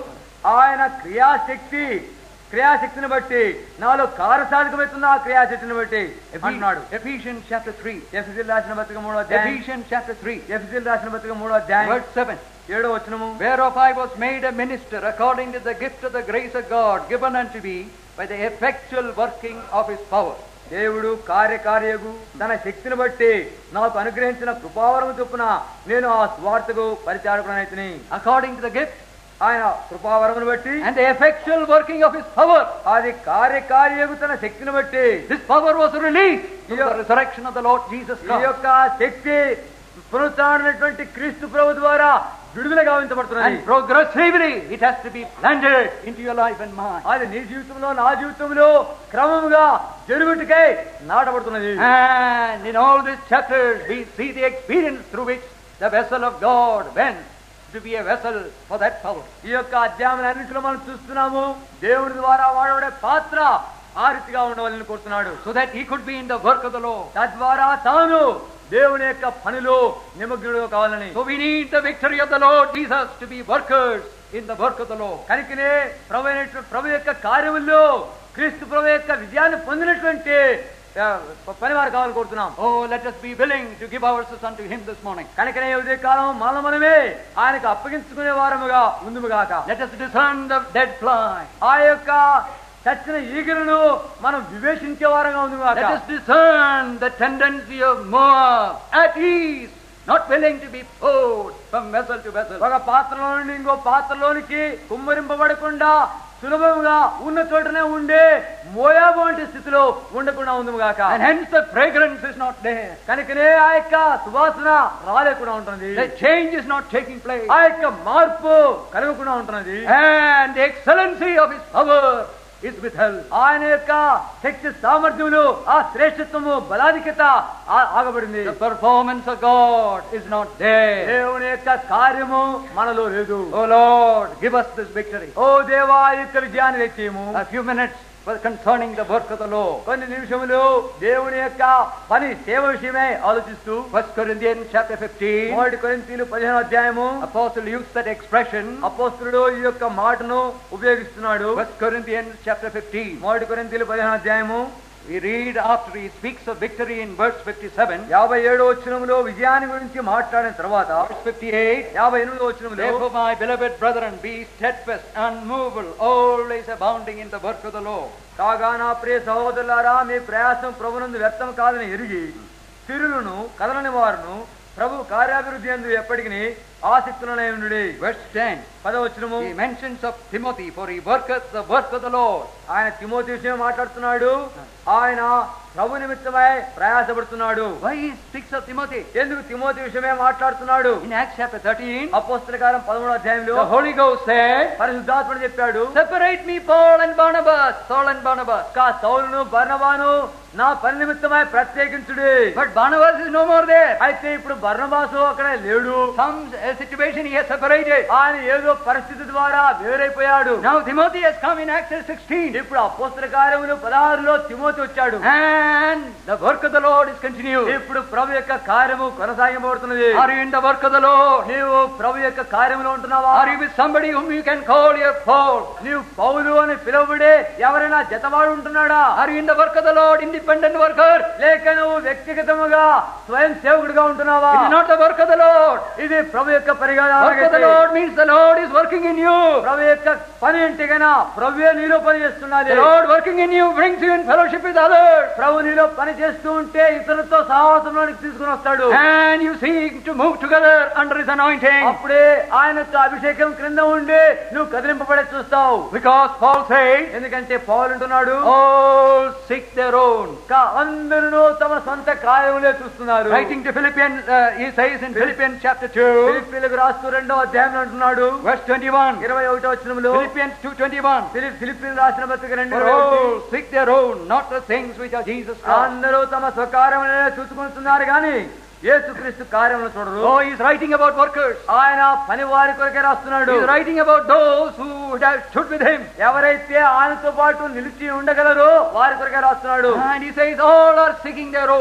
ఆయన క్రియాశక్తి క్రియాశక్తిని బట్టి నాలో కార్యసాధకమవుతున్న ఆ క్రియాశక్తిని బట్టి అంటున్నాడు Ephesians chapter 3. ఎఫ్సిల్ రాసిన పత్రిక మూడో అధ్యాయం Ephesians chapter 3. ఎఫ్సిల్ రాసిన పత్రిక మూడో అధ్యాయం Verse 7. ఏడో వచనము Whereof I was made a minister according to the gift of the grace of God given unto me by the effectual working of his power. దేవుడు కార్యకార్యగు తన శక్తిని బట్టి నాకు అనుగ్రహించిన కృపావరము చొప్పున నేను ఆ స్వార్థకు పరిచారకుడనైతిని According to the gift ఆయన కృపావరమును బట్టి and the effectual working of his power. అది కార్యకార్యగు తన శక్తిని బట్టి This power was released through the resurrection of the Lord Jesus ఈ Christ. యొక్క శక్తి పునరుత్నటువంటి క్రీస్తు ప్రభు ద్వారా విడుదల గావించబడుతున్నది And progressively it has to be planted into your life and mine. అది నీ జీవితంలో నా జీవితంలో క్రమముగా జరుగుటికై నాటబడుతున్నది And in all these chapters we see the experience through which the vessel of God went to be a vessel for that power. ఈ యొక్క అధ్యాయం అన్నింటిలో మనం చూస్తున్నాము దేవుని ద్వారా వాడబడే పాత్ర ఆ రీతిగా ఉండవాలని కోరుతున్నాడు So that he could be in the work of the Lord. తద్వారా తాను దేవుని యొక్క పనిలో నిమగ్నుడు కావాలని So we need the victory of the Lord Jesus to be workers in the work of the Lord. కనుకనే ప్రభు అయినటువంటి ప్రభు యొక్క కార్యముల్లో క్రీస్తు ప్రభు యొక్క విజయాన్ని పొందినటువంటి ఆ, పనివారు కావాలని కోరుతున్నాం Oh, let us be willing to give ourselves unto him this morning. కనుకనే ఉదయ కాలం మన మనమే ఆయనకు అప్పగించుకునే వారముగా ఉందుముగాక Let us discern the dead fly. ఆ యొక్క చచ్చిన ఈగలను మనం వివేచించే వారంగా Let ఉందుగాక us discern the tendency of Moab at ease, not willing to be poured from vessel to vessel. ఒక పాత్రలో నుండి ఇంకో పాత్రలోనికి కుమ్మరింపబడకుండా సులభంగా ఉన్న చోటనే ఉండే మోయాబు వంటి స్థితిలో ఉండకుండా ఉందుగాక And hence the fragrance is not there. కనుకనే ఆ యొక్క సువాసన రాలేకుండా ఉంటుంది The change is not taking place. ఆ యొక్క మార్పు కలగకుండా ఉంటున్నది And the excellency of his power is withheld. ఆయన యొక్క శక్తి సామర్థ్యములు ఆ శ్రేష్ఠత్వము బలాధిక్యత ఆ- ఆగబడింది The performance of God is not there. దేవుని యొక్క కార్యము మనలో లేదు Oh Lord, give us this victory. ఓ దేవా ఈ యొక్క విజయాన్ని తెచ్చేయము A few minutes for concerning the work of the Lord. కొన్ని నిమిషములు దేవుని యొక్క పని సేవ విషయమై ఆలోచిస్తూ First Corinthians chapter 15. మొదటి కొరింథీయులు పదిహేను అధ్యాయము Apostle used that expression. అపోస్తులుడు ఈ యొక్క మాటను ఉపయోగిస్తున్నాడు First Corinthians chapter 15. మొదటి కొరింథీయులు పదిహేను అధ్యాయము We read after he speaks of victory in verse 57. యాభై ఏడో వచ్చినములో విజయాన్ని గురించి మాట్లాడిన తర్వాత Verse 58. యాభై ఎనిమిదో వచ్చినములో Therefore, my beloved brethren, be steadfast, unmovable, always abounding in the work of the Lord. కాగా నా ప్రియ సహోదరులారా మీ ప్రయాసం ప్రభునందు వ్యర్థం కాదని ఎరిగి తిరులను కదలని వారును ప్రభు కార్యాభివృద్ధి అందు ఎప్పటికీ ఆసక్తులనే ఉండు Verse 10. పదవచనము He mentions of Timothy, for he worketh the work of the Lord. ఆయన తిమోతి విషయం మాట్లాడుతున్నాడు ఆయన ప్రభు నిమిత్తమై ప్రయాసపడుతున్నాడు Why he speaks of Timothy? ఎందుకు తిమోతి విషయమే మాట్లాడుతున్నాడు In Acts chapter 13, అపోస్తల కాలం పదమూడో అధ్యాయంలో the Holy Ghost said, పరిశుద్ధాత్ముడు చెప్పాడు Separate me, Paul and Barnabas, Saul and Barnabas. "కా సౌలును బర్నబాను నా పని నిమిత్తమై ప్రత్యేకించుడి But Barnabas is no more there. అయితే ఇప్పుడు బర్నబాసు అక్కడ లేడు Some uh, situation he has separated. ఆయన ఏదో పరిస్థితి ద్వారా వేరైపోయాడు Now Timothy has come in Acts 16. ఇప్పుడు అపోస్తల కార్యములు పదహారులో తిమోతి వచ్చాడు And the work of the Lord is continued. ఇప్పుడు ప్రభు యొక్క కార్యము కొనసాగింపబడుతున్నది Are you in the work of the Lord? నీవు ప్రభు యొక్క కార్యములో ఉంటున్నావా Are you with somebody whom you can call your Paul? నీవు పౌలు అని పిలువబడే ఎవరైనా జతవాడు ఉంటున్నాడా Are you in the work of the Lord, independent worker? లేక నువ్వు వ్యక్తిగతముగా స్వయం సేవకుడిగా ఉంటున్నావా It is not the work of the Lord. ఇది ప్రభు యొక్క పరిగాణ Work of the Lord means the Lord is working in you. ప్రభు యొక్క పని ఇంటికైనా ప్రభువే నీలో పని చేస్తున్నది The Lord working in you brings you in fellowship with others. ప్రభు నీలో పని చేస్తూ ఉంటే ఇతరులతో సహవాసంలోనికి తీసుకుని వస్తాడు And you seek to move together under his anointing. అప్పుడే ఆయన యొక్క అభిషేకం క్రింద ఉండి నువ్వు కదిలింపబడే చూస్తావు Because Paul says, ఎందుకంటే పౌలు అంటున్నాడు all seek their own. "కా- అందరూ తమ సొంత కార్యములే చూస్తున్నారు Writing to Philippians, uh, he says in Philippians chapter 2, ఫిలిప్పీలకు రాస్తూ రెండో అధ్యాయం అంటున్నాడు verse 21. ఇరవై ఒకటో వచనములో Philippians 2.21. ఫిలిప్ ఫిలిప్పీలు రాసిన పత్రిక రెండు For ఇరవై ఒకటి. all seek their own, not the things which are Jesus Christ. అందరూ తమ స్వకార్యములే చూసుకుంటున్నారు కానీ యేసుక్రీస్తు కార్యములు చూడరు Oh, he's writing about workers. ఆయన పని వారి కొరకే రాస్తున్నాడు He's writing about those who would have stood with him. ఎవరైతే ఆయనతో పాటు నిలిచి ఉండగలరో వారి కొరకే రాస్తున్నాడు And he says all are seeking their own.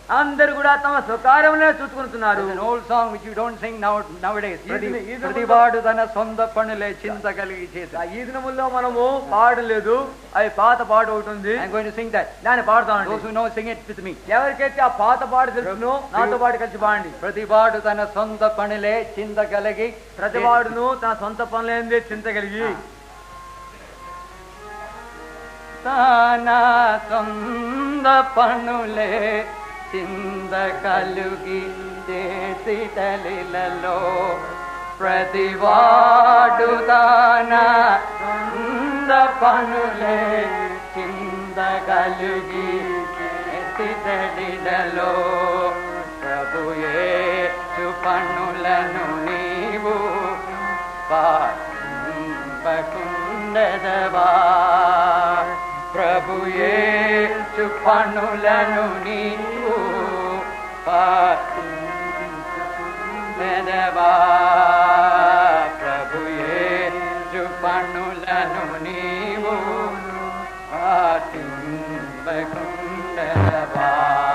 అందరు కూడా తమ స్వకార్యములే చూసుకుంటున్నారు There's an old song which you don't sing now nowadays. ఈ దిన- ఈ దినముల్లో- ప్రతివాడు తన సొంత పనులే చింత కలిగి చేసి ఆ ఈ దినముల్లో మనము పాడడం లేదు అది పాత పాట ఒకటి ఉంది I'm going to sing that. దాన్ని పాడతామండి Those who know, sing it with me. ఎవరికైతే ఆ పాత పాట తెలుసునో నాతో పాటు కలిసి పాడండి ప్రతివాడు తన సొంత పనులే చింత కలిగి ప్రతివాడును తన సొంత పనులేందే చింత కలిగి తన సొంత పనులే చింత కలుగి చేసిటలిలలో ప్రతివాడు తన సొంత పనులే చింత కలిగి చేసిటలిలలో ప్రభుయే పనులను నీవు పాకుండదవా ప్రభుయే పనులను నీవు పాకుండదవా ప్రభుయే పనులను నీవు పాటింపకుండదవా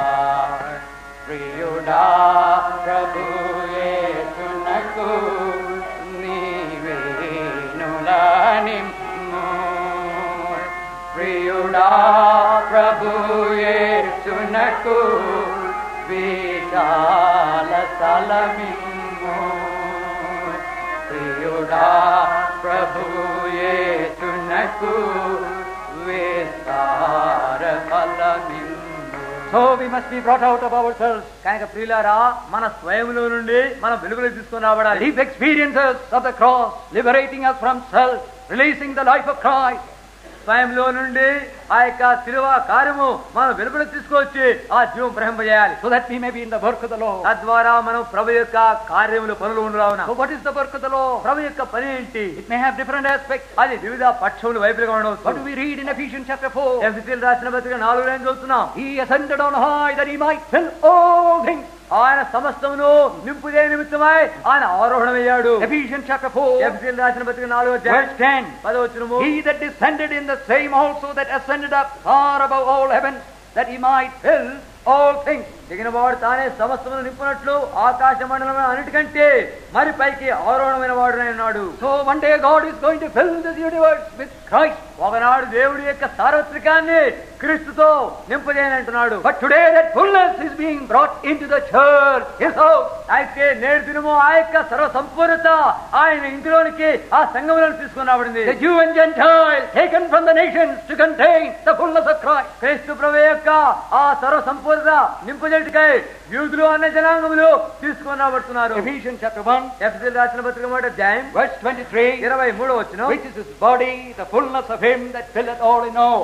ప్రియుడా ప్రభుయే తునకు నీవేనులానిమ్ము ప్రియుడా ప్రభుయే తునకు విశాల స్థలమిమ్ము ప్రియుడా ప్రభుయే తునకు విస్తార ఫలమిమ్ము So we must be brought out of ourselves. కనుక ప్రియులారా మన స్వయంలో నుండి మనం వెలుగులో తీసుకొని రావడాలి Deep experiences of the cross, liberating us from self, releasing the life of Christ. స్వయంలో నుండి ఆ యొక్క శిలువ కార్యము మనం వెలుగులో తీసుకొచ్చి ఆ జీవం ప్రహింపజేయాలి so that we may be in the work of the Lord. తద్వారా మనం ప్రభు యొక్క కార్యములు పనులు ఉండరావున So what is the work of the Lord? ప్రభు యొక్క పని ఏంటి It may have different aspects. అది వివిధ పక్షములు వైపులుగా What do ఉండవచ్చు we read in Ephesians chapter 4? ఎఫ్ఎస్సీలు రాసిన పత్రిక నాలుగు లైన్ చదువుతున్నాం He ascended on high that he might fill all things. ఆయన సమస్తమును నింపుదే నిమిత్తమై ఆయన ఆరోహణమయ్యాడు Ephesians chapter 4, ఎఫ్ఎస్సీలు రాసిన పత్రిక నాలుగు అధ్యాయం verse 10. పదవచనము He that descended in the same also that ascended up far above all heaven, that he might fill all things. దిగిన వాడు తానే సమస్తమును నింపునట్లు ఆకాశ మండలం అన్నిటికంటే మరి పైకి ఆరోహణమైన వాడునై ఉన్నాడు So one day God is going to fill this universe with Christ. ఒకనాడు దేవుడి యొక్క సార్వత్రికాన్ని క్రీస్తుతో నింపజేయనంటున్నాడు But today that fullness is being brought into the church, his house. అయితే నేడు దినము ఆ యొక్క సర్వ సంపూర్ణత ఆయన ఇంటిలోనికి ఆ సంఘములను తీసుకుని రాబడింది The Jew and Gentile taken from the nations to contain the fullness of Christ. క్రీస్తు ప్రభు యొక్క ఆ సర్వ సంపూర్ణత నింపజేటికై యూదులు అన్న జనాంగములు తీసుకొని రాబడుతున్నారు Ephesians chapter 1, ఎఫ్ఎస్సీలు రాసిన పత్రిక మాట అధ్యాయం verse 23, ఇరవై మూడో వచ్చిన which is his body, the fullness of him that filleth all in all.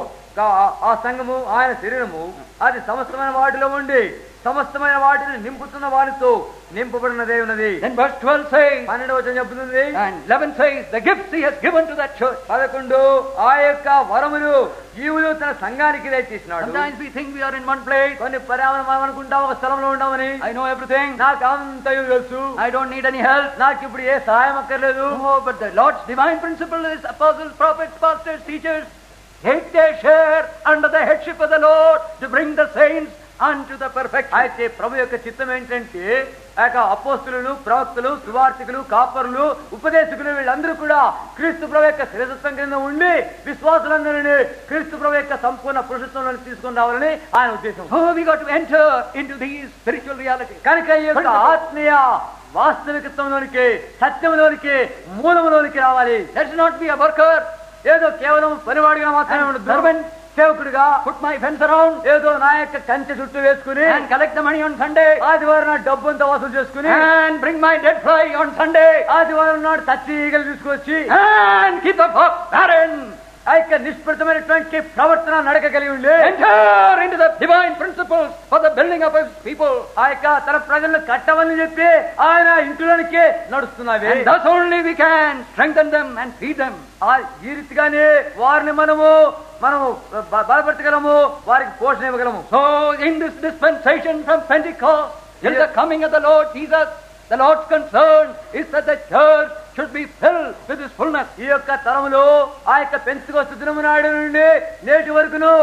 ఆ సంఘము ఆయన శరీరము అది సమస్తమైన వాటిలో ఉండి సమస్తమైన వాటిని నింపుతున్న వారితో నింపబడినదే ఉన్నది Then verse 12 says, పన్నెండు వచ్చిన చెబుతుంది and 11 says, the gifts he has given to that church. పదకొండు ఆ యొక్క వరములు జీవులు తన సంఘానికి దయచేసినాడు Sometimes we think we are in one place. కొన్ని పర్యావరణం మనం అనుకుంటాం ఒక స్థలంలో ఉంటామని I know everything. నాకు అంతయు తెలుసు I don't need any help. నాకు ఇప్పుడు ఏ సహాయం అక్కర్లేదు Oh, but the Lord's divine principle is apostles, prophets, pastors, teachers take their share under the headship of the Lord to bring the saints unto the perfection. అయితే ప్రభు యొక్క చిత్తం ఏంటంటే ఆ యొక్క అపోస్తులు ప్రవక్తలు సువార్థికులు కాపరులు ఉపదేశకులు వీళ్ళందరూ కూడా క్రీస్తు ప్రభు యొక్క శిరసత్వం కింద ఉండి విశ్వాసులందరినీ క్రీస్తు ప్రభు యొక్క సంపూర్ణ పురుషత్వంలో తీసుకొని రావాలని ఆయన ఉద్దేశం So we got to enter into these spiritual realities. కనుక ఈ యొక్క ఆత్మీయ వాస్తవికత్వంలోనికి సత్యంలోనికి మూలములోనికి రావాలి Let's not be a worker, ఏదో కేవలం పనివాడిగా మాత్రమే ఉండదు servant, సేవకుడిగా put my fence around ఏదో నా యొక్క కంచె చుట్టూ వేసుకుని and collect the money on Sunday ఆదివారం నాడు డబ్బు అంతా వసూలు చేసుకుని and bring my dead fly on Sunday ఆదివారం నాడు తచ్చి ఈగలు తీసుకొచ్చి and keep the flock barren. ఆ యొక్క నిష్పృతమైనటువంటి ప్రవర్తన నడక కలిగి ఉండి Enter into the divine principles for the building up of his people. ఆ యొక్క తన ప్రజలను కట్టమని చెప్పి ఆయన ఇంటిలోనికి నడుస్తున్నవి And thus only we can strengthen them and feed them. ఆ ఈ రీతిగానే వారిని మనము మనము బ- బలపరచగలము వారికి పోషణ ఇవ్వగలము So in this dispensation from Pentecost till the coming of the Lord Jesus, the Lord's concern is that the church should be filled with his fullness. ఈ యొక్క తరములో ఆ యొక్క పెంచుకొస్తు దినము నాడు నుండి నేటి వరకును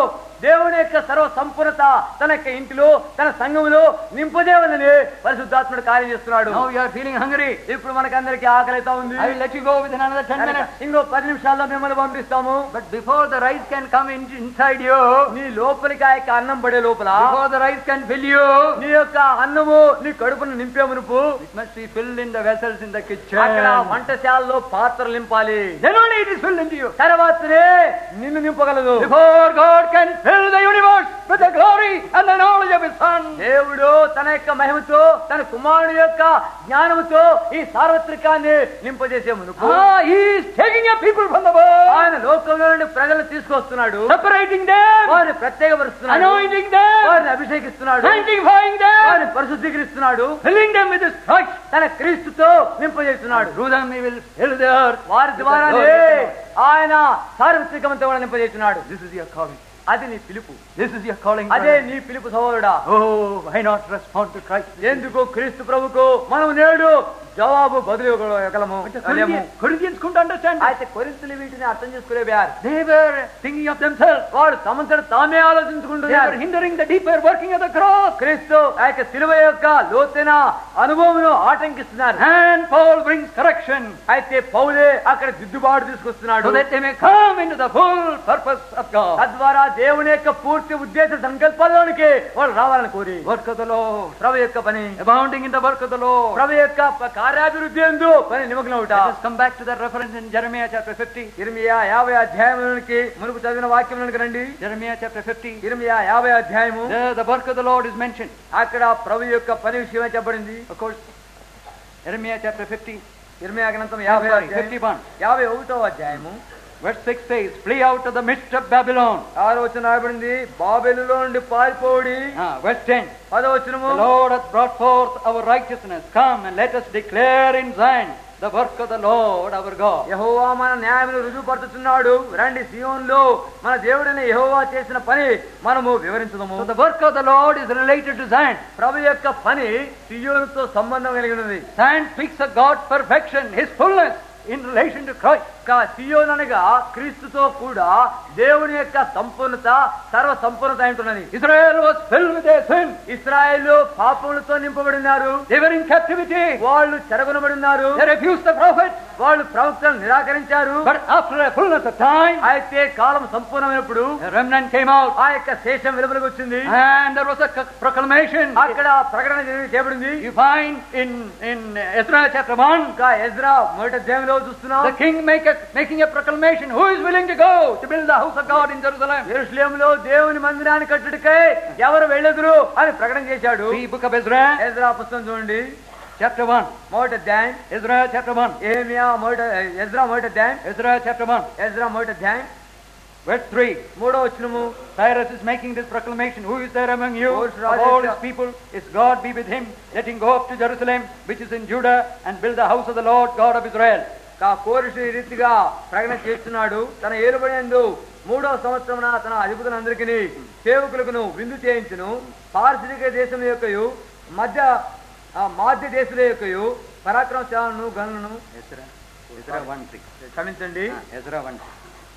దేవుని యొక్క సర్వ సంపూర్ణత తన యొక్క ఇంటిలో తన సంఘములో నింపదేవని పరిశుద్ధాత్ముడు కార్యం చేస్తున్నాడు Now you are feeling hungry. ఇప్పుడు మనకందరికి ఆకలి అవుతా ఉంది I will let you go within another 10 minutes. ఇంకో పది నిమిషాల్లో మిమ్మల్ని పంపిస్తాము But before the rice can come in, inside you, నీ లోపలికి ఆ యొక్క అన్నం పడే లోపల before the rice can fill you, నీ యొక్క అన్నము నీ కడుపును నింపే మునుపు it must be filled in the vessels in the kitchen. అక్కడ వంటశాలలో పాత్రలు నింపాలి Then only it is filled into you. తర్వాతనే నిన్ను నింపగలదు Before God can fill the universe with the glory and the knowledge of His Son, దేవుడు తన యొక్క మహిమతో తన కుమారుడు యొక్క జ్ఞానముతో ఈ సార్వత్రికాన్ని నింపజేసే మునుపు ah, He is taking up people from the world, ఆయన లోకంలో నుండి ప్రజలు తీసుకొస్తున్నాడు separating them, వారిని ప్రత్యేకపరుస్తున్నాడు anointing them, వారిని అభిషేకిస్తున్నాడు sanctifying them, వారిని పరిశుద్ధీకరిస్తున్నాడు filling them with His Christ. తన క్రీస్తుతో నింపజేస్తున్నాడు Through them He will fill the earth. వారి with the ద్వారానే glory of the Lord. ఆయన సార్వత్రికమంతో కూడా నింపజేస్తున్నాడు This is your calling. అది నీ పిలుపు This is your calling. అదే brother. నీ పిలుపు సహోదరుడా Oh, why not respond to Christ? ఎందుకు క్రీస్తు ప్రభుకు మనం నేడు జవాబు బదులు ఇవ్వగలము But the Corinthians, Corinthians couldn't understand it. అయితే కొరింతలు వీటిని అర్థం చేసుకునేవారు They were thinking of themselves. వాడు తమంతట తామే They were ఆలోచించుకుంటున్నారు hindering the deeper working of the cross. క్రీస్తు ఆ యొక్క సిలువ యొక్క లోతైన అనుభవమును ఆటంకిస్తున్నారు And Paul brings correction అయితే పౌలే అక్కడ దిద్దుబాటు తీసుకొస్తున్నాడు so that they may come into the full purpose of God. తద్వారా దేవుని యొక్క పూర్తి ఉద్దేశ సంకల్పాల్లోనికి వాళ్ళు రావాలని కోరి Work of the Lord. ప్రభు యొక్క పని Abounding in the work of the Lord. ప్రభు యొక్క ప- కార్యాభివృద్ధి ఎందు పని నిమగ్నం అవుట Let us come back to that reference in Jeremiah chapter 50. ఇరమియా యాభై అధ్యాయంలోనికి మునుపు చదివిన వాక్యంలోనికి రండి Jeremiah chapter 50. ఇరమియా యాభై అధ్యాయము There the work of the Lord is mentioned. అక్కడ ప్రభు యొక్క పని విషయమే చెప్పబడింది Of course, Jeremiah chapter 50. ఇరమియా గ్రంథం యాభై Sorry, అధ్యాయం 51. యాభై ఒకటో అధ్యాయము Verse 6 says, Flee out of the midst of Babylon. ఆలోచన రాయబడింది బాబెలులో నుండి పారిపోడి Ah, verse 10. పదవచనము The Lord hath brought forth our righteousness. Come and let us declare in Zion the work of the Lord our God. యహోవా మన న్యాయమును రుజువుపరుచుతున్నాడు రండి సియోన్లో మన దేవుడైన యహోవా చేసిన పని మనము వివరించదము So the work of the Lord is related to Zion. ప్రభు యొక్క పని సియోనుతో సంబంధం కలిగి ఉన్నది Zion speaks of God's perfection, His fullness in relation to Christ. కా సియోన్ అనగా క్రీస్తుతో కూడా దేవుని యొక్క సంపూర్ణత సర్వ సంపూర్ణత అంటున్నది Israel was filled with their sin. Israel పాపములతో నింపబడి ఉన్నారు They were in captivity. వాళ్ళు చెరగొనబడి ఉన్నారు They refused the prophet. వాళ్ళు ప్రవక్తలు నిరాకరించారు But after a fullness of time, అయితే కాలం సంపూర్ణమైనప్పుడు a remnant came out. ఆ యొక్క శేషం వెలుపలికి వచ్చింది And there was a c- proclamation. అక్కడ ప్రకటన జరిగి చేయబడింది You find in, in Ezra chapter 1, ఇంకా ఎజ్రా మొదటి అధ్యాయంలో చూస్తున్నాం the king make a, making a proclamation. Who is willing to go to build the house of God in Jerusalem? ఎరుసలేములో దేవుని మందిరాన్ని కట్టుడికై ఎవరు వెళ్ళదురు అని ప్రకటన చేశాడు The book of Ezra, Ezra పుస్తకం చూడండి chapter 1. మొదటి అధ్యాయం Ezra chapter 1. ఏమియా మొదటి ఎజ్రా మొదటి అధ్యాయం Ezra chapter 1. ఎజ్రా మొదటి అధ్యాయం Verse 3. మూడో వచనము Cyrus is making this proclamation. Who is there among you? Lord, Of all Raja- his people, is God be with him. Let him go up to Jerusalem, which is in Judah, and build the house of the Lord God of Israel. కా కోరిషి ఈ రీతిగా ప్రకటన చేస్తున్నాడు తన ఏలుబడినందు మూడో సంవత్సరమున తన అధిపతులందరికీ సేవకులకును విందు చేయించును పారిశ్రామిక దేశం యొక్కయు మధ్య ఆ, మాధ్య దేశుల యొక్కయు పరాక్రమశాలను గనులను Ezra, Ezra 1 3. క్షమించండి Ah, Ezra 1 3.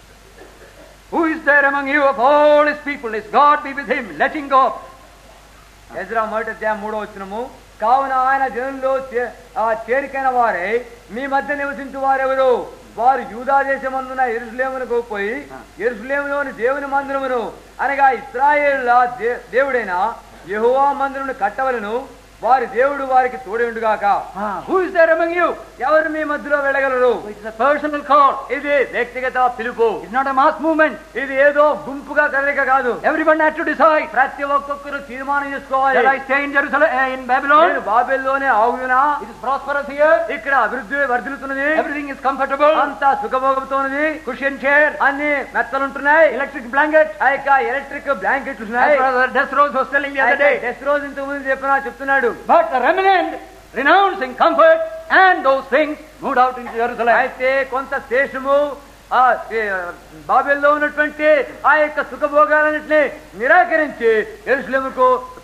Who is there among you of all his people? Is God be with him? Let him go up. Ezra మొదటి అధ్యాయం మూడో వచ్చినము కావున ఆయన జనుల్లో చే- ఆ చేరికైన వారే మీ మధ్య నివసించు వారెవరు వారు యూదా దేశమందున ఎరుసలేమునకు పోయి ఎరుసలేములోని దేవుని మందిరమును అనగా ఇస్రాయేళ్ల దే- దేవుడైన యెహోవా మందిరమును కట్టవలను వారి దేవుడు వారికి తోడేండుగాక Ah, who is there among you? ఎవరు మీ మధ్యలో వెళ్ళగలరు So it is a personal call. ఇది వ్యక్తిగత పిలుపు It's not a mass movement. ఇది ఏదో గుంపుగా కదలిక కాదు Everyone had to decide. ప్రతి ఒక్కొక్కరు తీర్మానం చేసుకోవాలి Shall I stay in Jerusalem, uh, in Babylon? నేను బాబెల్లోనే ఆగునా It is prosperous here. ఇక్కడ అభివృద్ధి వర్ధిల్లుతున్నది Everything is comfortable. అంతా సుఖభోగంతోన్నది Cushion chair, అన్ని మెత్తలుంటున్నాయి electric blanket. ఆ యొక్క ఎలక్ట్రిక్ బ్లాంకెట్లు As ఉన్నాయి Brother Desrose was telling the other day. టెస్ట్ రోజు ఇంతకు ముందు చెప్పినా చెప్తున్నాడు But the remnant, renouncing comfort and those things, moved out into Jerusalem. అయితే కొంత శేషము ఆ బాబెల్లో ఉన్నటువంటి ఆ యొక్క సుఖభోగాలన్నింటినీ నిరాకరించి ఎరుసలేముకు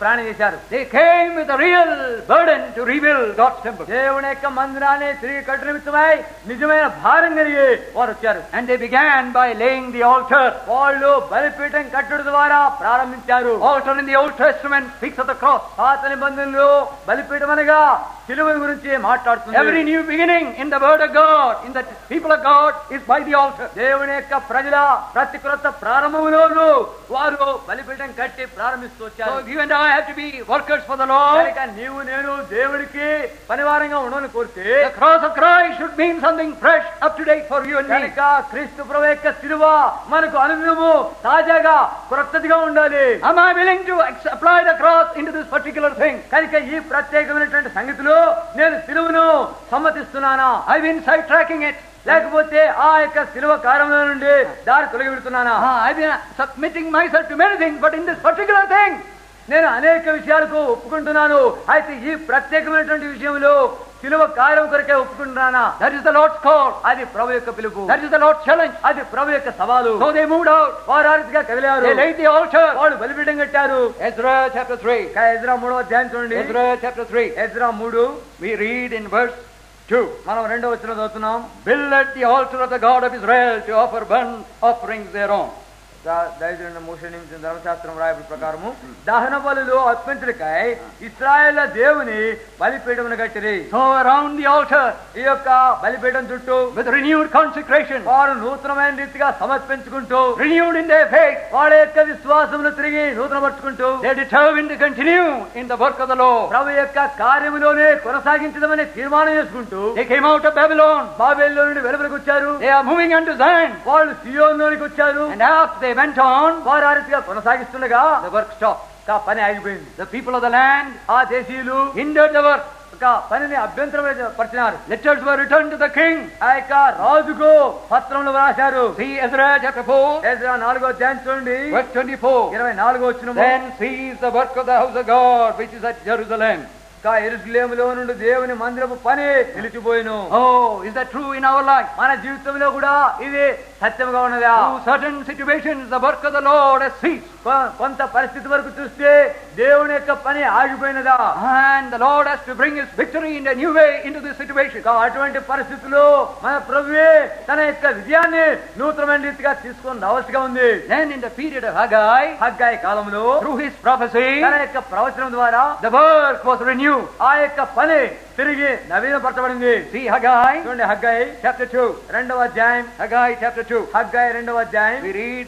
ప్రయాణం చేశారు They came with a real burden to rebuild God's temple. దేవుని యొక్క మందిరాన్ని తిరిగి కట్టు నిమిత్తమై నిజమైన భారం కలిగి వారు వచ్చారు And they began by laying the altar. వాళ్ళు బలిపీఠం కట్టుడు ద్వారా ప్రారంభించారు Altar in the Old Testament speaks of the cross. పాత నిబంధనలు బలిపీఠం అనగా సిలువ గురించి మాట్లాడుతుంది Every new beginning in the Word of God, in the people of God, is by the altar. దేవుని యొక్క ప్రజల ప్రతి క్రొత్త ప్రారంభంలోనూ వారు బలిపీఠం కట్టి ప్రారంభిస్తూ So వచ్చారు you and I have to be workers for the Lord. కనుక నీవు నేను దేవుడికి పనివారంగా ఉండని కోరితే The cross of Christ should mean something fresh, up to date for you and me. కనుక క్రీస్తు ప్రభు యొక్క సిలువ మనకు అనుదినము తాజాగా క్రొత్తదిగా ఉండాలి Am I willing to ex- apply the cross into this particular thing? కనుక ఈ ప్రత్యేకమైనటువంటి సంగతిలో నేను సిలువను సమ్మతిస్తున్నానా I've been sidetracking it. లేకపోతే ఆ యొక్క సిలువ కారంలో నుండి దారి తొలగి పెడుతున్నానా Ah, I've been submitting myself to many things, but in this particular thing, నేను అనేక విషయాలకు ఒప్పుకుంటున్నాను అయితే ఈ ప్రత్యేకమైనటువంటి విషయంలో సిలువ కార్యం కొరకే ఒప్పుకుంటున్నానా that is the Lord's call. అది ప్రభు యొక్క పిలుపు That is the Lord's challenge. అది ప్రభు యొక్క సవాలు So they moved out. వారు ఆ రీతిగా కదిలారు They laid the altar. వాళ్ళు బలిపీఠం కట్టారు Ezra chapter 3. ఇంకా ఎజ్రా మూడవ అధ్యాయం చూడండి Ezra chapter 3. ఎజ్రా మూడు We read in verse 2. మనం రెండో వచ్చిన చదువుతున్నాం Build at the altar of the God of Israel to offer burnt offerings thereon. దైదున్న మోష నిమిషం ధర్మశాస్త్రం రాయబడి ప్రకారము దహన బలులు అర్పించడికై ఇస్రాయేల్ దేవుని బలిపీఠమును కట్టిరి So around the altar, ఈ యొక్క బలిపీఠం చుట్టూ with renewed consecration, వారు నూతనమైన రీతిగా సమర్పించుకుంటూ renewed in their faith, వాళ్ళ యొక్క విశ్వాసమును తిరిగి నూతనపరుచుకుంటూ they determined to continue in the work of the Lord. ప్రభు యొక్క కార్యములోనే కొనసాగించదమని తీర్మానం చేసుకుంటూ They came out of Babylon. బాబేల్లో నుండి వెలుపలికి వచ్చారు They are moving unto Zion. వాళ్ళు సియోన్లోనికి వచ్చారు And after they went on, వారు ఆ రీతిగా కొనసాగిస్తుండగా the work stopped. ఆ పని ఆగిపోయింది The people of the land ఆ దేశీయులు hindered the work. ఒక పనిని అభ్యంతరం పరిచినారు Letters were returned to the king. ఆ యొక్క రాజుకు పత్రంలో రాశారు See Ezra chapter 4, ఎజ్రా నాలుగో అధ్యాయం చూడండి verse 24. ఇరవై నాలుగో వచ్చిన Then cease the work of the house of God which is at Jerusalem. ఎరుసలేములో నుండి దేవుని మందిరపు పని నిలిచిపోయిను Oh, is that true in our life? మన జీవితంలో కూడా ఇది సత్యముగా ఉన్నదా Through certain situations, the work of the Lord has ceased. కొ- కొంత పరిస్థితి వరకు చూస్తే దేవుని యొక్క పని ఆగిపోయినదా And the Lord has to bring his victory in a new way into this situation. ఇంకా అటువంటి పరిస్థితుల్లో మన ప్రభువే తన యొక్క విజయాన్ని నూతనమైన రీతిగా తీసుకొని రావాల్సిగా ఉంది Then in the period of Haggai, హగ్గాయి కాలంలో through his prophecy, తన యొక్క ప్రవచనం ద్వారా the work was renewed. ఆ యొక్క పని తిరిగి నవీనపరచబడింది See Haggai చూడండి హగ్గాయి chapter 2. రెండవ అధ్యాయం Haggai chapter 2. హగ్గాయి రెండవ అధ్యాయం We read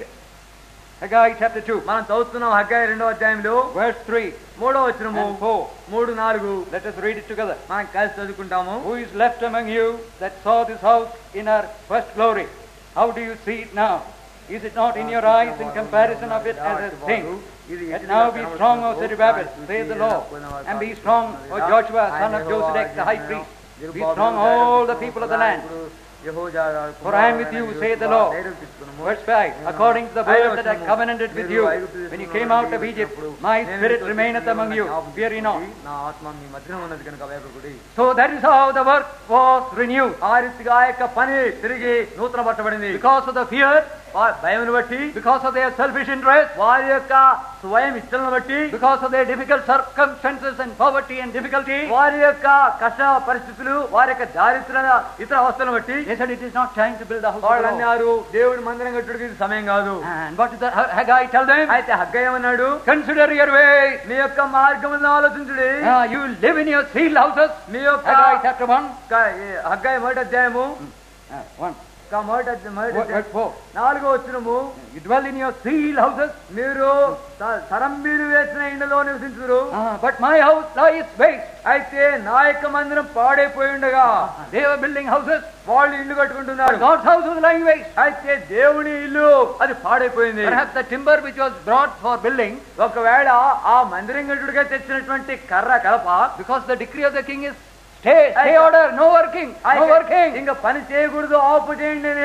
Haggai chapter 2, మనం చదువుతున్నాం హగ్గాయి రెండవ అధ్యాయంలో verse 3 మూడవ వచనము and 4. మూడు నాలుగు Let us read it together. మనం కలిసి చదువుకుంటాము Who is left among you that saw this house in her first glory? How do you see it now? Is it not in your eyes in comparison of it as a thing? Yet now be strong, O Zerubbabel, says the Lord, and be strong, O Joshua, son of Josedek, the high priest. Be strong, all the people of the land. For I am with you, saith the Lord. Verse 5 According to the word that I covenanted with you when you came out of Egypt, my spirit remaineth among you. Fear ye not. నా ఆత్మ మీ మధ్యన ఉన్నది కనుక భయపడకుడి So that is how the work was renewed. ఆ రీతిగా ఆ యొక్క పని తిరిగి నూతన పట్టబడింది Because of the fear, భయమును బట్టి because of their selfish interest, వారి యొక్క స్వయం ఇష్టలను బట్టి because of their difficult circumstances and poverty and difficulty, వారి యొక్క కష్ట పరిస్థితులు వారి యొక్క దారిద్ర ఇతర అవస్థలను బట్టి they said it is not time to build a house of వాళ్ళు the Lord. అన్నారు దేవుడి మందిరం కట్టుడికి ఇది సమయం కాదు And what did the Haggai tell them? అయితే హగ్గయ్య ఏమన్నాడు Consider your ways. మీ యొక్క మార్గములను ఆలోచించుడి Uh, you live in your sealed houses. మీ యొక్క Haggai chapter 1. హగ్గయ్య మొదటి అధ్యాయము Uh, 1. ఇంకా మొదటి అధ్యాయం- మొదటి Verse అధ్యాయం. 4. నాలుగో వచ్చినము You dwell in your sealed houses. మీరు త- తరంబీలు వేసిన ఇండలో నివసించురు Uh, but my house lies waste. అయితే నా యొక్క మందిరం పాడైపోయి ఉండగా They were building houses. వాళ్ళు ఇల్లు కట్టుకుంటున్నారు God's house was lying waste. అయితే దేవుని ఇల్లు అది పాడైపోయింది Perhaps the timber which was brought for building, ఒకవేళ ఆ మందిరం గట్టుడిగా తెచ్చినటువంటి కర్ర కలప because the decree of the king is stay, stay order, no working, no అయితే working. ఇంకా పని చేయకూడదు ఆపు చేయండి అని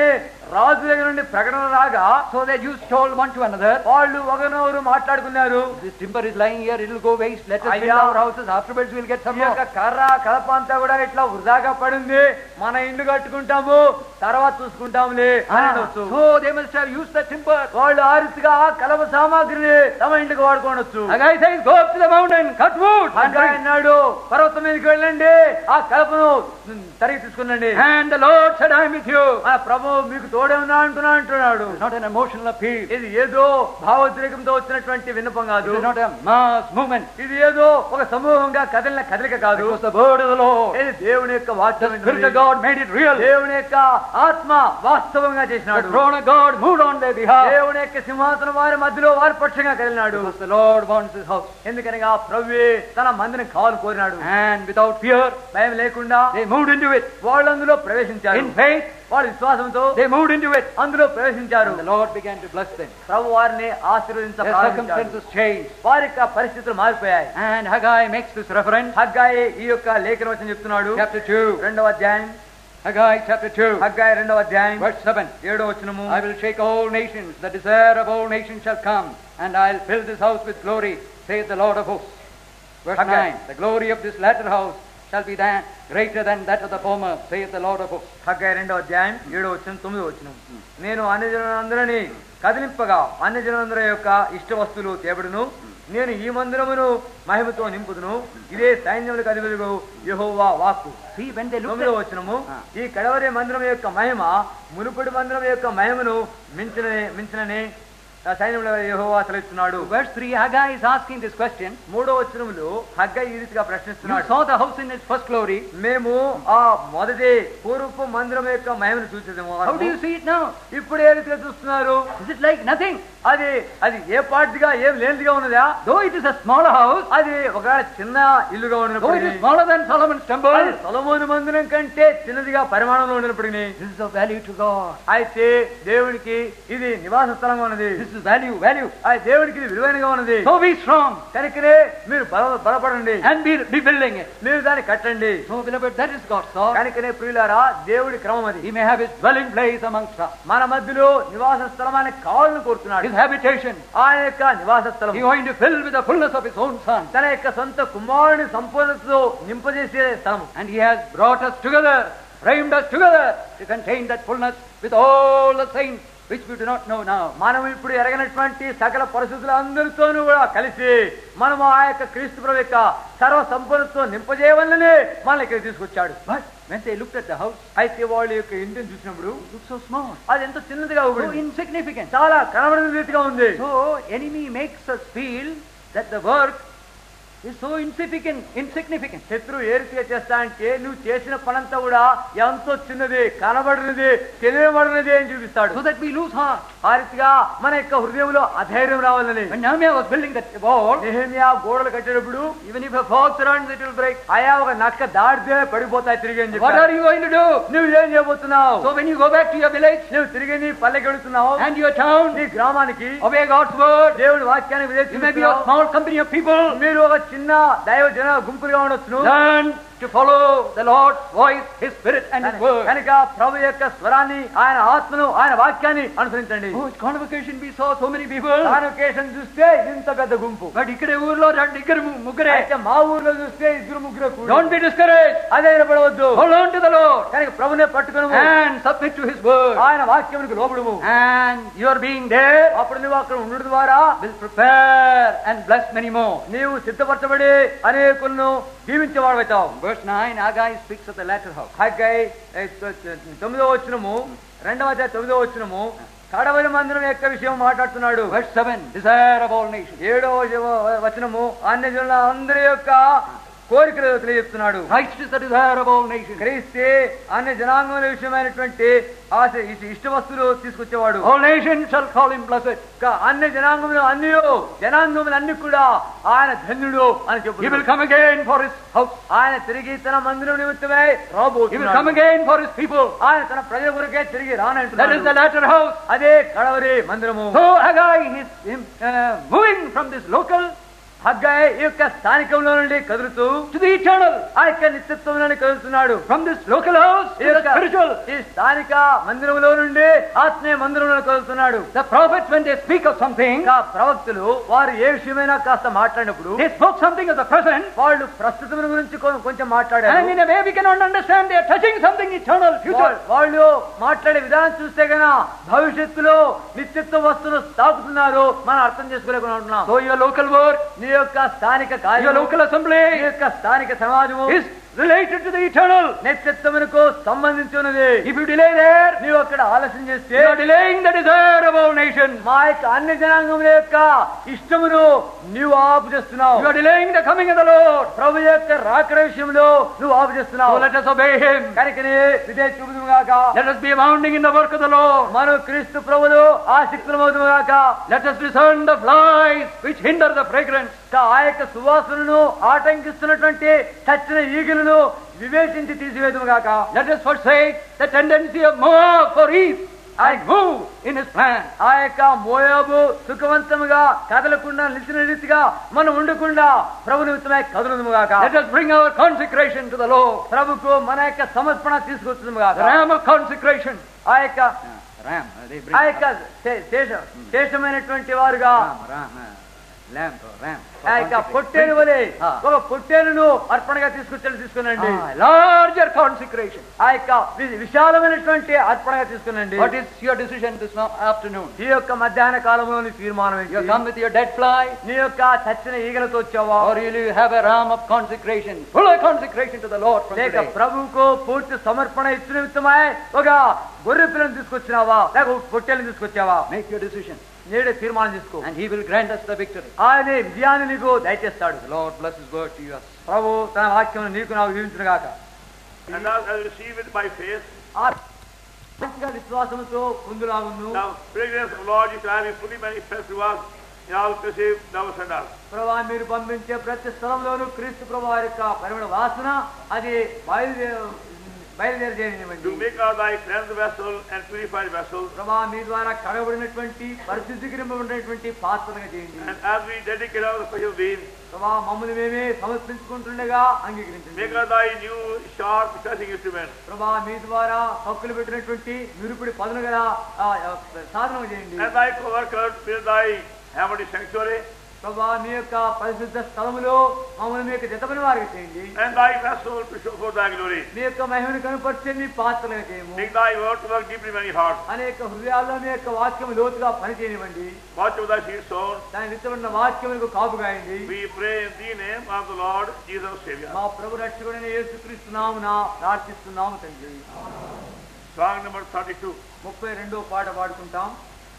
రాజు దగ్గర నుండి ప్రకటన రాగా So the Jews told one to another, వాళ్ళు ఒకరినొకరు మాట్లాడుకున్నారు This timber is lying here, it will go waste. Let us build Ayya. our houses. Afterwards, we'll get some ఈ యొక్క more. కర్ర కలప అంతా కూడా ఇట్లా వృధాగా పడింది మన ఇండ్లు కట్టుకుంటాము తర్వాత చూసుకుంటాములే అని Ah, అనొచ్చు so they must have used the timber. వాళ్ళు ఆ రీతిగా ఆ కలప సామాగ్రిని తమ ఇంటికి వాడుకోవచ్చు Haggai says, Go up to the mountain, cut wood, and హగ్గాయి bring. అన్నాడు పర్వతం మీదకి వెళ్ళండి ఆ కలపను తరిగి తీసుకునండి And the Lord said, I am with you. ఆ ప్రభు మీకు తోడే ఉన్నా అంటున్నా అంటున్నాడు It's not an emotional appeal. ఇది ఏదో భావోద్రేకంతో వచ్చినటువంటి విన్నపం కాదు It is not a mass movement. ఇది ఏదో ఒక సమూహంగా కదిలిన కదలిక కాదు It was the word of the Lord. ఇది దేవుని యొక్క వాక్యం The Spirit of God made it real. దేవుని యొక్క ఆత్మ వాస్తవంగా The చేసినాడు throne of God moved on their behalf. దేవుని యొక్క సింహాసనం వారి మధ్యలో వారి పక్షంగా కదిలినాడు Because the Lord wants his house. ఎందుకనగా ప్రభువే తన మందిని కావాలి కోరినాడు And without fear, భయం లేకుండా they moved into it. వాళ్ళు అందులో ప్రవేశించారు In faith, వాళ్ళ విశ్వాసంతో they moved into it. అందులో ప్రవేశించారు And the Lord began to bless them. ప్రభు వారిని ఆశీర్వదించ Their ప్రారంభించాడు. circumstances changed. వారి యొక్క పరిస్థితులు మారిపోయాయి And Haggai makes this reference. హగ్గాయి ఈ యొక్క లేఖన వచ్చి చెప్తున్నాడు Chapter 2. రెండవ అధ్యాయం Haggai chapter 2. హగ్గాయి రెండవ అధ్యాయం Verse 7. ఏడో వచనము I will shake all nations. The desire of all nations shall come. And I'll fill this house with glory, saith the Lord of hosts. Verse Okay. 9. The glory of this latter house shall be that greater than that of the former, saith the Lord of hosts. హగ్గాయి రెండవ అధ్యాయం ఏడో వచ్చిన తొమ్మిదో వచ్చిన నేను అన్ని జనులందరినీ కదిలింపగా అన్ని జనులందరి యొక్క ఇష్ట వస్తువులు తేబడును నేను ఈ మందిరమును మహిమతో నింపుదును ఇదే సైన్యములకు అధిపతులు యెహోవా వాక్కు See, when they looked తొమ్మిదో at, వచనము Ah. ఈ కడవరి మందిరం యొక్క మహిమ మునుపటి మందిరం యొక్క మహిమను మించిన మించిననే ఆ సైన్యముల యెహోవా సెలవిస్తున్నాడు verse 3, Haggai is asking this question. మూడో వచనములో హగ్గ ఈ రీతిగా You ప్రశ్నిస్తున్నాడు saw the house in its first glory. మేము ఆ మొదటి పూర్వపు మందిరం యొక్క మహిమను చూసేదేమో How do you see it now? ఇప్పుడు ఏ రీతిగా చూస్తున్నారు Is it like nothing? అది అది ఏ పాటిగా ఏం లేనిదిగా ఉన్నదా Though it is a smaller house, అది ఒకవేళ చిన్న ఇల్లుగా though it is ఉన్నప్పుడు smaller than Solomon's temple, అది సొలొమోను మందిరం కంటే చిన్నదిగా పరిమాణంలో ఉన్నప్పటికీ this is of value to God. అయితే దేవునికి ఇది నివాస స్థలంగా ఉన్నది This is value, value. ఆ దేవునికి ఇది విలువైనగా ఉన్నది So be strong కనుకనే మీరు బల బలపడండి and be, be building it. మీరు దాన్ని కట్టండి So, beloved, that is God's thought. కనుకనే ప్రియులారా దేవుడి క్రమం అది He may have his dwelling place amongst us, మన మధ్యలో నివాస స్థలం ఆయన కావాలని కోరుతున్నాడు his habitation. ఆయన యొక్క నివాస స్థలం He is going to fill with the fullness of his own Son. తన యొక్క సొంత కుమారుని సంపూర్ణతతో నింపజేసే స్థలం And he has brought us together, framed us together to contain that fullness with all the saints which we do not know now. మనం ఇప్పుడు ఎరగనటువంటి సకల పరిస్థితులు అందరితోనూ కూడా కలిసి మనము ఆ యొక్క క్రీస్తు ప్రభు యొక్క సర్వ సంపూర్ణతో నింపజేయవల్లనే మనల్ని ఇక్కడ తీసుకొచ్చాడు But when they looked at the house, అయితే వాళ్ళ యొక్క ఇంటిని చూసినప్పుడు it looked so small, అది ఎంత చిన్నదిగా so ఇవ్వబడింది insignificant. చాలా కనబడిన రీతిగా ఉంది So enemy makes us feel that the work is so insignificant, insignificant. శత్రువు ఏ రీతిగా చేస్తా అంటే నువ్వు చేసిన పనంతా కూడా ఎంతో చిన్నది కనబడినది తెలియబడినది అని చూపిస్తాడు So that we lose heart. ఆ రీతిగా మన యొక్క హృదయంలో అధైర్యం రావాలని When Nehemiah was building that wall, నెహమ్యా గోడలు కట్టేటప్పుడు even if a fox runs, it will break. ఆయా ఒక నక్క దాడితే పడిపోతాయి తిరిగి అని What చెప్పాడు are you going to do? నువ్వు ఏం చేయబోతున్నావు So when you go back to your village నువ్వు తిరిగి నీ పల్లెకి వెళుతున్నావు and your town, నీ గ్రామానికి obey God's word. దేవుడి వాక్యానికి You may be a విధేయత small company of people. మీరు ఒక చిన్న దైవ జన గుంపులుగా ఉండొచ్చును Learn to follow the Lord's voice, His Spirit and His word. కనుక ప్రభు యొక్క స్వరాన్ని ఆయన ఆత్మను ఆయన వాక్యాన్ని అనుసరించండి Oh, at convocation we saw so many people. Convocation చూస్తే ఇంత పెద్ద గుంపు But ikkade ఊర్లో రెండు ఇద్దరు ము- ముగ్గురే. అయితే మా ఊర్లో చూస్తే ఇద్దరు ముగ్గురు కూడి. Don't be discouraged. అదే నిలబడవద్దు Hold on to the Lord కనుక ప్రభునే పట్టుకును and submit to His word. ఆయన వాక్యమునికి లోబడుము And your being there అప్పుడు నువ్వు అక్కడ ఉండడం ద్వారా will prepare and bless many more. నీవు సిద్ధపరచబడి అనేకులను దీవించేవాడవుతావు Verse 9, Haggai speaks of the latter house. Haggai ఏ, తొ- తొ- తొమ్మిదో వచ్చినము రెండవ అధ్యాయం తొమ్మిదో వచ్చినము కడవరి మందిరం యొక్క విషయం మాట్లాడుతున్నాడు Verse 7, desire of all nations. ఏడవ వ- వచనము అన్ని జనుల అందరి యొక్క కోరికలు తెలియజెప్తున్నాడు Christ is the desire of all nations. క్రీస్తే అన్ని జనాంగముల విషయమైనటువంటి ఆశ ఇష్ట- ఇష్ట వస్తువులు తీసుకొచ్చేవాడు All nations shall call him blessed. ఇంకా అన్ని జనాంగములు అన్ని జనాంగములు అన్ని కూడా ఆయన ధన్యుడు అని He will చెప్పు come again for his house. ఆయన తిరిగి తన మందిరం నిమిత్తమై He will come రాబోతున్నాడు again for his people. ఆయన తన ప్రజల కొరకే తిరిగి That is the రానంటున్నాడు latter house. అదే కడవరి మందిరము So Haggai is uh, moving from this local హగ్గాయ్ ఈ యొక్క స్థానికంలో నుండి కదులుతూ to the eternal. ఆ యొక్క నిత్యత్వంలో కదులుతున్నాడు From this local house ఈ to the యొక్క spiritual. ఈ స్థానిక మందిరంలో నుండి ఆత్మీయ మందిరంలో కదులుతున్నాడు The prophets, when they speak of something, ఇంకా ప్రవక్తలు వారు ఏ విషయమైనా కాస్త మాట్లాడినప్పుడు they spoke something of the present, వాళ్ళు ప్రస్తుతం గురించి కొ- కొంచెం మాట్లాడారు and in a way we cannot understand they are touching something eternal, future. వా- వాళ్ళు మాట్లాడే విధానం చూస్తే గన భవిష్యత్తులో నిత్యత్వ వస్తువులు తాకుతున్నారు మనం అర్థం చేసుకోలేకుండా ఉంటున్నాం So your local work, నీ యొక్క స్థానిక your కార్యం local నీ assembly యొక్క స్థానిక సమాజము is related to the eternal. నిత్యత్వమునకు సంబంధించి ఉన్నది If you delay there, నీవు అక్కడ ఆలస్యం చేస్తే you are delaying the desire of our nation. మా యొక్క అన్ని జనాంగముల యొక్క ఇష్టమును నీవు ఆపు చేస్తున్నావు You are delaying the coming of the Lord. ప్రభు యొక్క రాకడ విషయంలో నువ్వు ఆపు So చేస్తున్నావు let us obey him. కనుకనే విధే చూపుదుగాక Let us be abounding in the work of the Lord. మనం క్రీస్తు ప్రభులు ఆసక్తులమవుదుగాక Let us discern the flies which hinder the fragrance. ఆ యొక్క సువాసనను ఆటంకిస్తున్నటువంటి చచ్చిన ఈగలను వివేచించి తీసివేదుగాక Let us forsake the tendency of Moab for ease and move in his plan. ఆ యొక్క మోయాబు సుఖవంతముగా కదలకుండా నిలిచిన రీతిగా మనం ఉండకుండా ప్రభు నిమిత్తమై కదులుదుగాక Let us bring our consecration to the Lord. ప్రభుకు మన యొక్క సమర్పణ తీసుకొచ్చుదుగాక The ram of consecration. ఆ యొక్క ram. uh, they bring ఆ యొక్క శే- శేష శేషమైనటువంటి వారుగా ram, ram, uh, lamb, or ram. for ఆ యొక్క consecration. పొట్టేలు వలె ఆ. ఒక పొట్టేలును అర్పణగా తీసుకొచ్చి తీసుకునండి Ah, larger consecration. ఆ యొక్క వి- విశాలమైనటువంటి అర్పణగా తీసుకునండి What is your decision this no- afternoon? ఈ యొక్క మధ్యాహ్న కాలంలోని తీర్మానం You ఏంటి? come with your dead fly, నీ యొక్క చచ్చిన ఈగలతో వచ్చావా or will you have a ram of consecration, full of consecration to the Lord from లేక today? ప్రభువుకు పూర్తి సమర్పణ ఇచ్చిన నిమిత్తమై ఒక గొర్రె పిల్లని తీసుకొచ్చినావా లేక ఒక పొట్టేలను తీసుకొచ్చావా Make your decision, నేడే తీర్మానం తీసుకో and He will grant us the victory. ఆయన విజయాన్ని నీకు దయచేస్తాడు The Lord bless His word to us. ప్రభు తన వాక్యం నీకు నాకు జీవించిన గాక And thou shalt receive it by faith. పూర్తిగా విశ్వాసంతో పొందులాగును Now, fragrance of Lord is having fully manifest to us in all places thou send us. ప్రభా మీరు పంపించే ప్రతి స్థలంలోనూ క్రీస్తు ప్రభు వారి యొక్క పరిమళ వాసన అది బయలుదేరి బయలుదేరి To చేయనివ్వండి make us thy cleansed vessel and purified vessel. ప్రభా మీ ద్వారా కడగబడినటువంటి పరిశుద్ధీకరింపబడినటువంటి పాత్రలుగా చేయండి And as we dedicate our special being, ప్రభా మమ్మల్ని మేమే సమర్పించుకుంటుండగా అంగీకరించండి make us thy new sharp touching instrument. ప్రభా మీ ద్వారా హక్కులు పెట్టినటువంటి నిరుపుడి పదును గల ఆ, ఆ, సాధనం చేయండి And thy co-workers with thy heavenly sanctuary. ప్రభా మీ యొక్క పరిశుద్ధ స్థలములో మమ్మల్ని మీ యొక్క జతపని వారికి చేయండి And thy vessel to show forth thy glory. మీ యొక్క మహిమను కనుపరిచే మీ పాత్రలుగా చేయము Make thy word to work deeply in many hearts. అనేక హృదయాల్లో మీ యొక్క వాక్యం లోతుగా పనిచేయనివ్వండి Watch over thy seed sown. దాని విత్తబడిన వాక్యములకు కాపుగాయండి We pray in the name of the Lord Jesus Savior. మా ప్రభు రక్షకుడైన యేసుక్రీస్తునామున ప్రార్థిస్తున్నాము తండ్రి Song number 32. ముప్పై రెండో పాట పాడుకుంటాం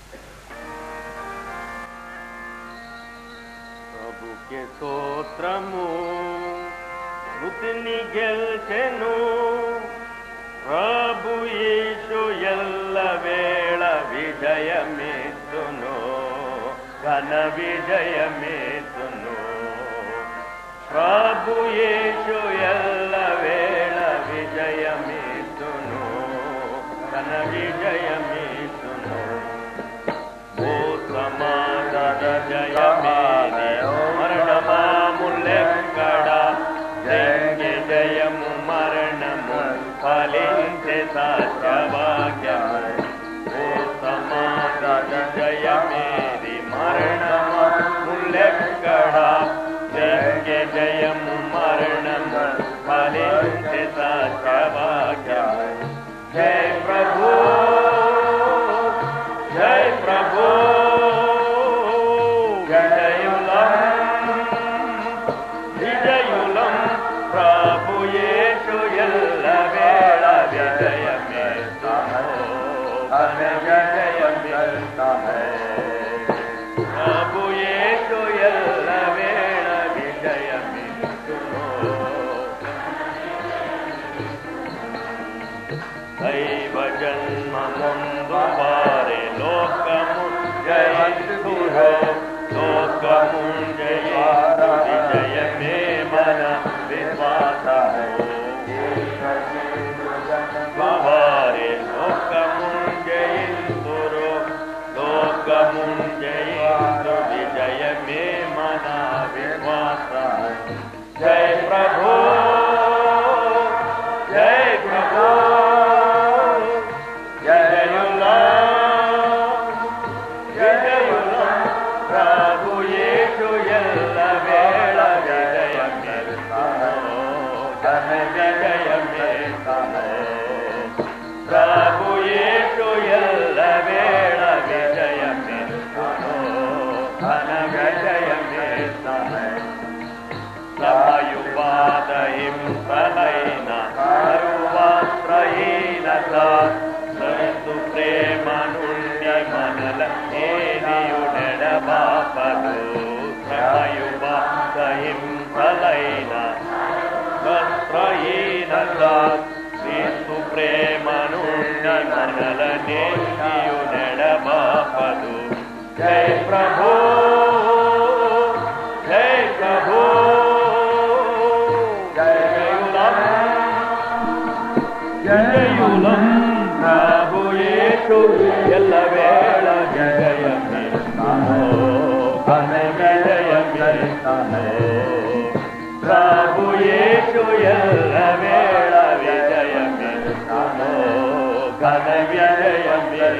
ప్రభుకే స్తోత్రము మృతిని గెల్చెను ప్రభు యేసు ఎల్ల వేళ విజయమేతును ఘన విజయమేతును ప్రభు యేసు ఎల్ల వేళ విజయమేతును ఘన విజయమేతును ఓ సమాధాన జయమేది మరణమాములెక్కడ జయ జయము మరణము ఫలించే సత్యవాక్యము ఓ సమాధాన జయమేది మరణమాములెక్కడ జయ జయము మరణము ఫలించే సత్యవాక్యము జయ ప్రభు జయ ప్రభు విజయులం విజయులం ప్రభు యేసు ఎల్ల వేళ విజయమే విజయమే ప్రభు యేసు ఎల్ల వేళ విజయమే దైవ జన్మ ముందు వారే లోకము జయింతురో లోకము జయింతు విజయమే మన విశ్వాసము వారే లోకము జయింతురో లోకము జయింతు విజయమే మన విశ్వాసము దాస్ క్రీస్తు ప్రేమ నుండి మనలనే నెడబాపదు జై ప్రభు జై ప్రభు జయులం జయులం ప్రభు యేసు ఎల్ల వేళ జయమే ఘన విజయమే ప్రభు యేసు ఎల్ల వేళ విజయమే ఘన విజయమే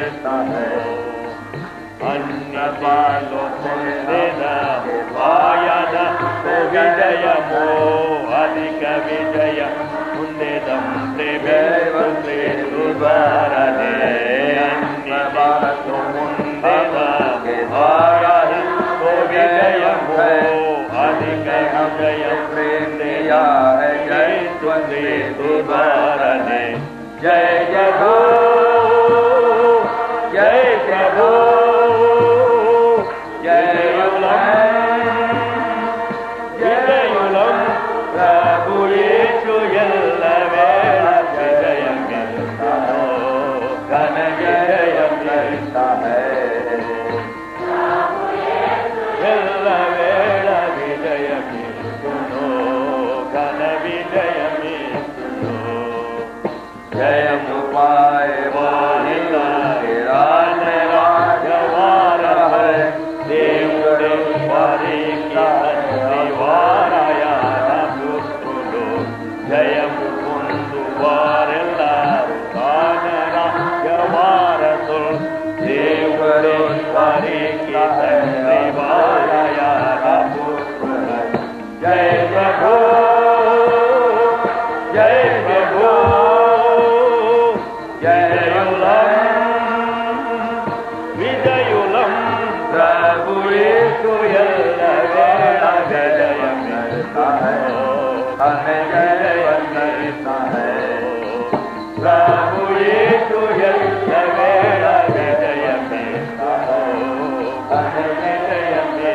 అన్ని బాలో పొందిన వాయన విజయమో అధిక విజయ ముందేదం ప్రేమేశ్వరు ద్వారనే అన్ని బాలతో ముందేద వాయన విజయమో అధిక విజయ ప్రేమయా జయ ద్వారనే జయ జగో జయ ప్రభు జయులం జయులం ప్రభు యేసు ఎల్ల వేళ విజయమే ఘన విజయమే ఎల్ల వేళ విజయమే ఘన విజయమే జయము పాయ వాణిల రాజ రాజవార దేవుడే వారికి తండ్రి వారయాన పుత్రులు జయము పొందు వారెల్లారు కాన రాజవారసులు దేవుడే వారికి తండ్రి వారయాన పుత్రులు జయ ప్రభు జయ ప్రభు జయులం విజయులం ప్రభు యేసు ఎల్ల వేళ విజయమే ప్రభు యేసు ఎల్ల వేళ విజయమే విజయమే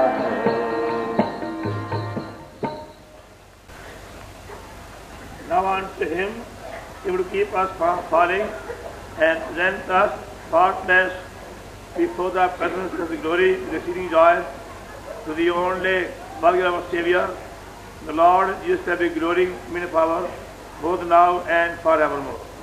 Now unto him, he would keep us from falling and present us faultless before the presence of the glory, with exceeding joy, to the only body of our Savior, the Lord Jesus, be glory, mean power, both now and forevermore.